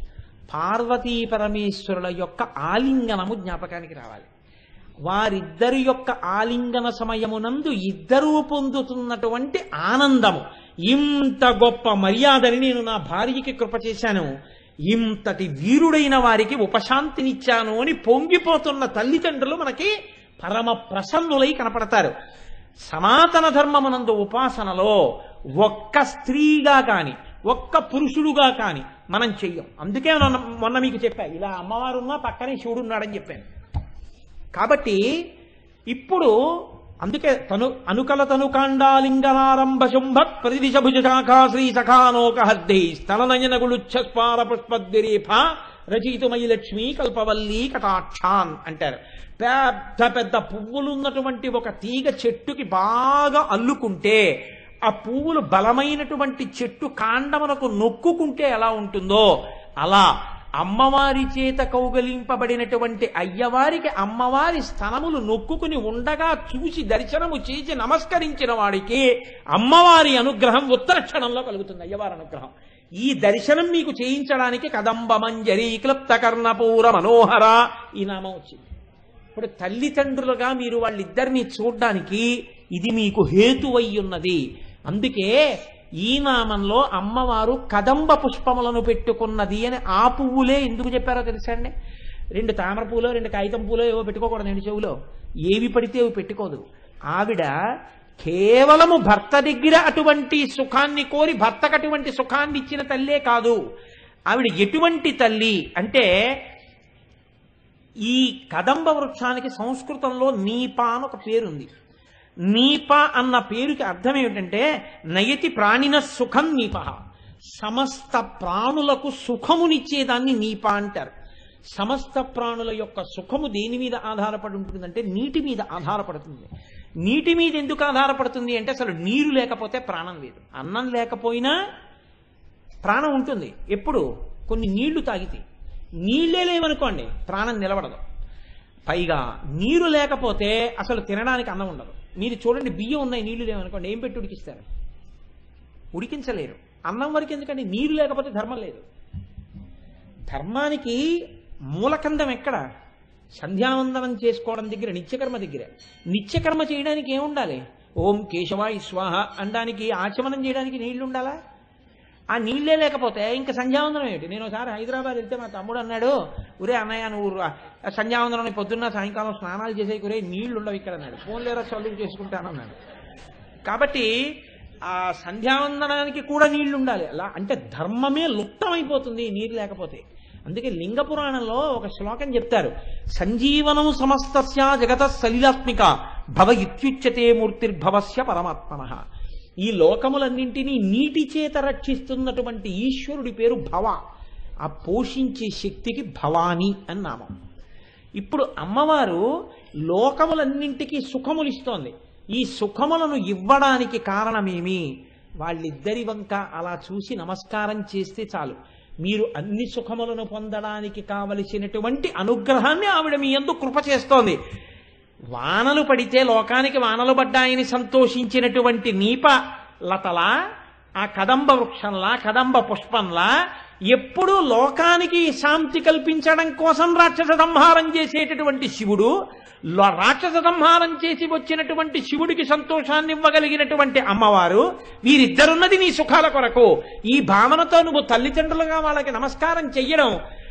పార్వతీ పరమేశ్వరుల యొక్క ఆలింగనము జ్ఞాపకానికి రావాలి వారిద్దరి యొక్క ఆలింగన సమయమునందు ఇద్దరూ పొందుతున్నటువంటి ఆనందము ఇంత గొప్ప మర్యాదని నేను నా భార్యకి కృప చేశాను ఇంతటి వీరుడైన వారికి ఉపశాంతినిచ్చాను అని పొంగిపోతున్న తల్లిదండ్రులు మనకి పరమ ప్రసన్నులై కనపడతారు సనాతన ధర్మమునందు ఉపాసనలో ఒక్క స్త్రీగా కాని ఒక్క పురుషుడుగా కాని మనం చెయ్యం అందుకే మొన్న మొన్న మీకు చెప్పా ఇలా అమ్మవారు ఉన్నా పక్కనే శివుడు ఉన్నాడని చెప్పాను కాబట్టి ఇప్పుడు అందుకే తను అనుకల తను కాండాలింగనారంభ శుంభ ప్రతిదిశ భుజ శాఖా శ్రీ సఖానోక హర్ది స్తననయన గుళుచ్ఛస్పార పుష్పద్విరేఫ రచయితుమయి లక్ష్మి కల్పవల్లి కటాక్షాన్ అంటారు పెద్ద పెద్ద పువ్వులు ఉన్నటువంటి ఒక తీగ చెట్టుకి బాగా అల్లుకుంటే ఆ పువ్వులు బలమైనటువంటి చెట్టు కాండమునకు నొక్కుకుంటే ఎలా ఉంటుందో అలా అమ్మవారి చేత కౌగలింపబడినటువంటి అయ్యవారికి అమ్మవారి స్థనములు నొక్కుకుని ఉండగా చూసి దర్శనము చేసి నమస్కరించిన వాడికి అమ్మవారి అనుగ్రహం ఉత్తర క్షణంలో కలుగుతుంది అయ్యవారి అనుగ్రహం ఈ దర్శనం మీకు చేయించడానికి కదంబ మంజరి క్లుప్త కర్ణపూర మనోహర ఈ నామం వచ్చింది ఇప్పుడు తల్లిదండ్రులుగా మీరు వాళ్ళిద్దరిని చూడ్డానికి ఇది మీకు హేతువై ఉన్నది అందుకే ఈ నామంలో అమ్మవారు కదంబ పుష్పములను పెట్టుకున్నది అని ఆ పువ్వులే ఎందుకు చెప్పారో తెలుసా అండి రెండు తామర పూలో రెండు కాగితం పూలో ఏవో పెట్టుకోకూడదు రెండు చెవులో ఏవి పడితే అవి పెట్టుకోదు ఆవిడ కేవలము భర్త దగ్గర అటువంటి సుఖాన్ని కోరి భర్తకు అటువంటి సుఖాన్ని ఇచ్చిన తల్లే కాదు ఆవిడ ఎటువంటి తల్లి అంటే ఈ కదంబ వృక్షానికి సంస్కృతంలో నీప అని ఒక పేరుంది నీప అన్న పేరుకి అర్థం ఏమిటంటే నయతి ప్రాణిన సుఖం నీప సమస్త ప్రాణులకు సుఖమునిచ్చేదాన్ని నీప అంటారు సమస్త ప్రాణుల యొక్క సుఖము దేని మీద ఆధారపడి ఉంటుందంటే నీటి మీద ఆధారపడుతుంది నీటి మీద ఎందుకు ఆధారపడుతుంది అంటే అసలు నీరు లేకపోతే ప్రాణం లేదు అన్నం లేకపోయినా ప్రాణం ఉంటుంది ఎప్పుడు కొన్ని నీళ్లు తాగితే నీళ్ళే లేవనుకోండి ప్రాణం నిలబడదు పైగా నీరు లేకపోతే అసలు తినడానికి అన్నం ఉండదు మీరు చూడండి బియ్యం ఉన్నాయి నీళ్లు లేవనుకోండి ఏం పెట్టి ఉడికిస్తారు ఉడికించలేరు అన్నం వరకు ఎందుకంటే నీరు లేకపోతే ధర్మం లేదు ధర్మానికి మూలకందం ఎక్కడ సంధ్యావందనం చేసుకోవడం దగ్గర నిత్యకర్మ దగ్గర నిత్యకర్మ చేయడానికి ఏముండాలి ఓం కేశవాయ స్వాహ అనడానికి ఆచమనం చేయడానికి నీళ్లు ఉండాలా ఆ నీళ్ళే లేకపోతే ఇంకా సంధ్యావందనం ఏంటి నేను ఒకసారి హైదరాబాద్ వెళ్తే మా తమ్ముడు అన్నాడు ఒరే అన్నయ్య నువ్వు రా- సంధ్యావందనం పొద్దున్న సాయంకాలం స్నానాలు చేసే ఒరే నీళ్లు ఉండవు ఇక్కడ అన్నాడు ఫోన్ లేరా చదువు చేసుకుంటానన్నాడు కాబట్టి ఆ సంధ్యావందనానికి కూడా నీళ్లు ఉండాలి అలా అంటే ధర్మమే లుప్తమైపోతుంది నీరు లేకపోతే అందుకే లింగ పురాణంలో ఒక శ్లోకం చెప్తారు సంజీవనం సమస్తస్య జగత సలిలాత్మిక భవ ఇత్యుచ్యతే మూర్తిర్భవస్య పరమాత్మన ఈ లోకములన్నింటినీ నీటి చేత రక్షిస్తున్నటువంటి ఈశ్వరుడి పేరు భవ ఆ పోషించే శక్తికి భవాని అని నామం ఇప్పుడు అమ్మవారు లోకములన్నింటికీ సుఖములిస్తోంది ఈ సుఖములను ఇవ్వడానికి కారణమేమి వాళ్ళిద్దరి వంక అలా చూసి నమస్కారం చేస్తే చాలు మీరు అన్ని సుఖములను పొందడానికి కావలసినటువంటి అనుగ్రహాన్ని ఆవిడ మీ ఎందు కృప చేస్తోంది వానలు పడితే లోకానికి వానలు పడ్డాయని సంతోషించినటువంటి నీప లతలా ఆ కదంబ వృక్షంలా కదంబ పుష్పంలా ఎప్పుడూ లోకానికి శాంతి కల్పించడం కోసం రాక్షస సంహారం చేసేటటువంటి శివుడు లో- రాక్షస సంహారం చేసి వచ్చినటువంటి శివుడికి సంతోషాన్ని ఇవ్వగలిగినటువంటి అమ్మవారు వీరిద్దరున్నది నీ సుఖాల కొరకు ఈ భావనతో నువ్వు తల్లిదండ్రులుగా వాళ్ళకి నమస్కారం చెయ్యడం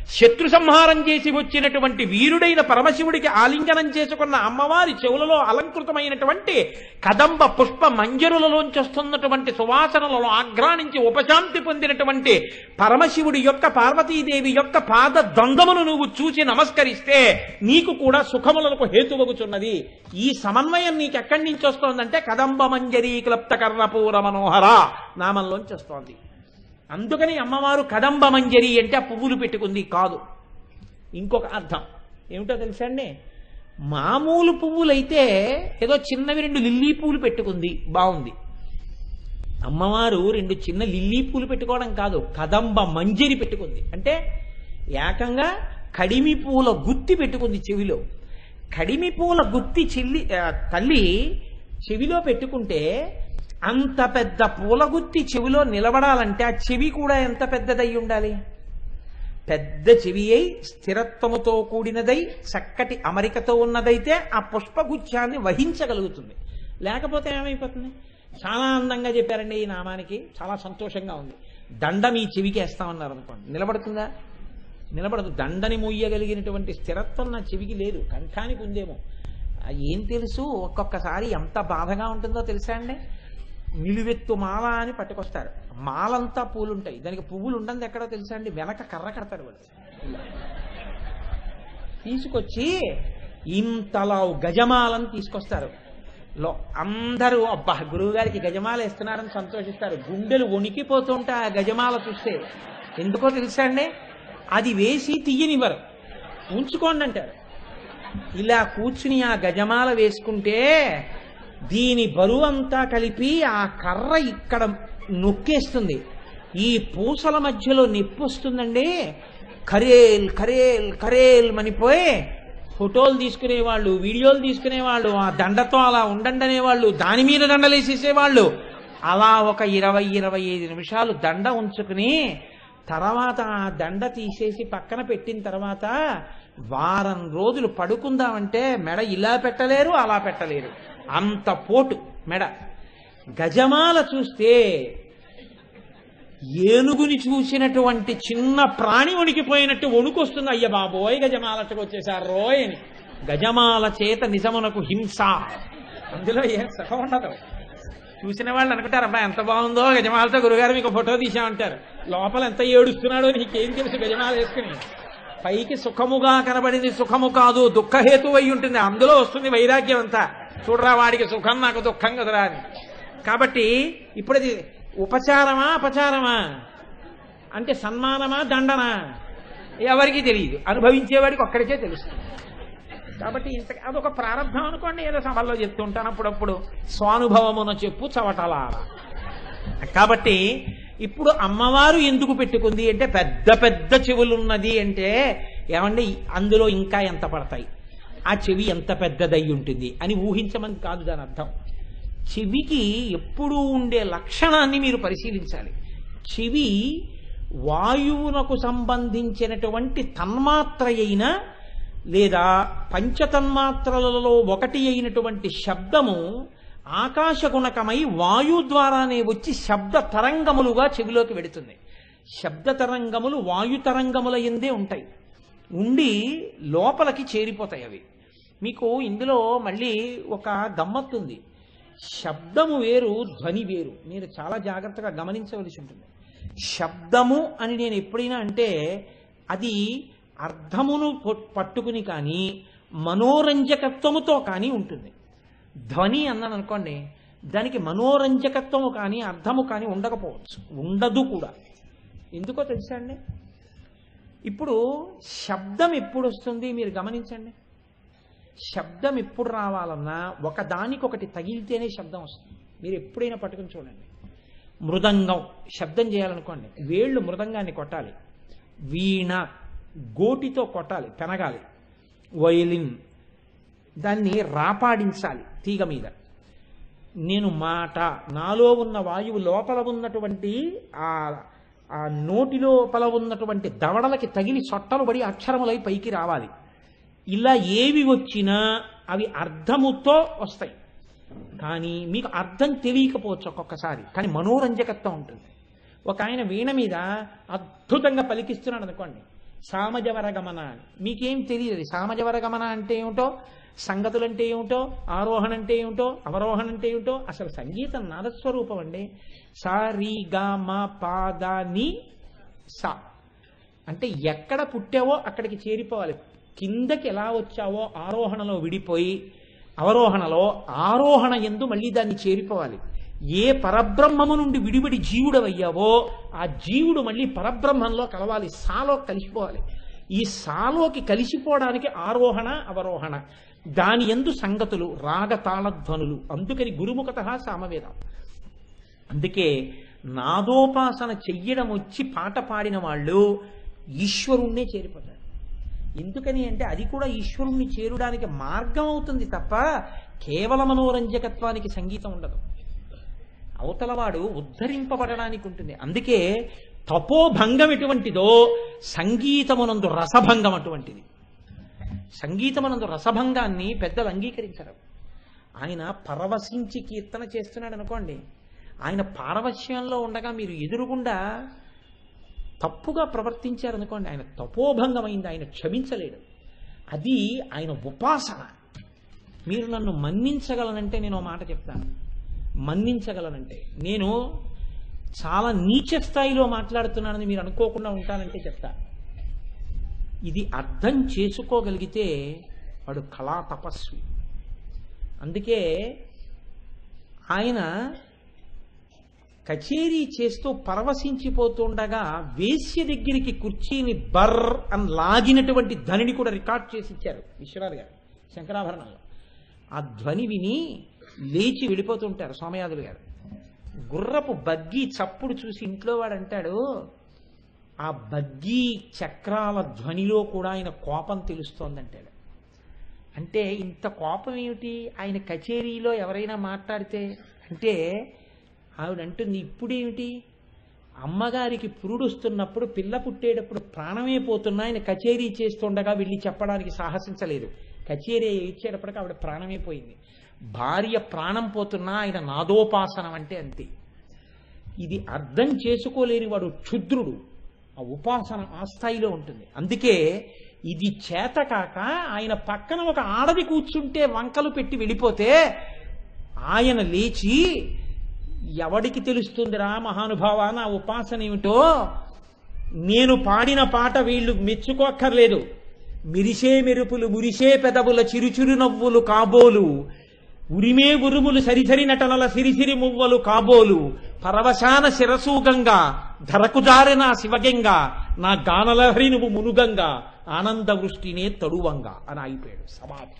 శత్రు సంహారం చేసి వచ్చినటువంటి వీరుడైన పరమశివుడికి ఆలింగనం చేసుకున్న అమ్మవారి చెవులలో అలంకృతమైనటువంటి కదంబ పుష్ప మంజరులలోంచి వస్తున్నటువంటి సువాసనలలో ఆఘ్రానించి ఉపశాంతి పొందినటువంటి పరమశివుడి యొక్క పార్వతీదేవి యొక్క పాద ద్వంద్వమును నువ్వు చూసి నమస్కరిస్తే నీకు కూడా సుఖములకు హేతువగుచున్నది ఈ సమన్వయం నీకు ఎక్కడి నుంచి వస్తోందంటే కదంబ మంజరీ క్లప్త కర్ణపూర మనోహర నామంలోంచి వస్తోంది అందుకని అమ్మవారు కదంబ మంజరి అంటే ఆ పువ్వులు పెట్టుకుంది కాదు ఇంకొక అర్థం ఏమిటో తెలుసా అండి మామూలు పువ్వులైతే ఏదో చిన్నవి రెండు లిల్లీ పూలు పెట్టుకుంది బాగుంది అమ్మవారు రెండు చిన్న లిల్లీ పూలు పెట్టుకోవడం కాదు కదంబ మంజరి పెట్టుకుంది అంటే ఏకంగా కడిమి పూల గుత్తి పెట్టుకుంది చెవిలో కడిమి పూల గుత్తి చెల్లి ఆ, తల్లి చెవిలో పెట్టుకుంటే అంత పెద్ద పూల గుత్తి చెవిలో నిలబడాలంటే ఆ చెవి కూడా ఎంత పెద్దదై ఉండాలి పెద్ద చెవి అయి స్థిరత్వముతో కూడినదై చక్కటి అమరికతో ఉన్నదైతే ఆ పుష్పగుచ్ఛాన్ని వహించగలుగుతుంది లేకపోతే ఏమైపోతుంది చాలా అందంగా చెప్పారండి ఈ నామానికి చాలా సంతోషంగా ఉంది దండ మీ చెవికి వేస్తామన్నారు అనుకోండి నిలబడుతుందా నిలబడదు దండని మూయగలిగినటువంటి స్థిరత్వం నా చెవికి లేదు కంఠానికి ఉందేమో ఆ ఏం తెలుసు ఒక్కొక్కసారి ఎంత బాధగా ఉంటుందో తెలుసా అండి నిలువెత్తు మాల అని పట్టుకొస్తారు మాలంతా పూలుంటాయి దానికి పువ్వులు ఉండదు ఎక్కడో తెలుసా అండి వెనక కర్ర కడతాడు వాడు ఇలా. తీసుకొచ్చి ఇంతలా గజమాలను తీసుకొస్తారు లో అందరూ అబ్బా గురువు గారికి గజమాల ఇస్తున్నారని సంతోషిస్తారు గుండెలు వణికిపోతుంటే ఆ గజమాల చూస్తే ఎందుకో తెలుసా అండి అది వేసి తీయనివ్వరు ఉంచుకోండి అంటారు ఇలా కూర్చుని ఆ గజమాల వేసుకుంటే దీని బరువు అంతా కలిపి ఆ కర్ర ఇక్కడ నొక్కేస్తుంది ఈ పూసల మధ్యలో నొప్పి వస్తుందండి కరేల్ కరేల్ కరేల్ మనిపోయి ఫోటోలు తీసుకునేవాళ్ళు వీడియోలు తీసుకునేవాళ్ళు ఆ దండతో అలా ఉండండి అనేవాళ్ళు దాని మీద దండలేసేసేవాళ్ళు అలా ఒక ఇరవై ఇరవై ఐదు నిమిషాలు దండ ఉంచుకుని తర్వాత ఆ దండ తీసేసి పక్కన పెట్టిన తర్వాత వారం రోజులు పడుకుందామంటే మెడ ఇలా పెట్టలేరు అలా పెట్టలేరు అంత పోటు మెడ గజమాల చూస్తే ఏనుగుని చూసినటువంటి చిన్న ప్రాణి వణికిపోయినట్టు వణుకొస్తుంది అయ్య బాబోయ్ గజమాలటకు వచ్చేసారు రోయ్ అని గజమాల చేత నిజమునకు హింస అందులో ఏం సుఖం ఉండదు చూసిన వాళ్ళు అనుకుంటారు అబ్బా ఎంత బాగుందో గజమాలతో గురుగారు మీకు ఫోటో తీసామంటారు లోపల ఎంత ఏడుస్తున్నాడో నీకేం తెలుసు గజమాల వేసుకుని పైకి సుఖముగా కనబడింది సుఖము కాదు దుఃఖహేతు అయి ఉంటుంది అందులో వస్తుంది వైరాగ్యం అంతా చూడరా వాడికి సుఖం నాకు దుఃఖం కదరా అని కాబట్టి ఇప్పుడు అది ఉపచారమా అపచారమా అంటే సన్మానమా దండనా ఎవరికి తెలియదు అనుభవించేవాడికి ఒక్కడికే తెలుస్తుంది కాబట్టి ఇంత అదొక ప్రారంభం అనుకోండి ఏదో సభల్లో చెప్తుంటాను అప్పుడప్పుడు స్వానుభవమున చెప్పు చవటలార కాబట్టి ఇప్పుడు అమ్మవారు ఎందుకు పెట్టుకుంది అంటే పెద్ద పెద్ద చెవులున్నది అంటే ఏమండి అందులో ఇంకా ఎంత పడతాయి ఆ చెవి ఎంత పెద్దదై ఉంటుంది అని ఊహించమని కాదు దాని అర్థం చెవికి ఎప్పుడూ ఉండే లక్షణాన్ని మీరు పరిశీలించాలి చెవి వాయువునకు సంబంధించినటువంటి తన్మాత్ర అయిన లేదా పంచతన్మాత్రలలో ఒకటి అయినటువంటి శబ్దము ఆకాశగుణకమై వాయు ద్వారానే వచ్చి శబ్ద తరంగములుగా చెవిలోకి వెడుతుంది శబ్ద తరంగములు వాయు తరంగముల ఎందే ఉంటాయి ఉండి లోపలికి చేరిపోతాయి అవి మీకు ఇందులో మళ్ళీ ఒక గమ్మత్తుంది శబ్దము వేరు ధ్వని వేరు మీరు చాలా జాగ్రత్తగా గమనించవలసి ఉంటుంది శబ్దము అని నేను ఎప్పుడైనా అంటే అది అర్థమును పొ- పట్టుకుని కానీ మనోరంజకత్వముతో కానీ ఉంటుంది ధ్వని అన్నాను అనుకోండి దానికి మనోరంజకత్వము కానీ అర్థము కానీ ఉండకపోవచ్చు ఉండదు కూడా ఎందుకో తెలుసా అండి ఇప్పుడు శబ్దం ఎప్పుడు వస్తుంది మీరు గమనించండి శబ్దం ఎప్పుడు రావాలన్నా ఒకదానికొకటి తగిలితేనే శబ్దం వస్తుంది మీరు ఎప్పుడైనా పట్టుకుని చూడండి మృదంగం శబ్దం చేయాలనుకోండి వేళ్ళు మృదంగాన్ని కొట్టాలి వీణ గోటితో కొట్టాలి పెనగాలి వయలిన్ దాన్ని రాపాడించాలి తీగ మీద నేను మాట నాలో ఉన్న వాయువు లోపల ఉన్నటువంటి ఆ ఆ నోటి లోపల ఉన్నటువంటి దవడలకి తగిలి సొట్టలు పడి అక్షరములై పైకి రావాలి ఇలా ఏవి వచ్చినా అవి అర్థముతో వస్తాయి కానీ మీకు అర్థం తెలియకపోవచ్చు ఒక్కొక్కసారి కానీ మనోరంజకత్వం ఉంటుంది ఒక ఆయన వీణ మీద అద్భుతంగా పలికిస్తున్నాడు అనుకోండి సామజవర గమన అని మీకేం తెలియదు అది సామజవర గమన అంటే ఏమిటో సంగతులంటే ఏమిటో ఆరోహణ అంటే ఏమిటో అవరోహణ అంటే ఏమిటో అసలు సంగీతం నాదస్వరూపం అండి సా రీ గా మా పాద ని సా అంటే ఎక్కడ పుట్టావో అక్కడికి చేరిపోవాలి కిందకి ఎలా వచ్చావో ఆరోహణలో విడిపోయి అవరోహణలో ఆరోహణ ఎందు మళ్ళీ దాన్ని చేరిపోవాలి ఏ పరబ్రహ్మము నుండి విడివిడి జీవుడవయ్యావో ఆ జీవుడు మళ్ళీ పరబ్రహ్మంలో కలవాలి సాలో కలిసిపోవాలి ఈ సాలోకి కలిసిపోవడానికి ఆరోహణ అవరోహణ దాని ఎందు సంగతులు రాగతాళధ్వనులు అందుకని గురుముఖత సామవేదం అందుకే నాదోపాసన చెయ్యడం వచ్చి పాట పాడిన వాళ్ళు ఈశ్వరుణ్ణే చేరిపోతారు ఎందుకని అంటే అది కూడా ఈశ్వరుణ్ణి చేరుడానికి మార్గం అవుతుంది తప్ప కేవల మనోరంజకత్వానికి సంగీతం ఉండదు అవతలవాడు ఉద్ధరింపబడడానికి ఉంటుంది అందుకే తపోభంగం ఎటువంటిదో సంగీతమునందు రసభంగం అటువంటిది సంగీతమునందు రసభంగాన్ని పెద్దలు అంగీకరించరు ఆయన పరవశించి కీర్తన చేస్తున్నాడు అనుకోండి ఆయన పారవశ్యంలో ఉండగా మీరు ఎదురుగుండా తప్పుగా ప్రవర్తించారనుకోండి ఆయన తపోభంగమైంది ఆయన క్షమించలేడు అది ఆయన ఉపాసన మీరు నన్ను మన్నించగలనంటే నేను ఓ మాట చెప్తాను మన్నించగలనంటే నేను చాలా నీచ స్థాయిలో మాట్లాడుతున్నానని మీరు అనుకోకుండా ఉంటానంటే చెప్తా ఇది అర్థం చేసుకోగలిగితే వాడు కళా తపస్వి అందుకే ఆయన కచేరీ చేస్తూ పరవశించిపోతుండగా వేశ్య దగ్గరికి కుర్చీని బర్ అని లాగినటువంటి ధ్వనిని కూడా రికార్డ్ చేసి ఇచ్చారు విశ్వనాథ్ గారు శంకరాభరణంలో ఆ ధ్వని విని లేచి వెళ్ళిపోతుంటారు సోమయాదులు గారు గుర్రపు బగ్గి చప్పుడు చూసి ఇంట్లో వాడు అంటాడు ఆ బగ్గి చక్రాల ధ్వనిలో కూడా ఆయన కోపం తెలుస్తోందంటాడు అంటే ఇంత కోపం ఏమిటి ఆయన కచేరీలో ఎవరైనా మాట్లాడితే అంటే ఆవిడ అంటుంది ఇప్పుడేమిటి అమ్మగారికి పురుడు వస్తున్నప్పుడు పిల్ల పుట్టేటప్పుడు ప్రాణమే పోతున్నా ఆయన కచేరీ చేస్తుండగా వెళ్ళి చెప్పడానికి సాహసించలేదు కచేరీ ఇచ్చేటప్పటికి ఆవిడ ప్రాణమే పోయింది భార్య ప్రాణం పోతున్నా ఆయన నాదోపాసనం అంటే అంతే ఇది అర్థం చేసుకోలేని వాడు క్షుద్రుడు ఆ ఉపాసన ఆ స్థాయిలో ఉంటుంది అందుకే ఇది చేతకాక ఆయన పక్కన ఒక ఆడది కూర్చుంటే వంకలు పెట్టి వెళ్ళిపోతే ఆయన లేచి ఎవడికి తెలుస్తుందిరా మహానుభావ నా ఉపాసన ఏమిటో నేను పాడిన పాట వీళ్ళు మెచ్చుకోక్కర్లేదు మిరిసే మెరుపులు మురిసే పెదవుల చిరుచురు నవ్వులు కాబోలు ఉరిమే ఉరుములు సరిసరి నటనల సిరిసిరి మువ్వలు కాబోలు పరవశాన శిరసూగంగా ధరకుజారిన శివగంగా నా గానలహరి నువ్వు మునుగంగా ఆనంద వృష్టినే తడువంగా అని ఆగిపోయాడు సమాధి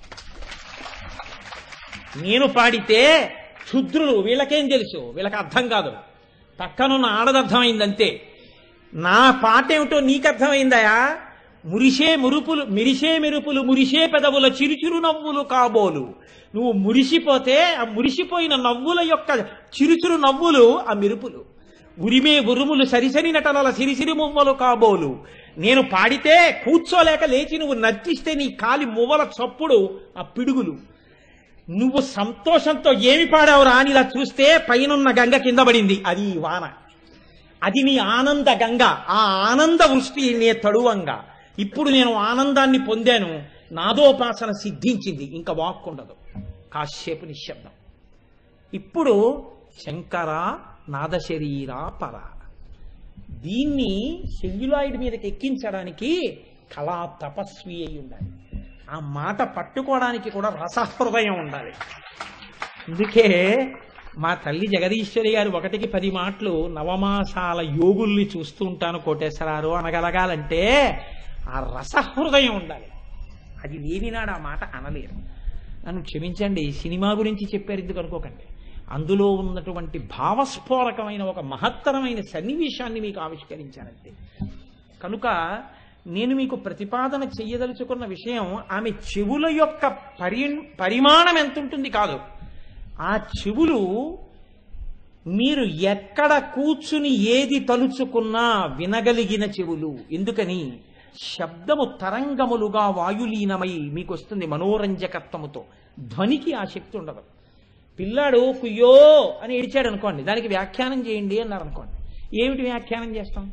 నేను పాడితే క్షుద్రులు వీళ్ళకేం తెలుసు వీళ్ళకి అర్థం కాదు పక్కనున్న ఆడదర్థమైందంతే నా పాట ఏమిటో నీకు అర్థమైందయా మురిసే మురుపులు మిరిసే మెరుపులు మురిసే పెదవుల చిరుచిరు నవ్వులు కాబోలు నువ్వు మురిసిపోతే ఆ మురిసిపోయిన నవ్వుల యొక్క చిరుచురు నవ్వులు ఆ మెరుపులు ఉరిమే ఉరుములు సరిసరి నటనల సిరిసిరి మువ్వలు కాబోలు నేను పాడితే కూర్చోలేక లేచి నువ్వు నర్తిస్తే నీ కాలి మువ్వల చప్పుడు ఆ పిడుగులు నువ్వు సంతోషంతో ఏమి పాడావురా అని ఇలా చూస్తే పైనున్న గంగ కింద పడింది అది ఈ వాన అది నీ ఆనంద గంగ ఆ ఆనంద వృష్టి నే తడువంగా ఇప్పుడు నేను ఆనందాన్ని పొందాను నాదోపాసన సిద్ధించింది ఇంకా వాక్కుండదు కాసేపు నిశ్శబ్దం ఇప్పుడు శంకర నాదశరీరా పర దీన్ని సెల్యులాయిడ్ మీదకి ఎక్కించడానికి కళా తపస్వి అయి ఉండాలి ఆ మాట పట్టుకోవడానికి కూడా రసహృదయం ఉండాలి అందుకే మా తల్లి జగదీశ్వరి గారు ఒకటికి పది మాటలు నవమాసాల యోగుల్ని చూస్తూ ఉంటాను కోటేశ్వరారు అనగలగాలంటే ఆ రసహృదయం ఉండాలి అది లేనినాడు ఆ మాట అనలేరు నన్ను క్షమించండి సినిమా గురించి చెప్పారు ఎందుకు అనుకోకండి అందులో ఉన్నటువంటి భావస్ఫోరకమైన ఒక మహత్తరమైన సన్నివేశాన్ని మీకు ఆవిష్కరించానంతే కనుక నేను మీకు ప్రతిపాదన చెయ్యదలుచుకున్న విషయం ఆమె చెవుల యొక్క పరి పరిమాణం ఎంత ఉంటుంది కాదు ఆ చెవులు మీరు ఎక్కడ కూర్చుని ఏది తలుచుకున్నా వినగలిగిన చెవులు ఎందుకని శబ్దము తరంగములుగా వాయులీనమై మీకు వస్తుంది మనోరంజకత్వముతో ధ్వనికి ఆ శక్తి ఉండదు పిల్లాడు కుయ్యో అని ఏడిచాడు అనుకోండి దానికి వ్యాఖ్యానం చేయండి అన్నారు అనుకోండి ఏమిటి వ్యాఖ్యానం చేస్తాం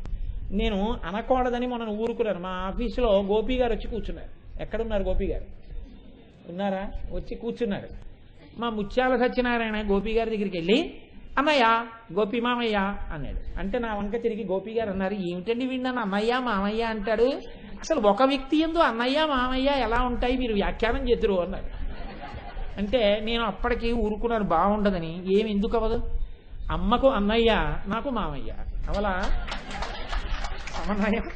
నేను అనకూడదని మొన్న ఊరుకున్నాను మా ఆఫీసులో గోపి గారు వచ్చి కూర్చున్నారు ఎక్కడున్నారు గోపి గారు ఉన్నారా వచ్చి కూర్చున్నారు మా ముత్యాల సత్యనారాయణ గోపి గారి దగ్గరికి వెళ్ళి అన్నయ్య గోపి మామయ్య అన్నాడు అంటే నా వంక తిరిగి గోపి గారు అన్నారు ఏమిటండి వీడు నన్ను అన్నయ్య మామయ్య అంటాడు అసలు ఒక వ్యక్తి ఎందు అన్నయ్య మామయ్య ఎలా ఉంటాయి మీరు వ్యాఖ్యానం చేద్దరు అన్నారు అంటే నేను అప్పటికి ఊరుకున్నాను బాగుండదని ఏమి ఎందుకు అవ్వదు అమ్మకు అన్నయ్య నాకు మామయ్య అవలా సమన్వయం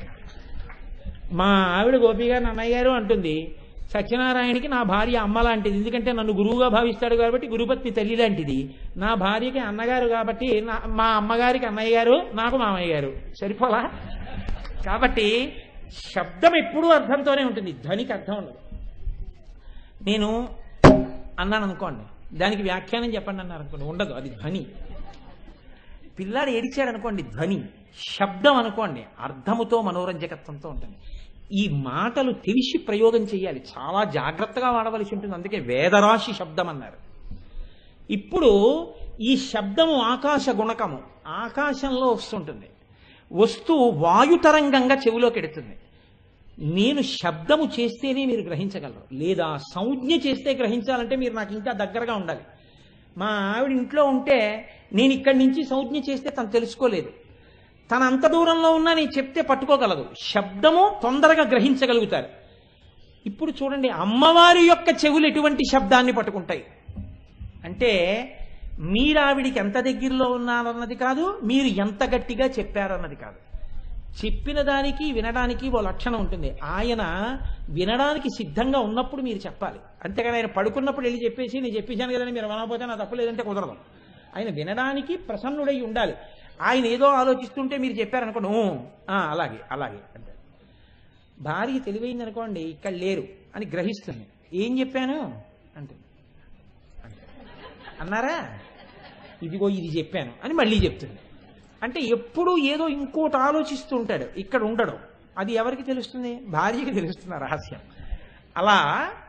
మా ఆవిడ గోపి గారు అన్నయ్య గారు అంటుంది సత్యనారాయణకి నా భార్య అమ్మ లాంటిది ఎందుకంటే నన్ను గురువుగా భావిస్తాడు కాబట్టి గురుపత్ని తల్లి లాంటిది నా భార్యకి అన్నగారు కాబట్టి నా- మా అమ్మగారికి అన్నయ్య గారు నాకు మామయ్య గారు సరిపోలా కాబట్టి శబ్దం ఎప్పుడూ అర్థంతోనే ఉంటుంది ధ్వనికి అర్థం ఉండదు నేను అన్నాను అనుకోండి దానికి వ్యాఖ్యానం చెప్పండి అన్నారు అనుకోండి ఉండదు అది ధ్వని పిల్లాడు ఏడిచాడు అనుకోండి ధ్వని శబ్దం అనుకోండి అర్థముతో మనోరంజకత్వంతో ఉంటుంది ఈ మాటలు తెలిసి ప్రయోగం చేయాలి చాలా జాగ్రత్తగా వాడవలసి ఉంటుంది అందుకే వేదరాశి శబ్దం అన్నారు ఇప్పుడు ఈ శబ్దము ఆకాశ గుణకము ఆకాశంలో వస్తుంటుంది వస్తూ వాయుతరంగంగా చెవిలోకి ఎడుతుంది నేను శబ్దము చేస్తేనే మీరు గ్రహించగలరు లేదా సంజ్ఞ చేస్తే గ్రహించాలంటే మీరు నాకు ఇంకా దగ్గరగా ఉండాలి మా ఆవిడ ఇంట్లో ఉంటే నేను ఇక్కడి నుంచి సంజ్ఞ చేస్తే తను తెలుసుకోలేదు తన అంత దూరంలో ఉన్నా నేను చెప్తే పట్టుకోగలదు శబ్దము తొందరగా గ్రహించగలుగుతారు ఇప్పుడు చూడండి అమ్మవారి యొక్క చెవులు ఎటువంటి శబ్దాన్ని పట్టుకుంటాయి అంటే మీరు ఆవిడికి ఎంత దగ్గరలో ఉన్నారన్నది కాదు మీరు ఎంత గట్టిగా చెప్పారన్నది కాదు చెప్పిన దానికి వినడానికి ఓ లక్షణం ఉంటుంది ఆయన వినడానికి సిద్ధంగా ఉన్నప్పుడు మీరు చెప్పాలి అంతేగాని ఆయన పడుకున్నప్పుడు వెళ్ళి చెప్పేసి నేను చెప్పేశాను కదండి మీరు వినకపోతే నా తప్పు లేదంటే కుదరదు ఆయన వినడానికి ప్రసన్నుడై ఉండాలి ఆయన ఏదో ఆలోచిస్తుంటే మీరు చెప్పారనుకోండి "ఊ, ఆ, అలాగే అలాగే అంటే భార్య తెలివైంది అనుకోండి ఇక్కడ లేరు అని గ్రహిస్తుంది ఏం చెప్పాను అంటే అంటే. అన్నారా ఇదిగో ఇది చెప్పాను అని మళ్ళీ చెప్తుంది అంటే ఎప్పుడు ఏదో ఇంకోటి ఆలోచిస్తూ ఉంటాడు ఇక్కడ ఉండడు అది ఎవరికి తెలుస్తుంది భార్యకి తెలుస్తుంది ఆ రహస్యం అలా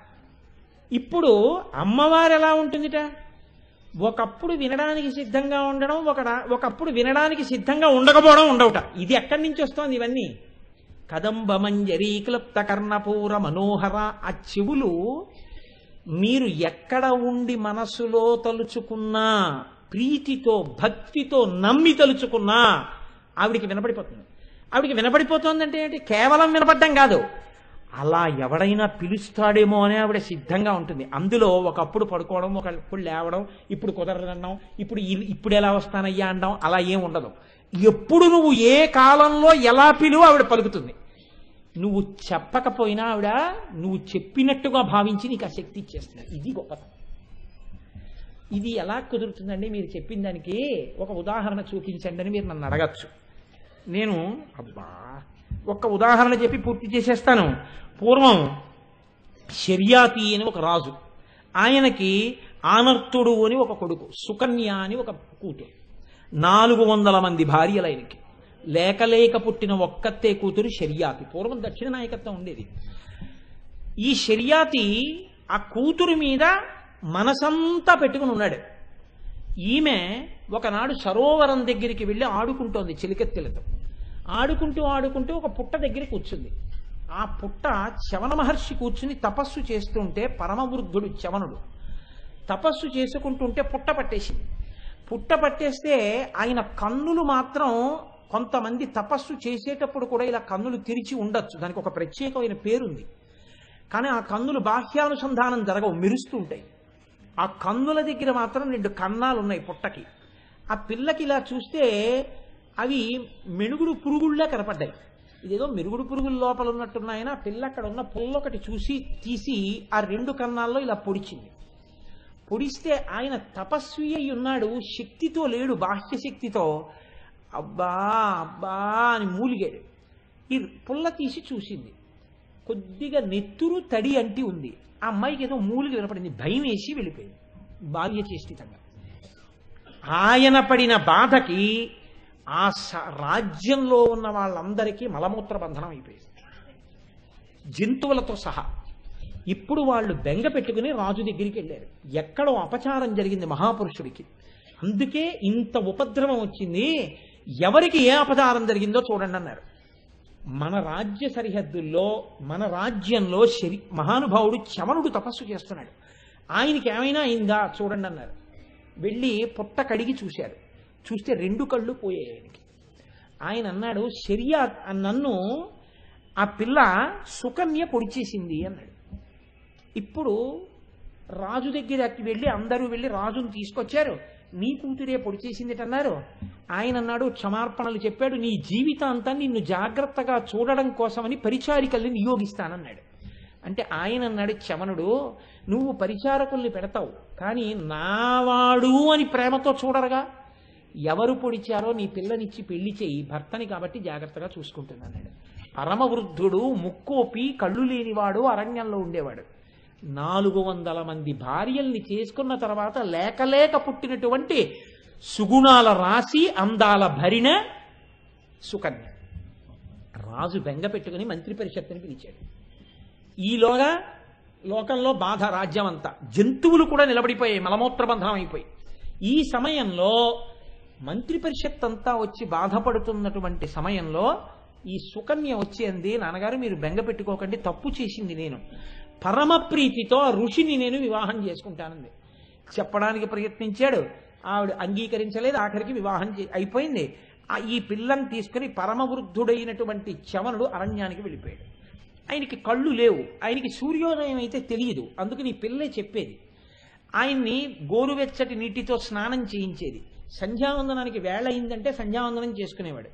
ఇప్పుడు అమ్మవారు ఎలా ఉంటుందిట ఒకప్పుడు వినడానికి సిద్ధంగా ఉండడం ఒక ఒకప్పుడు వినడానికి సిద్ధంగా ఉండకపోవడం ఉండవుట ఇది ఎక్కడి నుంచి వస్తోంది ఇవన్నీ కదంబ మంజరీ క్లుప్త కర్ణపూర మనోహర ఆ చెవులు మీరు ఎక్కడ ఉండి మనసులో తలుచుకున్నా ప్రీతితో భక్తితో నమ్మి తలుచుకున్నా ఆవిడికి వినపడిపోతుంది ఆవిడికి వినపడిపోతుందంటే ఏంటి కేవలం వినపడడం కాదు అలా ఎవడైనా పిలుస్తాడేమో అని ఆవిడ సిద్ధంగా ఉంటుంది అందులో ఒకప్పుడు పడుకోవడం ఒకప్పుడు లేవడం ఇప్పుడు కుదరదనడం ఇప్పుడు ఇ- ఇప్పుడు ఎలా వస్తానయ్యా అనడం అలా ఏం ఉండదు ఎప్పుడు నువ్వు ఏ కాలంలో ఎలా పిలువు ఆవిడ పలుకుతుంది నువ్వు చెప్పకపోయినా ఆవిడ నువ్వు చెప్పినట్టుగా భావించి నీకు ఆ శక్తి ఇచ్చేస్తుంది ఇది గొప్పతనం ఇది ఎలా కుదురుతుందండి మీరు చెప్పిన దానికి ఒక ఉదాహరణ చూపించండి అని మీరు నన్ను అడగచ్చు నేను అబ్బా ఒక్క ఉదాహరణ చెప్పి పూర్తి చేసేస్తాను పూర్వం శర్యాతి అని ఒక రాజు ఆయనకి ఆనర్తుడు అని ఒక కొడుకు సుకన్య అని ఒక కూతురు నాలుగు వందల మంది భార్యలు ఆయనకి లేక లేక పుట్టిన ఒక్కతే కూతురు శర్యాతి పూర్వం దక్షిణ నాయకత్వం ఉండేది ఈ శర్యాతి ఆ కూతురు మీద మనసంతా పెట్టుకుని ఉన్నాడు ఈమె ఒకనాడు సరోవరం దగ్గరికి వెళ్ళి ఆడుకుంటోంది చిలికెత్తెలతో ఆడుకుంటూ ఆడుకుంటూ ఒక పుట్ట దగ్గర కూర్చుంది ఆ పుట్ట చవన మహర్షి కూర్చుని తపస్సు చేస్తుంటే పరమవృద్ధుడు చవనుడు తపస్సు చేసుకుంటుంటే పుట్ట పట్టేసింది పుట్ట పట్టేస్తే ఆయన కన్నులు మాత్రం కొంతమంది తపస్సు చేసేటప్పుడు కూడా ఇలా కన్నులు తెరిచి ఉండొచ్చు దానికి ఒక ప్రత్యేకమైన పేరుంది కానీ ఆ కన్నులు బాహ్యానుసంధానం జరగవు మెరుస్తూ ఉంటాయి ఆ కన్నుల దగ్గర మాత్రం రెండు కన్నాలు ఉన్నాయి పుట్టకి ఆ పిల్లకి ఇలా చూస్తే అవి మెనుగుడు పురుగుల్లా కనపడ్డాయి ఇదేదో మెరుగుడు పురుగుల లోపల ఉన్నట్టున్నాయని ఆ పిల్ల అక్కడ ఉన్న పుల్లొకటి చూసి తీసి ఆ రెండు కన్నాల్లో ఇలా పొడిచింది పొడిస్తే ఆయన తపస్వి అయి ఉన్నాడు శక్తితో లేడు బాహ్య శక్తితో అబ్బా అబ్బా అని మూలిగాడు ఈ పుల్ల తీసి చూసింది కొద్దిగా నెత్తురు తడి అంటి ఉంది ఆ అమ్మాయికి ఏదో మూలికి వినపడింది భయం వేసి వెళ్ళిపోయింది బాల్య చేష్టితంగా ఆయన పడిన బాధకి ఆ స- రాజ్యంలో ఉన్న వాళ్ళందరికీ మలమూత్ర బంధనం అయిపోయింది జంతువులతో సహా ఇప్పుడు వాళ్ళు బెంగ పెట్టుకుని రాజు దగ్గరికి వెళ్ళారు ఎక్కడో అపచారం జరిగింది మహాపురుషుడికి అందుకే ఇంత ఉపద్రవం వచ్చింది ఎవరికి ఏ అపచారం జరిగిందో చూడండి అన్నారు మన రాజ్య సరిహద్దుల్లో మన రాజ్యంలో శరి మహానుభావుడు చమనుడు తపస్సు చేస్తున్నాడు ఆయనకి ఏమైనా అయిందా చూడండి అన్నారు వెళ్ళి పొట్ట కడిగి చూశారు చూస్తే రెండు కళ్ళు పోయాయి ఆయనకి ఆయన అన్నాడు శరియా నన్ను ఆ పిల్ల సుకన్య పొడిచేసింది అన్నాడు ఇప్పుడు రాజు దగ్గరికి వెళ్ళి అందరూ వెళ్ళి రాజును తీసుకొచ్చారు నీ కూతురే పొడి చేసిందిట అన్నారు ఆయన అన్నాడు క్షమార్పణలు చెప్పాడు నీ జీవితాంతం నిన్ను జాగ్రత్తగా చూడడం కోసమని పరిచారికల్ని నియోగిస్తానన్నాడు అంటే ఆయన అన్నాడు చమనుడు నువ్వు పరిచారకుల్ని పెడతావు కానీ నావాడు అని ప్రేమతో చూడరుగా ఎవరు పొడిచారో నీ పిల్లనిచ్చి పెళ్లి చేయి భర్తని కాబట్టి జాగ్రత్తగా చూసుకుంటున్నాడు పరమవృద్ధుడు ముక్కోపి కళ్ళు లేనివాడు అరణ్యంలో ఉండేవాడు నాలుగు వందల మంది భార్యల్ని చేసుకున్న తర్వాత లేక లేక పుట్టినటువంటి సుగుణాల రాశి అందాల భరిణ సుకన్య రాజు బెంగ పెట్టుకుని మంత్రి పరిషత్తుని పిలిచాడు ఈలోగా లోకంలో బాధ రాజ్యం అంతా జంతువులు కూడా నిలబడిపోయాయి మలమూత్రబంధనం అయిపోయి ఈ సమయంలో మంత్రి పరిషత్ అంతా వచ్చి బాధపడుతున్నటువంటి సమయంలో ఈ సుకన్య వచ్చి అంది నాన్నగారు మీరు బెంగ పెట్టుకోకండి తప్పు చేసింది నేను పరమ ప్రీతితో ఆ ఋషిని నేను వివాహం చేసుకుంటానంది చెప్పడానికి ప్రయత్నించాడు ఆవిడ అంగీకరించలేదు ఆఖరికి వివాహం చే- అయిపోయింది ఆ ఈ పిల్లని తీసుకుని పరమవృద్ధుడైనటువంటి చవనుడు అరణ్యానికి వెళ్ళిపోయాడు ఆయనకి కళ్ళు లేవు ఆయనకి సూర్యోదయం అయితే తెలియదు అందుకని ఈ పిల్లే చెప్పేది ఆయన్ని గోరువెచ్చటి నీటితో స్నానం చేయించేది సంధ్యావందనానికి వేళ అయిందంటే సంధ్యావందనం చేసుకునేవాడు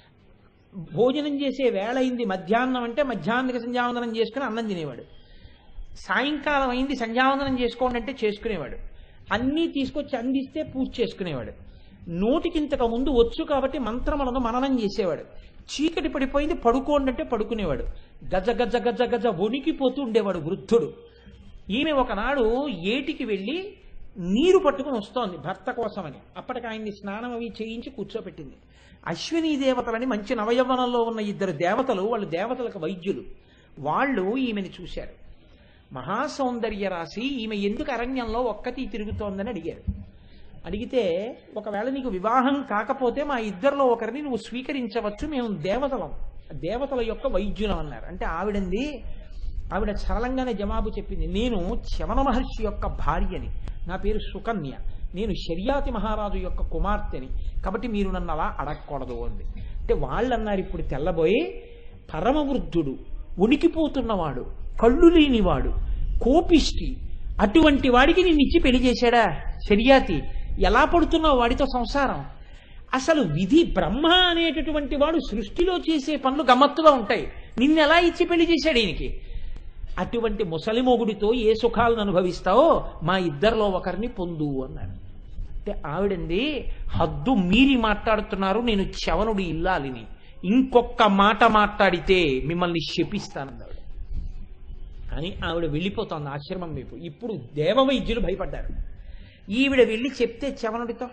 భోజనం చేసే వేళ అయింది మధ్యాహ్నం అంటే మధ్యాహ్నానికి సంధ్యావందనం చేసుకుని అన్నం తినేవాడు సాయంకాలం అయింది సంధ్యావందనం చేసుకోండి అంటే చేసుకునేవాడు అన్నీ తీసుకొచ్చి అందిస్తే పూజ చేసుకునేవాడు నోటికింతకు ముందు వచ్చు కాబట్టి మంత్రములను మననం చేసేవాడు చీకటి పడిపోయింది పడుకోండి అంటే పడుకునేవాడు గజ గజ గజ గజ వణికిపోతూ ఉండేవాడు వృద్ధుడు ఈమె ఒకనాడు ఏటికి వెళ్ళి నీరు పట్టుకుని వస్తోంది భర్త కోసమని అప్పటికి ఆయన్ని స్నానం అవి చేయించి కూర్చోబెట్టింది అశ్విని దేవతలని మంచి నవయవ్వనంలో ఉన్న ఇద్దరు దేవతలు వాళ్ళు దేవతలకు వైద్యులు వాళ్ళు ఈమెను చూశారు మహాసౌందర్య రాశి ఈమె ఎందుకు అరణ్యంలో ఒక్కటి తిరుగుతోందని అడిగారు అడిగితే ఒకవేళ నీకు వివాహం కాకపోతే మా ఇద్దరిలో ఒకరిని నువ్వు స్వీకరించవచ్చు మేము దేవతలం దేవతల యొక్క వైద్యులం అన్నారు అంటే ఆవిడంది ఆవిడ సరళంగానే జవాబు చెప్పింది నేను చవన మహర్షి యొక్క భార్యని నా పేరు సుకన్య నేను శర్యాతి మహారాజు యొక్క కుమార్తెని కాబట్టి మీరు నన్ను అలా అడగకూడదు అంది అంటే వాళ్ళు అన్నారు ఇప్పుడు తెల్లబోయి పరమవృద్ధుడు ఉనికిపోతున్నవాడు కళ్ళు లేనివాడు కోపిష్టి అటువంటి వాడికి నిన్నిచ్చి పెళ్లి చేశాడా శర్యాతి ఎలా పడుతున్నావు వాడితో సంసారం అసలు విధి బ్రహ్మ అనేటటువంటి వాడు సృష్టిలో చేసే పనులు గమ్మత్తుగా ఉంటాయి నిన్ను ఎలా ఇచ్చి పెళ్లి చేశాడు ఈయనకి అటువంటి ముసలి మొగుడితో ఏ సుఖాలను అనుభవిస్తావో మా ఇద్దరిలో ఒకరిని పొందు అన్నాడు అంటే ఆవిడంది హద్దు మీరి మాట్లాడుతున్నారు నేను చవనుడి ఇల్లాలిని ఇంకొక మాట మాట్లాడితే మిమ్మల్ని శపిస్తానన్నాడు అని ఆవిడ వెళ్ళిపోతోంది ఆశ్రమం వైపు ఇప్పుడు దేవవైద్యులు భయపడ్డారు ఈవిడ వెళ్ళి చెప్తే చవనుడితో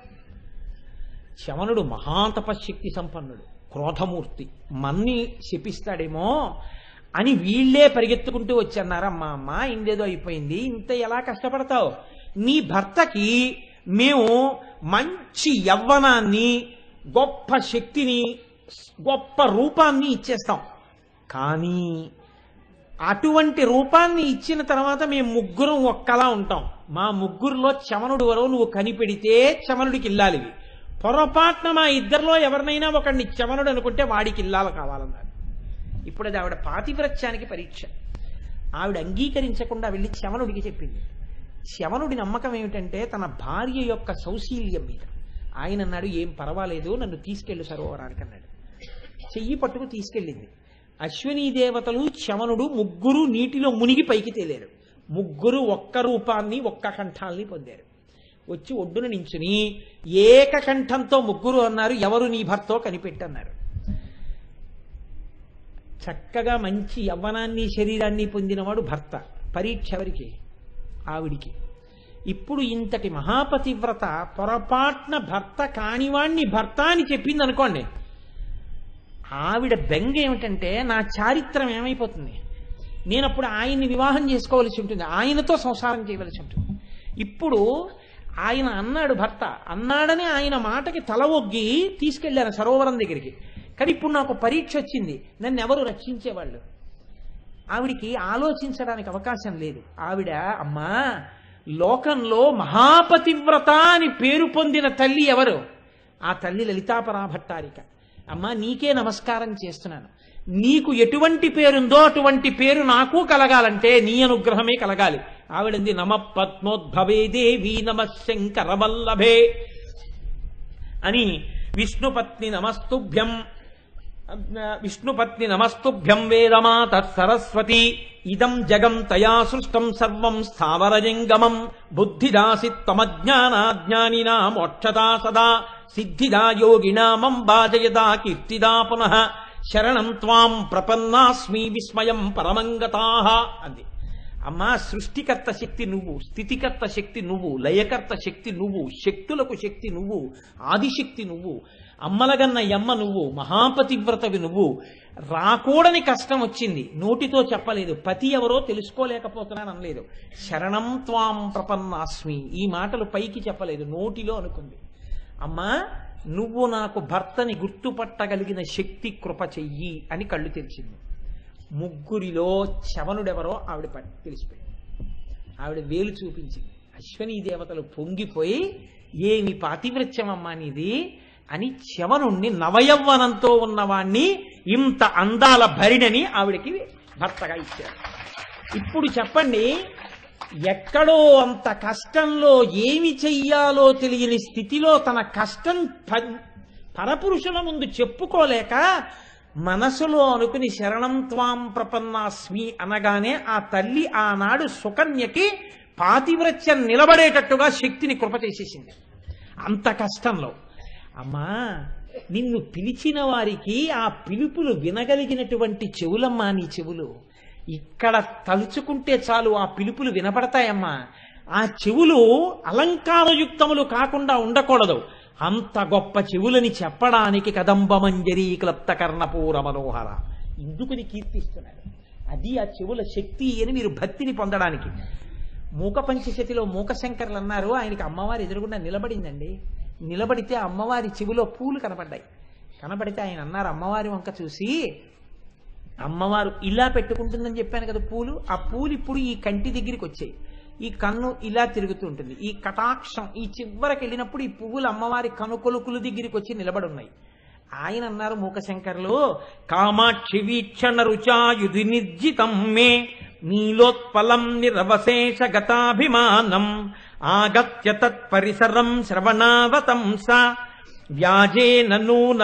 చవనుడు మహాతపశక్తి సంపన్నుడు క్రోధమూర్తి మన్ని శపిస్తాడేమో అని వీళ్ళే పరిగెత్తుకుంటూ వచ్చన్నారమ్మా అమ్మ ఇందేదో అయిపోయింది ఇంత ఎలా కష్టపడతావు నీ భర్తకి మేము మంచి యవ్వనాన్ని గొప్ప శక్తిని గొప్ప రూపాన్ని ఇచ్చేస్తాం కానీ అటువంటి రూపాన్ని ఇచ్చిన తర్వాత మేము ముగ్గురం ఒక్కలా ఉంటాం మా ముగ్గురులో చమనుడు వరవు నువ్వు కనిపెడితే చమనుడికి ఇల్లాలివి పొరపాటున మా ఇద్దరిలో ఎవరినైనా ఒకడిని చమనుడు అనుకుంటే వాడికి ఇల్లాలు కావాలన్నారు ఇప్పుడు అది ఆవిడ పాతివ్రత్యానికి పరీక్ష ఆవిడ అంగీకరించకుండా వెళ్ళి చమనుడికి చెప్పింది శమనుడి నమ్మకం ఏమిటంటే తన భార్య యొక్క సౌశీల్యం మీద ఆయన అన్నాడు ఏం పర్వాలేదు నన్ను తీసుకెళ్ళు సరోవరానికి అన్నాడు చెయ్యి పట్టుకు తీసుకెళ్ళింది అశ్వినీ దేవతలు చమనుడు ముగ్గురు నీటిలో మునిగి పైకి తేలారు ముగ్గురు ఒక్క రూపాన్ని ఒక్క కంఠాల్ని పొందారు వచ్చి ఒడ్డున నించుని ఏకకంఠంతో ముగ్గురు అన్నారు ఎవరు నీ భర్తో కనిపెట్టన్నారు చక్కగా మంచి యవ్వనాన్ని శరీరాన్ని పొందినవాడు భర్త పరీక్ష ఎవరికి ఆవిడికి ఇప్పుడు ఇంతటి మహాపతివ్రత పొరపాట్న భర్త కానివాణ్ణి భర్త అని చెప్పింది అనుకోండి ఆవిడ బెంగ ఏమిటంటే నా చారిత్రం ఏమైపోతుంది నేను అప్పుడు ఆయన్ని వివాహం చేసుకోవలసి ఉంటుంది ఆయనతో సంసారం చేయవలసి ఉంటుంది ఇప్పుడు ఆయన అన్నాడు భర్త అన్నాడని ఆయన మాటకి తల ఒగ్గి తీసుకెళ్లాను సరోవరం దగ్గరికి కానీ ఇప్పుడు నాకు పరీక్ష వచ్చింది నన్ను ఎవరు రక్షించేవాళ్ళు ఆవిడికి ఆలోచించడానికి అవకాశం లేదు ఆవిడ అమ్మా లోకంలో మహాపతివ్రత అని పేరు పొందిన తల్లి ఎవరు ఆ తల్లి లలితాపరా భట్టారిక అమ్మా నీకే నమస్కారం చేస్తున్నాను నీకు ఎటువంటి పేరుందో అటువంటి పేరు నాకు కలగాలంటే నీ అనుగ్రహమే కలగాలి ఆవిడంది నమ పద్మోద్భవే దేవి నమ శంకరవల్లభే అని విష్ణుపత్ని నమస్తుభ్యం విష్ణుపత్ని నమస్తుభ్యం వేదమాత సరస్వతి ఇదం జగం తయా సృష్టం సర్వం స్థావరజంగమం బుద్ధిదాసి తమజ్ఞానాజ్ఞానినా మోక్షదా సదా సిద్ధిదా యోగినామం బాజయదా కీర్తిదా పునః శరణం త్వాం ప్రపన్నాస్మి విస్మయం పరమంగతాః అంది అమ్మా సృష్టికర్త శక్తి నువ్వు స్థితికర్త శక్తి నువ్వు లయకర్త శక్తి నువ్వు శక్తులకు శక్తి నువ్వు ఆదిశక్తి నువ్వు అమ్మలగన్న యమ్మ నువ్వు మహాపతివ్రతవి నువ్వు రాకూడని కష్టం వచ్చింది నోటితో చెప్పలేదు పతి ఎవరో తెలుసుకోలేకపోతున్నాను అనలేదు శరణం త్వాం ప్రపన్నాస్మి ఈ మాటలు పైకి చెప్పలేదు నోటిలో అనుకుంది అమ్మా నువ్వు నాకు భర్తని గుర్తుపట్టగలిగిన శక్తి కృప చెయ్యి అని కళ్ళు తెరిచింది ముగ్గురిలో చవనుడెవరో ఆవిడ ప- తెలిసిపోయింది ఆవిడ వేలు చూపించింది అశ్వనీ దేవతలు పొంగిపోయి ఏమి పాతివృత్యమమ్మా నీది అని చవనుణ్ణి నవయవ్వనంతో ఉన్నవాణ్ణి ఇంత అందాల భరిణని ఆవిడకి భర్తగా ఇచ్చారు ఇప్పుడు చెప్పండి ఎక్కడో అంత కష్టంలో ఏమి చెయ్యాలో తెలియని స్థితిలో తన కష్టం ప- పరపురుషుల ముందు చెప్పుకోలేక మనసులో అనుకుని శరణం త్వాం ప్రపన్నాస్మి అనగానే ఆ తల్లి ఆనాడు సుకన్యకి పాతివ్రత్యం నిలబడేటట్టుగా శక్తిని కృప చేసేసింది అంత కష్టంలో అమ్మా నిన్ను పిలిచిన వారికి ఆ పిలుపులు వినగలిగినటువంటి చెవులమ్మా నీ చెవులు ఇక్కడ తలుచుకుంటే చాలు ఆ పిలుపులు వినపడతాయమ్మా ఆ చెవులు అలంకారయుక్తములు కాకుండా ఉండకూడదు అంత గొప్ప చెవులని చెప్పడానికి కదంబమంజరి క్లప్త కర్ణపూర మనోహర ఇందుకుని కీర్తిస్తున్నాడు అది ఆ చెవుల శక్తి అని మీరు భక్తిని పొందడానికి మూక పంచశతిలో మూకశంకర్లు అన్నారు ఆయనకి అమ్మవారి ఎదురుగుండా నిలబడిందండి నిలబడితే ఆ అమ్మవారి చెవిలో పూలు కనపడ్డాయి కనపడితే ఆయన అన్నారు అమ్మవారి వంక చూసి అమ్మవారు ఇలా పెట్టుకుంటుందని చెప్పాను కదా పూలు ఆ పూలు ఇప్పుడు ఈ కంటి దగ్గరికి వచ్చాయి ఈ కన్ను ఇలా తిరుగుతూ ఉంటుంది ఈ కటాక్షం ఈ చివరికి వెళ్ళినప్పుడు ఈ పువ్వులు అమ్మవారి కనుకొలుకుల దగ్గరికి వచ్చి నిలబడి ఉన్నాయి ఆయన అన్నారు మూకశంకర్లు కామాక్షి వీక్షణ రుచాయుధి నిర్జితం మే నీలోత్పలం నిరవశేష గతాభిమానం ఆగత్య తత్పరిసరం శ్రవణావతంస వ్యాజేన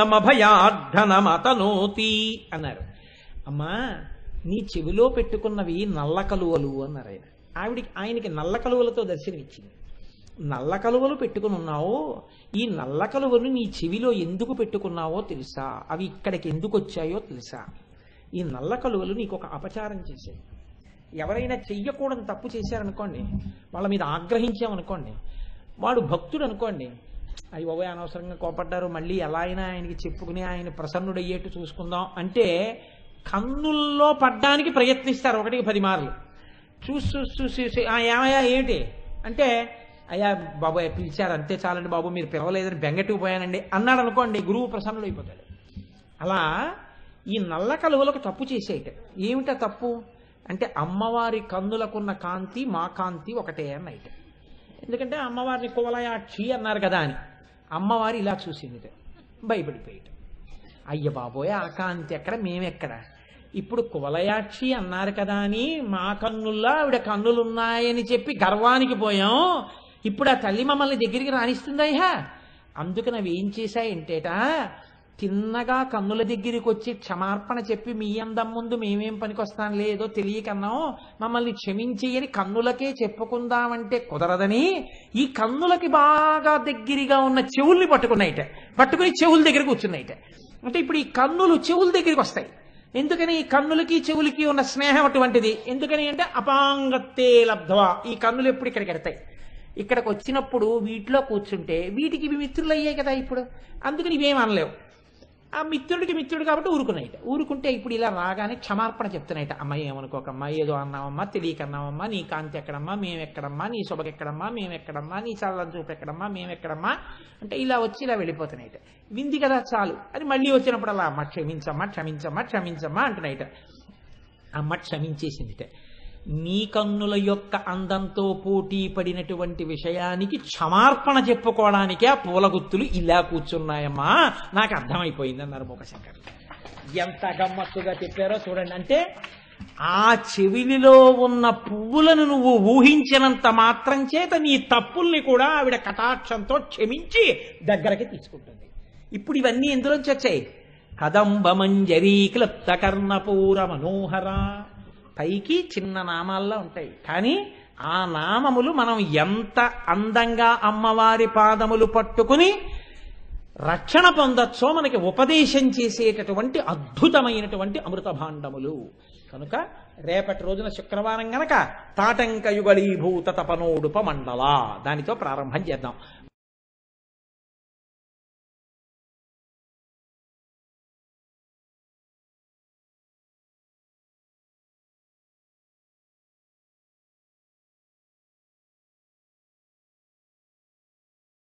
నూనమభయార్ధనమతనోతి అన్నారు అమ్మా నీ చెవిలో పెట్టుకున్నవి నల్ల కలువలు అన్నారు ఆయన ఆవిడికి ఆయనకి నల్ల కలువలతో దర్శనమిచ్చింది నల్ల కలువలు పెట్టుకుని ఉన్నావు ఈ నల్ల కలువలు నీ చెవిలో ఎందుకు పెట్టుకున్నావో తెలుసా అవి ఇక్కడికి ఎందుకు వచ్చాయో తెలుసా ఈ నల్ల కలువలు నీకు ఒక అపచారం చేశాయి ఎవరైనా చెయ్యకూడని తప్పు చేశారనుకోండి వాళ్ళ మీద ఆగ్రహించామనుకోండి వాడు భక్తుడు అనుకోండి అయ్యి బాబాయ్ అనవసరంగా కోపడ్డారు మళ్ళీ ఎలా అయినా ఆయనకి చెప్పుకుని ఆయన ప్రసన్నుడయ్యేట్టు చూసుకుందాం అంటే కన్నుల్లో పడ్డానికి ప్రయత్నిస్తారు ఒకటికి పది మార్లు చూసి చూసి చూసి చూసి, "ఆ, ఏమయ్యా ఏంటి అంటే అయ్యా బాబాయ్ పిలిచారు అంతే చాలండి బాబు మీరు పిలవలేదని బెంగట్టుకు పోయానండి అన్నాడు అనుకోండి గురువు ప్రసన్నుడు అయిపోతాడు అలా ఈ నల్ల కలువలకు తప్పు చేసేయట ఏమిటా తప్పు అంటే అమ్మవారి కన్నులకున్న కాంతి మా కాంతి ఒకటే అన్నైట ఎందుకంటే అమ్మవారిని కువలయాక్షి అన్నారు కదా అని అమ్మవారి ఇలా చూసింది భయపడిపోయేట అయ్య బాబోయ్ ఆ కాంతి ఎక్కడ మేమెక్కడ ఇప్పుడు కువలయాక్షి అన్నారు కదా అని మా కన్నుల్లో ఆవిడ కన్నులు ఉన్నాయని చెప్పి గర్వానికి పోయాం ఇప్పుడు ఆ తల్లి మమ్మల్ని దగ్గరికి రాణిస్తుందయ్యా అందుకని అవి ఏం చేశాయంటేట తిన్నగా కన్నుల దగ్గరికి వచ్చి క్షమార్పణ చెప్పి మీ అందం ముందు మేమేం పనికొస్తాం లేదో తెలియకన్నాం మమ్మల్ని క్షమించేయని కన్నులకే చెప్పుకుందామంటే కుదరదని ఈ కన్నులకి బాగా దగ్గరగా ఉన్న చెవుల్ని పట్టుకున్నాయిట పట్టుకుని చెవుల దగ్గర కూర్చున్నాయిట అంటే ఇప్పుడు ఈ కన్నులు చెవుల దగ్గరికి వస్తాయి ఎందుకని ఈ కన్నులకి చెవులకి ఉన్న స్నేహం అటువంటిది ఎందుకని అంటే అపాంగత్తే లబ్ధవా ఈ కన్నులు ఎప్పుడు ఇక్కడికి ఎడతాయి ఇక్కడికి వచ్చినప్పుడు వీటిలో కూర్చుంటే వీటికి ఇవి మిత్రులు అయ్యాయి కదా ఇప్పుడు అందుకని ఇవేం అనలేవు ఆ మిత్రుడికి మిత్రుడు కాబట్టి ఊరుకున్నాయిట ఊరుకుంటే ఇప్పుడు ఇలా రాగానే క్షమార్పణ చెప్తున్నాయిట అమ్మాయి ఏమనుకోకమ్మా ఏదో అన్నామమ్మా తెలియక అన్నామమ్మా నీ కాంతి ఎక్కడమ్మా మేము ఎక్కడమ్మా నీ శుభకెక్కడమ్మా మేము ఎక్కడమ్మా నీ చల్లని చూపు ఎక్కడమ్మా మేము ఎక్కడమ్మా అంటే ఇలా వచ్చి ఇలా వెళ్ళిపోతున్నాయిట వింది కదా చాలు అని మళ్ళీ వచ్చినప్పుడల్లా అమ్మ క్షమించమ్మా క్షమించమ్మా క్షమించమ్మా అంటున్నాయిట అమ్మ క్షమించేసిందిట నీ కన్నుల యొక్క అందంతో పోటీ పడినటువంటి విషయానికి క్షమార్పణ చెప్పుకోవడానికే ఆ పూల గుత్తులు ఇలా కూర్చున్నాయమ్మా నాకు అర్థమైపోయింది అన్నారు మూకశంకర్ ఎంత గమ్మత్తుగా చెప్పారో చూడండి అంటే ఆ చెవిలిలో ఉన్న పువ్వులను నువ్వు ఊహించినంత మాత్రం చేత నీ తప్పుల్ని కూడా ఆవిడ కటాక్షంతో క్షమించి దగ్గరకి తీసుకుంటుంది ఇప్పుడు ఇవన్నీ ఎందులోంచి వచ్చాయి కదంబమంజరీ క్లుప్త కర్ణపూర మనోహర పైకి చిన్న నామాల్లో ఉంటాయి కానీ ఆ నామములు మనం ఎంత అందంగా అమ్మవారి పాదములు పట్టుకుని రక్షణ పొందొచ్చో మనకి ఉపదేశం చేసేటటువంటి అద్భుతమైనటువంటి అమృత భాండములు కనుక రేపటి రోజున శుక్రవారం గనక తాటంక యుగళీభూత తపనోడుప మండల దానితో ప్రారంభం చేద్దాం